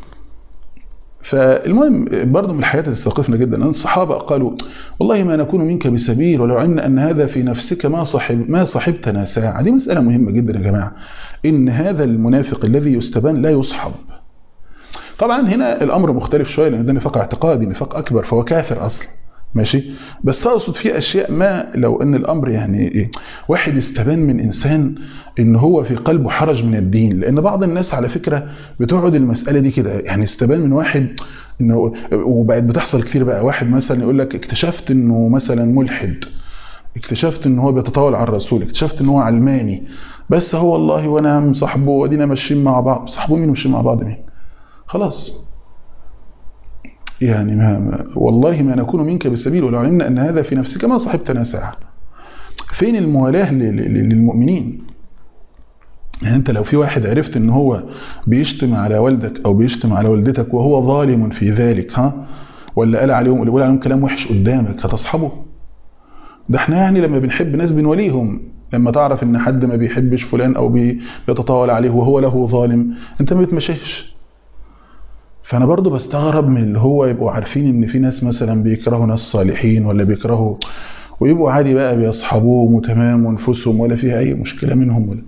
فالمهم برضه من الحياة اللي تستوقفنا جدا أن الصحابة قالوا والله ما نكون منك بسبيل ولو علمنا أن هذا في نفسك ما صحب ما صحبتنا ساعة دي مسألة مهمة جدا يا جماعة إن هذا المنافق الذي يستبان لا يصحب طبعا هنا الأمر مختلف شوية لأن ده نفاق اعتقادي نفاق أكبر فهو كافر أصلا ماشي بس اقصد في اشياء ما لو ان الامر يعني إيه واحد استبان من انسان ان هو في قلبه حرج من الدين لان بعض الناس على فكره بتقعد المساله دي كده يعني استبان من واحد انه وبقت بتحصل كتير بقى واحد مثلا يقول لك اكتشفت انه مثلا ملحد اكتشفت ان هو بيتطاول على الرسول اكتشفت ان هو علماني بس هو والله وانا مصاحبه وادينا ماشيين مع بعض صاحبه مين وماشيين مع بعض مين خلاص يعني ما والله ما نكون منك بسبيل ولو علمنا أن هذا في نفسك ما صحبتنا ساعة فين الموالاة للمؤمنين يعني أنت لو في واحد عرفت أن هو بيشتم على والدك أو بيشتم على والدتك وهو ظالم في ذلك ها ولا قال عليهم ولا قال عليهم كلام وحش قدامك هتصحبه ده احنا يعني لما بنحب ناس بنوليهم لما تعرف ان حد ما بيحبش فلان او بيتطاول عليه وهو له ظالم انت ما بتمشيش فانا برضو بستغرب من اللي هو يبقوا عارفين ان في ناس مثلا بيكرهوا ناس صالحين ولا بيكرهوا ويبقوا عادي بقى بيصحبوهم وتمام ونفوسهم ولا فيها اي مشكلة منهم ولا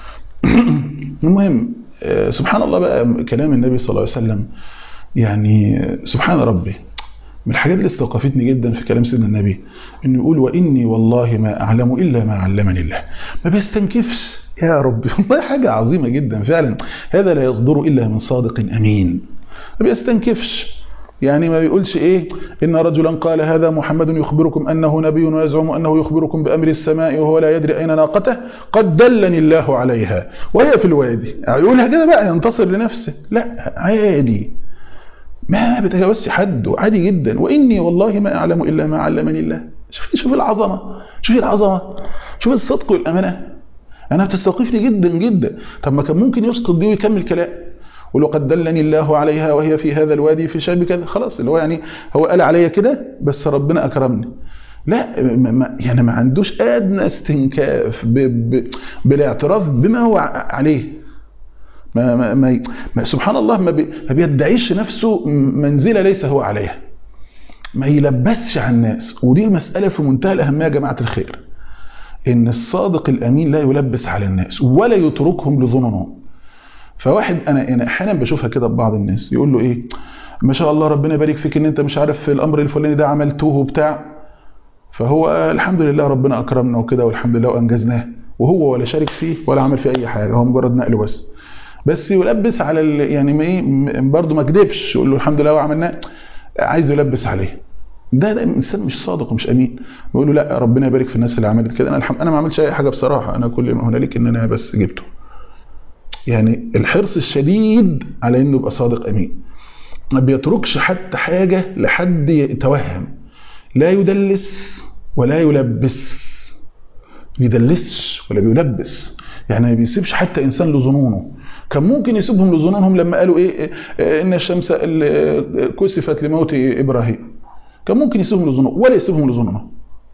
المهم سبحان الله بقى كلام النبي صلى الله عليه وسلم يعني سبحان ربي من الحاجات اللي استوقفتني جدا في كلام سيدنا النبي انه يقول واني والله ما اعلم الا ما علمني الله ما بيستنكفش يا ربي والله حاجة عظيمة جدا فعلا هذا لا يصدر الا من صادق امين ما بيستنكفش يعني ما بيقولش ايه ان رجلا قال هذا محمد يخبركم انه نبي ويزعم انه يخبركم بامر السماء وهو لا يدري اين ناقته قد دلني الله عليها وهي في الوادي يقولها كده بقى ينتصر لنفسه لا عادي ما بتجاوزش حد عادي جدا واني والله ما اعلم الا ما علمني الله شوف شوف العظمه شوف العظمه شوف الصدق والامانه انا بتستوقفني جدا جدا طب ما كان ممكن يسقط دي ويكمل كلام ولو قد دلني الله عليها وهي في هذا الوادي في شاب كذا خلاص اللي هو يعني هو قال عليا كده بس ربنا أكرمني لا ما يعني ما عندوش أدنى استنكاف ب ب بالاعتراف بما هو عليه ما ما ما, ما سبحان الله ما, بي ما بيدعيش نفسه منزلة ليس هو عليها ما يلبسش على الناس ودي المسألة في منتهى الأهمية يا جماعة الخير إن الصادق الأمين لا يلبس على الناس ولا يتركهم لظنونهم فواحد انا انا احيانا بشوفها كده ببعض الناس يقول له ايه ما شاء الله ربنا يبارك فيك ان انت مش عارف في الامر الفلاني ده عملتوه وبتاع فهو الحمد لله ربنا اكرمنا وكده والحمد لله وانجزناه وهو ولا شارك فيه ولا عمل فيه اي حاجه هو مجرد نقل بس بس يلبس على يعني ما ايه برضه ما كدبش يقول له الحمد لله وعملناه عايز يلبس عليه ده, ده انسان مش صادق ومش امين بيقول له لا ربنا يبارك في الناس اللي عملت كده انا الحمد انا ما عملتش اي حاجه بصراحه انا كل ما هنالك ان انا بس جبته يعني الحرص الشديد على انه يبقى صادق امين ما بيتركش حتى حاجة لحد يتوهم لا يدلس ولا يلبس بيدلسش ولا بيلبس يعني ما بيسيبش حتى انسان لظنونه كان ممكن يسيبهم لظنونهم لما قالوا ايه ان الشمس كسفت لموت ابراهيم كان ممكن يسيبهم لظنونهم ولا يسيبهم لظنونهم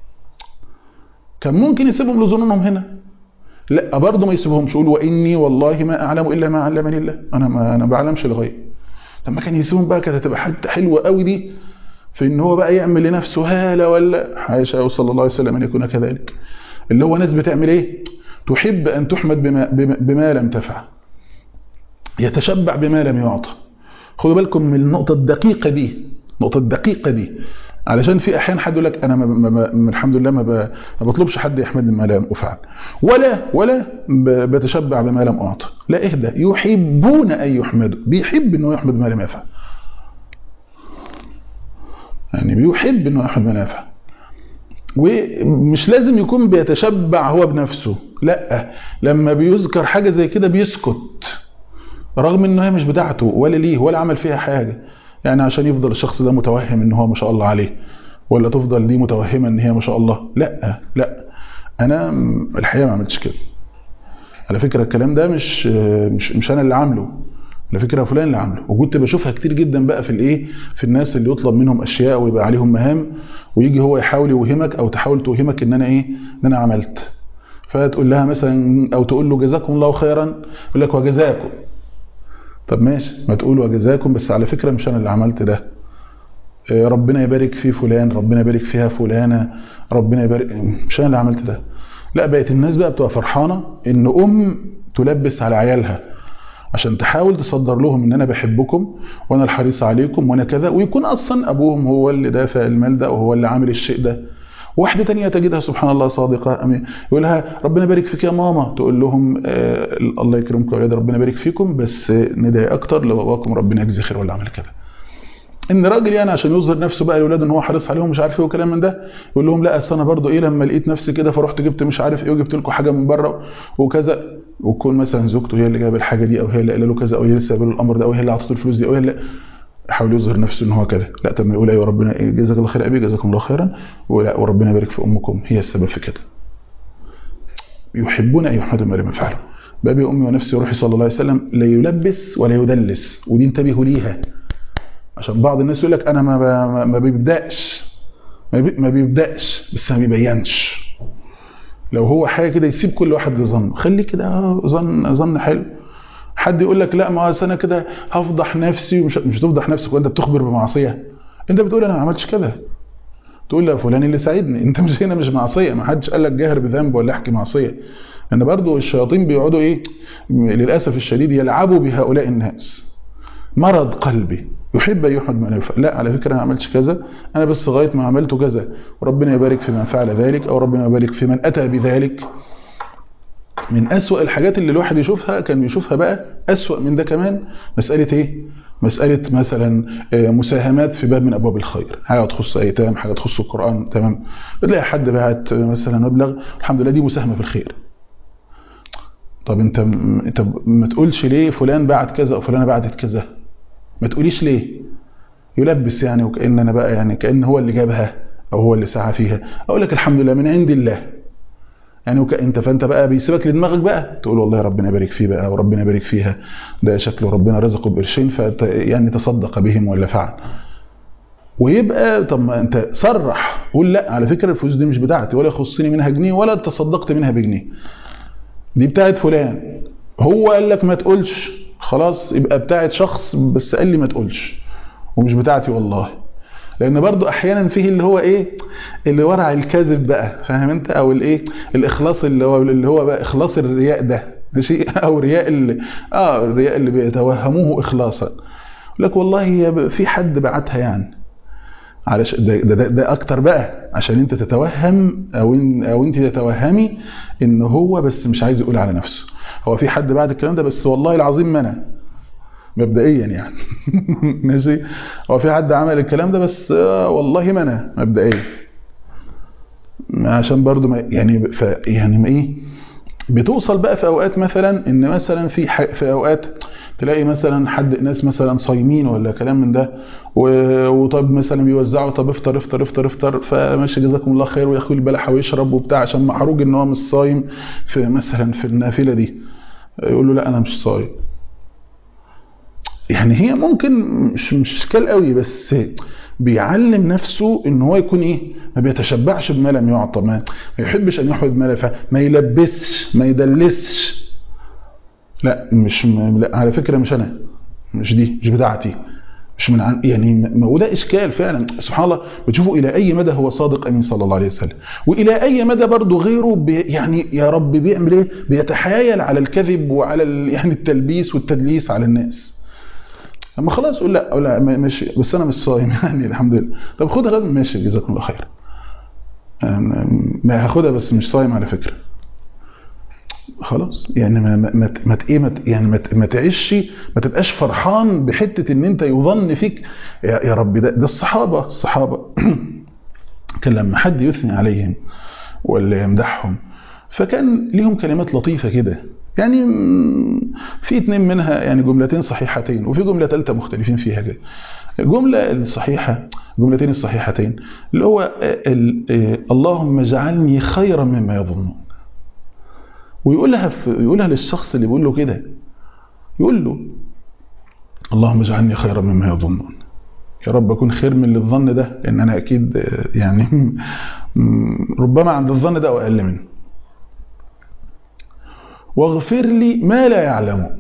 كان ممكن يسيبهم لظنونهم هنا لا برضه ما يسيبهمش يقول واني والله ما اعلم الا ما علمني الله انا ما انا بعلمش الغيب لما كان يسيبهم بقى كانت هتبقى حته حلوه قوي دي في ان هو بقى يعمل لنفسه هاله ولا حاشا صلى الله عليه وسلم ان يكون كذلك اللي هو ناس بتعمل ايه تحب ان تحمد بما, بما, بما لم تفعل يتشبع بما لم يعطى خدوا بالكم من النقطه الدقيقه دي النقطه الدقيقه دي علشان في احيان حد يقول لك انا ما ما ما الحمد لله ما, ما بطلبش حد يحمدني ما لم افعل ولا ولا بتشبع بما لم اعطى لا اهدى يحبون ان يحمدوا بيحب انه يحمد ما لم يفعل يعني بيحب انه يحمد ما لم يفعل ومش لازم يكون بيتشبع هو بنفسه لا لما بيذكر حاجه زي كده بيسكت رغم انه هي مش بتاعته ولا ليه ولا عمل فيها حاجه يعني عشان يفضل الشخص ده متوهم ان هو ما شاء الله عليه ولا تفضل دي متوهمه ان هي ما شاء الله لا لا انا الحقيقه ما عملتش كده على فكره الكلام ده مش مش مش انا اللي عامله على فكره فلان اللي عامله وكنت بشوفها كتير جدا بقى في الايه في الناس اللي يطلب منهم اشياء ويبقى عليهم مهام ويجي هو يحاول يوهمك او تحاول توهمك ان انا ايه ان انا عملت فتقول لها مثلا او تقول له جزاكم الله خيرا يقول لك وجزاكم طب ماشي ما تقول وجزاكم بس على فكره مش انا اللي عملت ده ربنا يبارك في فلان ربنا يبارك فيها فلانه ربنا يبارك مش انا اللي عملت ده لا بقت الناس بقى بتبقى فرحانه ان ام تلبس على عيالها عشان تحاول تصدر لهم ان انا بحبكم وانا الحريص عليكم وانا كذا ويكون اصلا ابوهم هو اللي دافع المال ده وهو اللي عامل الشيء ده واحدة تانية تجدها سبحان الله صادقة أمين يقول لها ربنا يبارك فيك يا ماما تقول لهم آه الله يكرمكم يا ولاد ربنا يبارك فيكم بس ندعي أكتر لباباكم ربنا يجزي خير ولا عمل كده ان راجل يعني عشان يظهر نفسه بقى لاولاده ان هو حريص عليهم مش عارف ايه وكلام من ده يقول لهم لا اصل انا برضه ايه لما لقيت نفسي كده فرحت جبت مش عارف ايه وجبت لكم حاجه من بره وكذا وتكون مثلا زوجته هي اللي جايبه الحاجه دي او هي اللي قايله له كذا او هي اللي سايبه له الامر ده او هي اللي اعطته الفلوس دي او هي اللي يحاول يظهر نفسه ان هو كذا لا طب ما يقول ايوه ربنا إيه جزاك الله خير ابي جزاكم الله خيرا ولا وربنا يبارك في امكم هي السبب في كده يحبون ان يحمدوا ما لم يفعلوا بابي امي ونفسي وروحي صلى الله عليه وسلم لا يلبس ولا يدلس ودي انتبهوا ليها عشان بعض الناس يقول لك انا ما ما بيبداش ما بيبداش بس ما بيبينش لو هو حاجه كده يسيب كل واحد لظنه خليه كده ظن ظن حلو حد يقول لك لا ما انا كده هفضح نفسي ومش مش تفضح نفسك وانت بتخبر بمعصيه انت بتقول انا ما عملتش كده تقول لا فلان اللي ساعدني انت مش هنا مش معصيه ما حدش قال لك جاهر بذنب ولا احكي معصيه لان برضو الشياطين بيقعدوا ايه للاسف الشديد يلعبوا بهؤلاء الناس مرض قلبي يحب ان يحمد ما يفعل لا على فكره انا ما عملتش كذا انا بس لغايه ما عملته كذا وربنا يبارك في من فعل ذلك او ربنا يبارك في من اتى بذلك من أسوأ الحاجات اللي الواحد يشوفها كان بيشوفها بقى أسوأ من ده كمان مسألة إيه؟ مسألة مثلا مساهمات في باب من أبواب الخير حاجة تخص أيتام حاجة تخص القرآن تمام بتلاقي حد بعت مثلا مبلغ الحمد لله دي مساهمة في الخير طب انت انت ما تقولش ليه فلان بعت كذا او فلانه بعتت كذا ما تقوليش ليه يلبس يعني وكأن انا بقى يعني كأن هو اللي جابها او هو اللي سعى فيها اقول لك الحمد لله من عند الله يعني وك... انت فانت بقى بيسيبك لدماغك بقى تقول والله ربنا يبارك فيه بقى وربنا يبارك فيها ده شكله ربنا رزقه بقرشين فت... يعني تصدق بهم ولا فعل ويبقى طب ما انت صرح قول لا على فكره الفلوس دي مش بتاعتي ولا يخصني منها جنيه ولا تصدقت منها بجنيه دي بتاعت فلان هو قال لك ما تقولش خلاص يبقى بتاعت شخص بس قال لي ما تقولش ومش بتاعتي والله لان برضو احيانا فيه اللي هو ايه اللي ورع الكذب بقى فاهم انت او الايه الاخلاص اللي هو اللي هو بقى اخلاص الرياء ده ماشي او رياء اللي اه الرياء اللي بيتوهموه اخلاصا لك والله في حد بعتها يعني علش ده, ده, ده اكتر بقى عشان انت تتوهم او إن او انت تتوهمي ان هو بس مش عايز يقول على نفسه هو في حد بعد الكلام ده بس والله العظيم ما انا مبدئيا يعني ماشي هو في حد عمل الكلام ده بس والله ما انا مبدئيا عشان برضو ما يعني ف يعني ما ايه بتوصل بقى في اوقات مثلا ان مثلا في في اوقات تلاقي مثلا حد ناس مثلا صايمين ولا كلام من ده وطب مثلا بيوزعوا طب افطر افطر افطر افطر فماشي جزاكم الله خير وياخد البلحه ويشرب وبتاع عشان محروج ان هو مش صايم في مثلا في النافله دي يقول له لا انا مش صايم يعني هي ممكن مش مش اشكال قوي بس بيعلم نفسه ان هو يكون ايه ما بيتشبعش بما لم يعطى ما, ما يحبش ان يحمد ما لا ما يلبسش ما يدلسش لا مش لا على فكره مش انا مش دي مش بتاعتي مش من عن يعني وده اشكال فعلا سبحان الله بتشوفوا الى اي مدى هو صادق امين صلى الله عليه وسلم والى اي مدى برضه غيره بي يعني يا رب بيعمل ايه بيتحايل على الكذب وعلى يعني التلبيس والتدليس على الناس اما خلاص قول لا لا ماشي بس انا مش صايم يعني الحمد لله طب خدها غدا ماشي جزاكم الله خير ما هاخدها بس مش صايم على فكره خلاص يعني ما ما ما ايه ما يعني ما, ما تعيش ما تبقاش فرحان بحته ان انت يظن فيك يا, يا رب ده, ده الصحابه الصحابه كان لما حد يثني عليهم ولا يمدحهم فكان ليهم كلمات لطيفه كده يعني في اتنين منها يعني جملتين صحيحتين وفي جملة ثالثة مختلفين فيها كده الجملة الصحيحة جملتين الصحيحتين اللي هو اللهم اجعلني خيرا مما يظنون ويقولها في يقولها للشخص اللي بيقول له كده يقول له اللهم اجعلني خيرا مما يظنون يا رب اكون خير من اللي الظن ده لان انا اكيد يعني ربما عند الظن ده او اقل منه واغفر لي ما لا يعلمون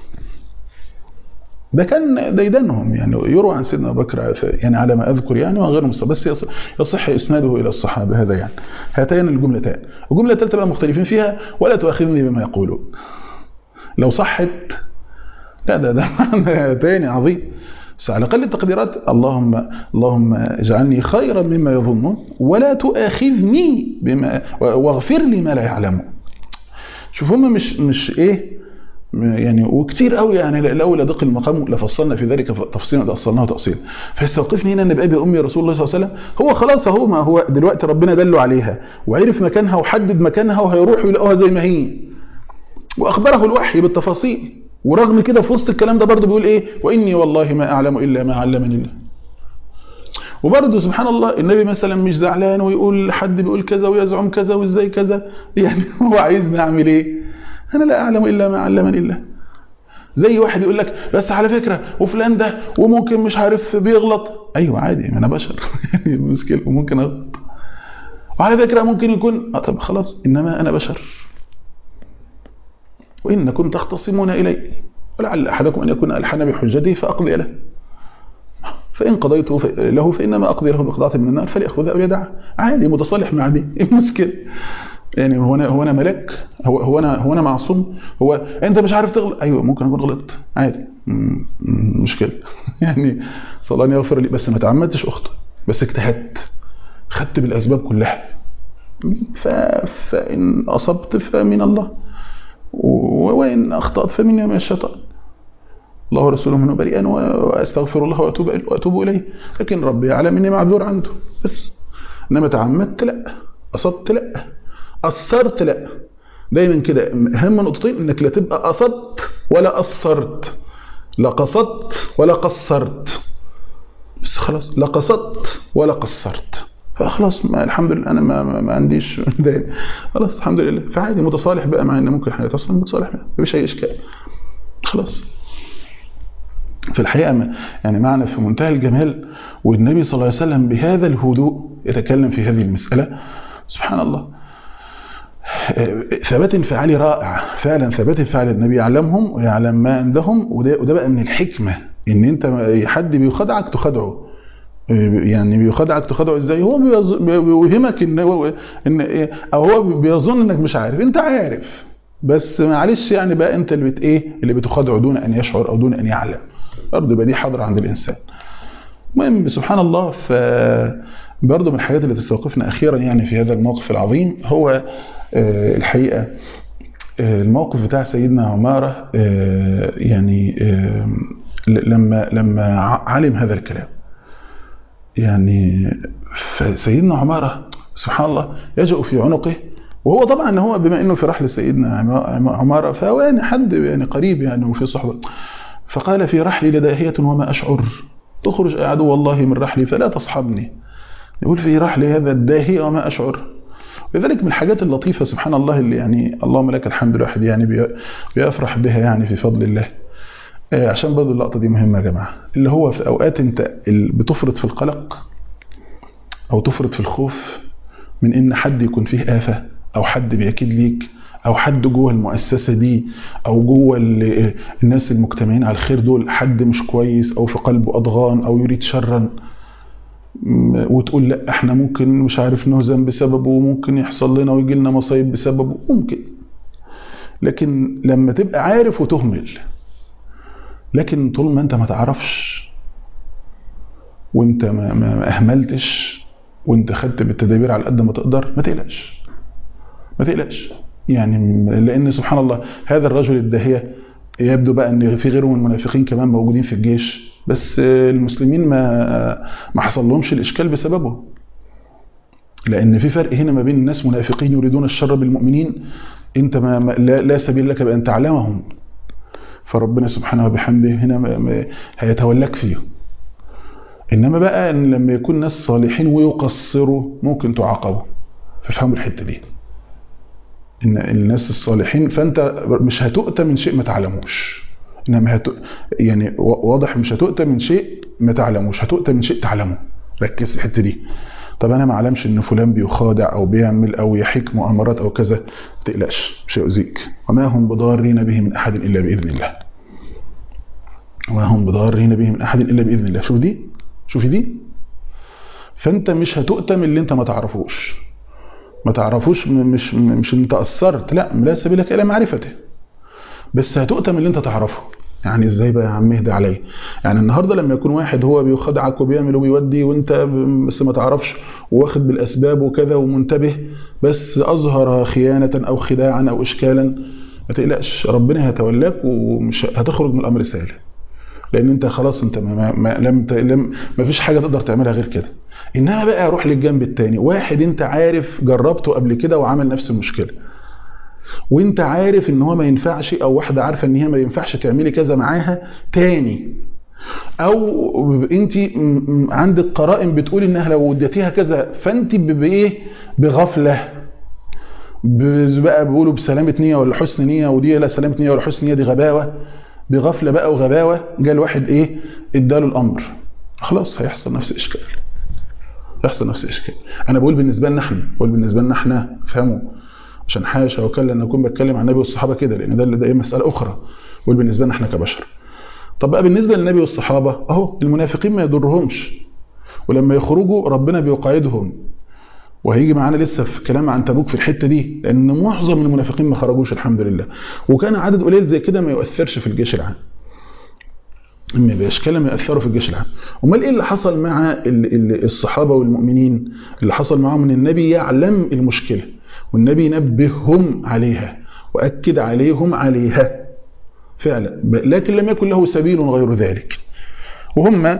ده كان ديدنهم يعني يروى عن سيدنا ابو بكر يعني على ما اذكر يعني وغير مصطفى بس يصح اسناده الى الصحابه هذا يعني هاتين الجملتان الجمله الثالثه بقى مختلفين فيها ولا تؤاخذني بما يقولون لو صحت لا ده ده معنى تاني عظيم بس على اقل التقديرات اللهم اللهم اجعلني خيرا مما يظنون ولا تؤاخذني بما واغفر لي ما لا يعلمون شوف هم مش مش ايه يعني وكتير قوي يعني لو لدق المقام لفصلنا في ذلك تفصيلا لاصلناه تاصيلا فيستوقفني هنا ان بابي امي رسول الله صلى الله عليه وسلم هو خلاص اهو ما هو دلوقتي ربنا دله عليها وعرف مكانها وحدد مكانها وهيروحوا يلاقوها زي ما هي واخبره الوحي بالتفاصيل ورغم كده في وسط الكلام ده برضه بيقول ايه واني والله ما اعلم الا ما علمني الله وبرضه سبحان الله النبي مثلا مش زعلان ويقول حد بيقول كذا ويزعم كذا وازاي كذا يعني هو عايزني اعمل ايه انا لا اعلم الا ما علمني الله زي واحد يقول لك بس على فكره وفلان ده وممكن مش عارف بيغلط ايوه عادي انا بشر يعني مشكله وممكن اغلط وعلى فكره ممكن يكون آه طب خلاص انما انا بشر وانكم تختصمون الي ولعل احدكم ان يكون الحن بحجته فاقضي له فإن قضيت له فإنما أقضي له بقضاء من النار فليأخذها أو يدعها عادي متصالح مع دي إيه المشكلة يعني هو أنا هو أنا ملك هو هو أنا هو أنا معصوم هو أنت مش عارف تغلط أيوه ممكن أكون غلطت عادي مشكلة يعني صلى الله يغفر لي بس ما تعمدتش أخطأ بس اجتهدت خدت بالأسباب كلها فإن أصبت فمن الله وإن أخطأت فمن من الشيطان الله ورسوله منه بريئا واستغفر الله واتوب واتوب اليه لكن ربي يعلم اني معذور عنده بس انما تعمدت لا قصدت لا قصرت لا دايما كده اهم نقطتين انك لا تبقى قصدت ولا قصرت لا قصدت ولا قصرت بس خلاص لا قصدت ولا قصرت فخلاص ما الحمد لله انا ما, ما, ما عنديش دايما خلاص الحمد لله فعادي متصالح بقى مع ان ممكن حاجه تصل متصالح ما فيش اي اشكال خلاص في الحقيقة يعني معنى في منتهى الجمال والنبي صلى الله عليه وسلم بهذا الهدوء يتكلم في هذه المسألة سبحان الله ثبات انفعالي رائع فعلا ثبات انفعال النبي يعلمهم ويعلم ما عندهم وده, وده بقى من الحكمة ان انت حد بيخدعك تخدعه يعني بيخدعك تخدعه ازاي هو بيوهمك ان ان او هو بيظن انك مش عارف انت عارف بس معلش يعني بقى انت اللي بت ايه اللي بتخدعه دون ان يشعر او دون ان يعلم برضه يبقى دي حاضره عند الانسان المهم سبحان الله ف برضه من الحاجات اللي تستوقفنا اخيرا يعني في هذا الموقف العظيم هو الحقيقه الموقف بتاع سيدنا عماره يعني لما لما علم هذا الكلام يعني فسيدنا عماره سبحان الله يجأ في عنقه وهو طبعا هو بما انه في رحل سيدنا عماره فهو يعني حد يعني قريب يعني وفي صحبه فقال في رحلي لداهية وما أشعر تخرج عدو الله من رحلي فلا تصحبني يقول في رحلي هذا الداهية وما أشعر لذلك من الحاجات اللطيفة سبحان الله اللي يعني اللهم لك الحمد الواحد يعني بيفرح بها يعني في فضل الله عشان برضه اللقطة دي مهمة يا جماعة اللي هو في أوقات أنت بتفرط في القلق أو تفرط في الخوف من إن حد يكون فيه آفة أو حد بيكيد ليك او حد جوه المؤسسه دي او جوه الناس المجتمعين على الخير دول حد مش كويس او في قلبه اضغان او يريد شرا وتقول لا احنا ممكن مش عارف نهزم بسببه وممكن يحصل لنا ويجي لنا مصايب بسببه ممكن لكن لما تبقى عارف وتهمل لكن طول ما انت ما تعرفش وانت ما, ما, ما اهملتش وانت خدت بالتدابير على قد ما تقدر ما تقلقش ما تقلقش يعني لان سبحان الله هذا الرجل الداهيه يبدو بقى ان في غيره من المنافقين كمان موجودين في الجيش بس المسلمين ما ما حصل لهمش الاشكال بسببه لان في فرق هنا ما بين الناس منافقين يريدون الشر بالمؤمنين انت ما ما لا, لا سبيل لك بان تعلمهم فربنا سبحانه وبحمده هنا ما ما هيتولاك فيه انما بقى ان لما يكون ناس صالحين ويقصروا ممكن تعاقبوا فافهموا الحته دي ان الناس الصالحين فانت مش هتؤتى من شيء ما تعلموش انما هت... يعني واضح مش هتؤتى من شيء ما تعلموش هتؤتى من شيء تعلمه ركز في الحته دي طب انا ما اعلمش ان فلان بيخادع او بيعمل او يحيك مؤامرات او كذا ما تقلقش مش هيؤذيك وما هم بضارين به من احد الا باذن الله وما هم بضارين به من احد الا باذن الله شوف دي شوفي دي فانت مش هتؤتى من اللي انت ما تعرفوش ما تعرفوش مش مش انت اثرت لا لا سبيل لك الى معرفته بس هتؤتى من اللي انت تعرفه يعني ازاي بقى يا عم اهدى عليا يعني النهارده لما يكون واحد هو بيخدعك وبيعمل وبيودي وانت بس ما تعرفش واخد بالاسباب وكذا ومنتبه بس اظهر خيانه او خداعا او اشكالا ما تقلقش ربنا هيتولاك ومش هتخرج من الامر سهل لان انت خلاص انت ما, ما لم لم ما فيش حاجه تقدر تعملها غير كده انما بقى اروح للجنب الثاني واحد انت عارف جربته قبل كده وعمل نفس المشكله وانت عارف ان هو ما ينفعش او واحده عارفه ان هي ما ينفعش تعملي كذا معاها تاني او انت عندك قرائن بتقول انها لو اديتيها كذا فانت بايه بغفله بقى بيقولوا بسلامه نيه ولا حسن نيه ودي لا سلامه نيه ولا حسن نيه دي غباوه بغفله بقى وغباوه جاء الواحد ايه اداله الامر خلاص هيحصل نفس الاشكال يحصل نفس الاشكال انا بقول بالنسبه لنا احنا بقول بالنسبه لنا احنا فهموا عشان حاشا وكلا ان اكون بتكلم عن النبي والصحابه كده لان ده ده ايه مساله اخرى بقول بالنسبه لنا احنا كبشر طب بقى بالنسبه للنبي والصحابه اهو المنافقين ما يضرهمش ولما يخرجوا ربنا بيقعدهم وهيجي معانا لسه في كلام عن تبوك في الحته دي لان معظم المنافقين ما خرجوش الحمد لله وكان عدد قليل زي كده ما يؤثرش في الجيش العام ما باشكال ما ياثروا في الجيش العام امال ايه اللي حصل مع الصحابه والمؤمنين اللي حصل معاهم ان النبي يعلم المشكله والنبي نبههم عليها واكد عليهم عليها فعلا لكن لم يكن له سبيل غير ذلك وهم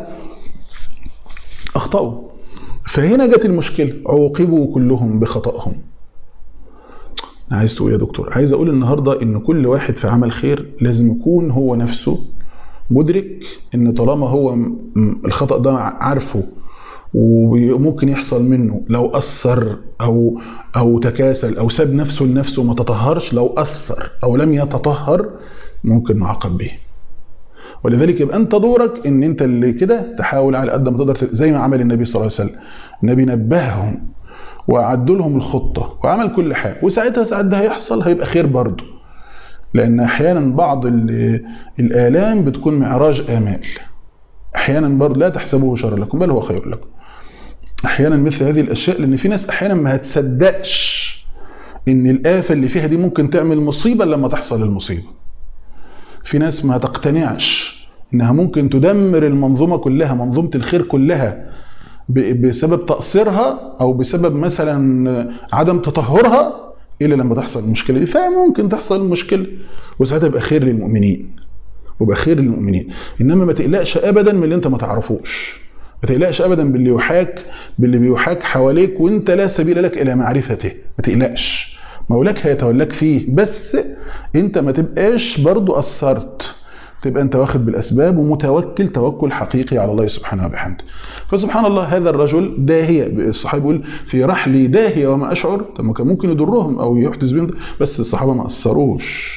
اخطاوا فهنا جت المشكله عوقبوا كلهم بخطأهم عايز تقول يا دكتور عايز اقول النهارده ان كل واحد في عمل خير لازم يكون هو نفسه مدرك ان طالما هو الخطأ ده عارفه وممكن يحصل منه لو أثر أو أو تكاسل أو ساب نفسه لنفسه وما تطهرش لو أثر أو لم يتطهر ممكن نعاقب به ولذلك يبقى أنت دورك إن أنت اللي كده تحاول على قد ما تقدر زي ما عمل النبي صلى الله عليه وسلم النبي نبههم وأعدوا لهم الخطة وعمل كل حاجة وساعتها ساعات ده هيحصل هيبقى خير برضه لأن أحيانا بعض الآلام بتكون معراج آمال أحيانا برضه لا تحسبوه شرا لكم بل هو خير لكم احيانا مثل هذه الاشياء لان في ناس احيانا ما هتصدقش ان الافه اللي فيها دي ممكن تعمل مصيبه لما تحصل المصيبه في ناس ما تقتنعش انها ممكن تدمر المنظومه كلها منظومه الخير كلها بسبب تقصيرها او بسبب مثلا عدم تطهرها الا لما تحصل المشكله دي فممكن تحصل المشكله وساعتها يبقى خير للمؤمنين ويبقى خير للمؤمنين انما ما تقلقش ابدا من اللي انت ما تعرفوش ما تقلقش ابدا باللي يحاك باللي بيحاك حواليك وانت لا سبيل لك الى معرفته ما تقلقش مولاك هيتولاك فيه بس انت ما تبقاش برضو اثرت تبقى انت واخد بالاسباب ومتوكل توكل حقيقي على الله سبحانه وبحمده فسبحان الله هذا الرجل داهية الصحابي بيقول في رحلي داهية وما اشعر طب كان ممكن يضرهم او يحدث بهم بس الصحابه ما اثروش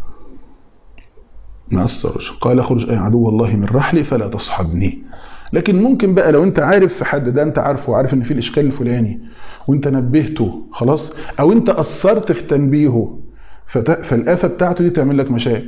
ما اثروش قال اخرج اي عدو الله من رحلي فلا تصحبني لكن ممكن بقى لو انت عارف في حد ده انت عارفه وعارف ان في الاشكال الفلاني وانت نبهته خلاص او انت اثرت في تنبيهه فالافه بتاعته دي تعمل لك مشاكل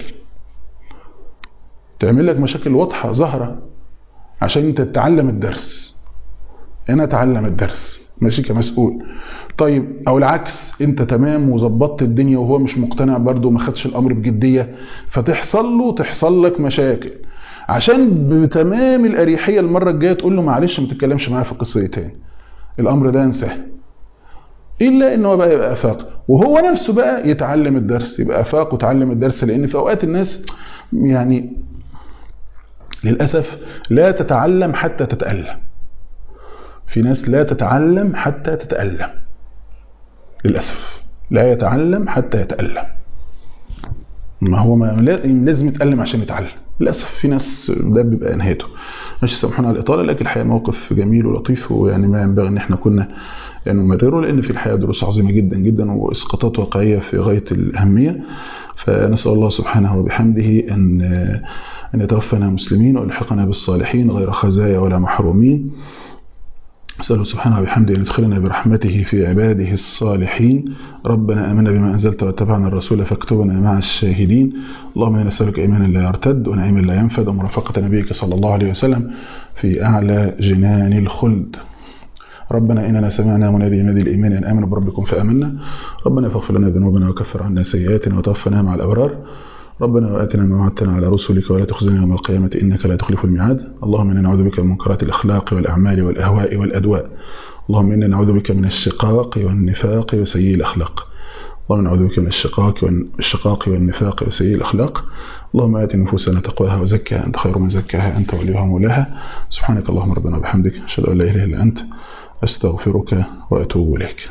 تعمل لك مشاكل واضحه ظاهره عشان انت تتعلم الدرس انا اتعلم الدرس ماشي كمسؤول طيب او العكس انت تمام وظبطت الدنيا وهو مش مقتنع برضه وما خدش الامر بجديه فتحصل له تحصل لك مشاكل عشان بتمام الاريحيه المره الجايه تقول له معلش ما تتكلمش معايا في القصه دي تاني الامر ده انساه الا ان هو بقى يبقى افاق وهو نفسه بقى يتعلم الدرس يبقى افاق وتعلم الدرس لان في اوقات الناس يعني للاسف لا تتعلم حتى تتالم في ناس لا تتعلم حتى تتالم للاسف لا يتعلم حتى يتألم ما هو ما لازم يتألم عشان يتعلم للأسف في ناس ده بيبقى نهايته مش سامحونا على الإطالة لكن الحقيقة موقف جميل ولطيف ويعني ما ينبغي إن احنا كنا يعني نمرره لأن في الحقيقة دروس عظيمة جدا جدا وإسقاطات واقعية في غاية الأهمية فنسأل الله سبحانه وبحمده أن أن يتوفنا مسلمين ويلحقنا بالصالحين غير خزايا ولا محرومين أسأله سبحانه وبحمده أن يدخلنا برحمته في عباده الصالحين ربنا آمنا بما أنزلت واتبعنا الرسول فاكتبنا مع الشاهدين اللهم إنا نسألك إيمانا لا يرتد ونعيما لا ينفد ومرافقة نبيك صلى الله عليه وسلم في أعلى جنان الخلد ربنا إننا سمعنا منادي ينادي الإيمان أن آمنوا بربكم فآمنا ربنا فاغفر لنا ذنوبنا وكفر عنا سيئاتنا وتوفنا مع الأبرار ربنا وآتنا ما وعدتنا على رسلك ولا تخزنا يوم القيامة إنك لا تخلف الميعاد اللهم إنا نعوذ بك من منكرات الأخلاق والأعمال والأهواء والأدواء اللهم إنا نعوذ بك من الشقاق والنفاق وسيء الأخلاق اللهم نعوذ بك من الشقاق والشقاق والنفاق وسيء الأخلاق اللهم آت نفوسنا تقواها وزكها أنت خير من زكاها أنت وليها مولاها سبحانك اللهم ربنا وبحمدك أشهد أن لا إله إلا أنت أستغفرك وأتوب إليك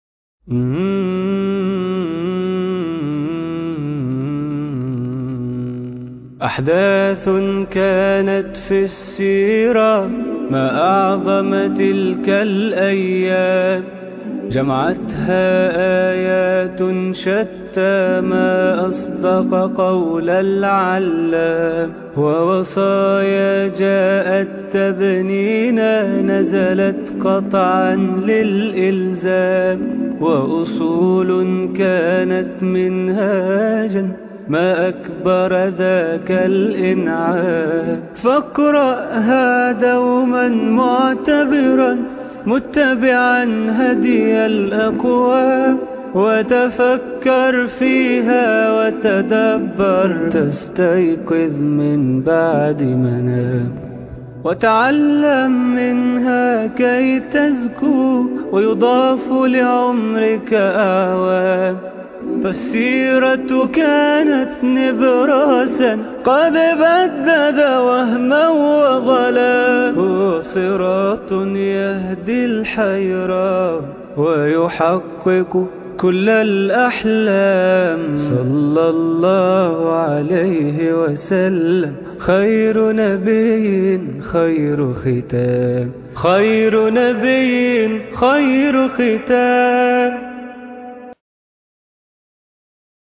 أحداث كانت في السيرة ما أعظم تلك الأيام جمعتها آيات شتى ما أصدق قول العلام ووصايا جاءت تبنينا نزلت قطعا للإلزام وأصول كانت منهاجا ما أكبر ذاك الإنعام فاقرأها دوما معتبرا متبعا هدي الأقوام وتفكر فيها وتدبر تستيقظ من بعد منام وتعلم منها كي تزكو ويضاف لعمرك أعوام فالسيرة كانت نبراسا قد بدد وهما وغلا هو صراط يهدي الحيران ويحقق كل الأحلام صلى الله عليه وسلم خير نبي خير ختام خير نبي خير ختام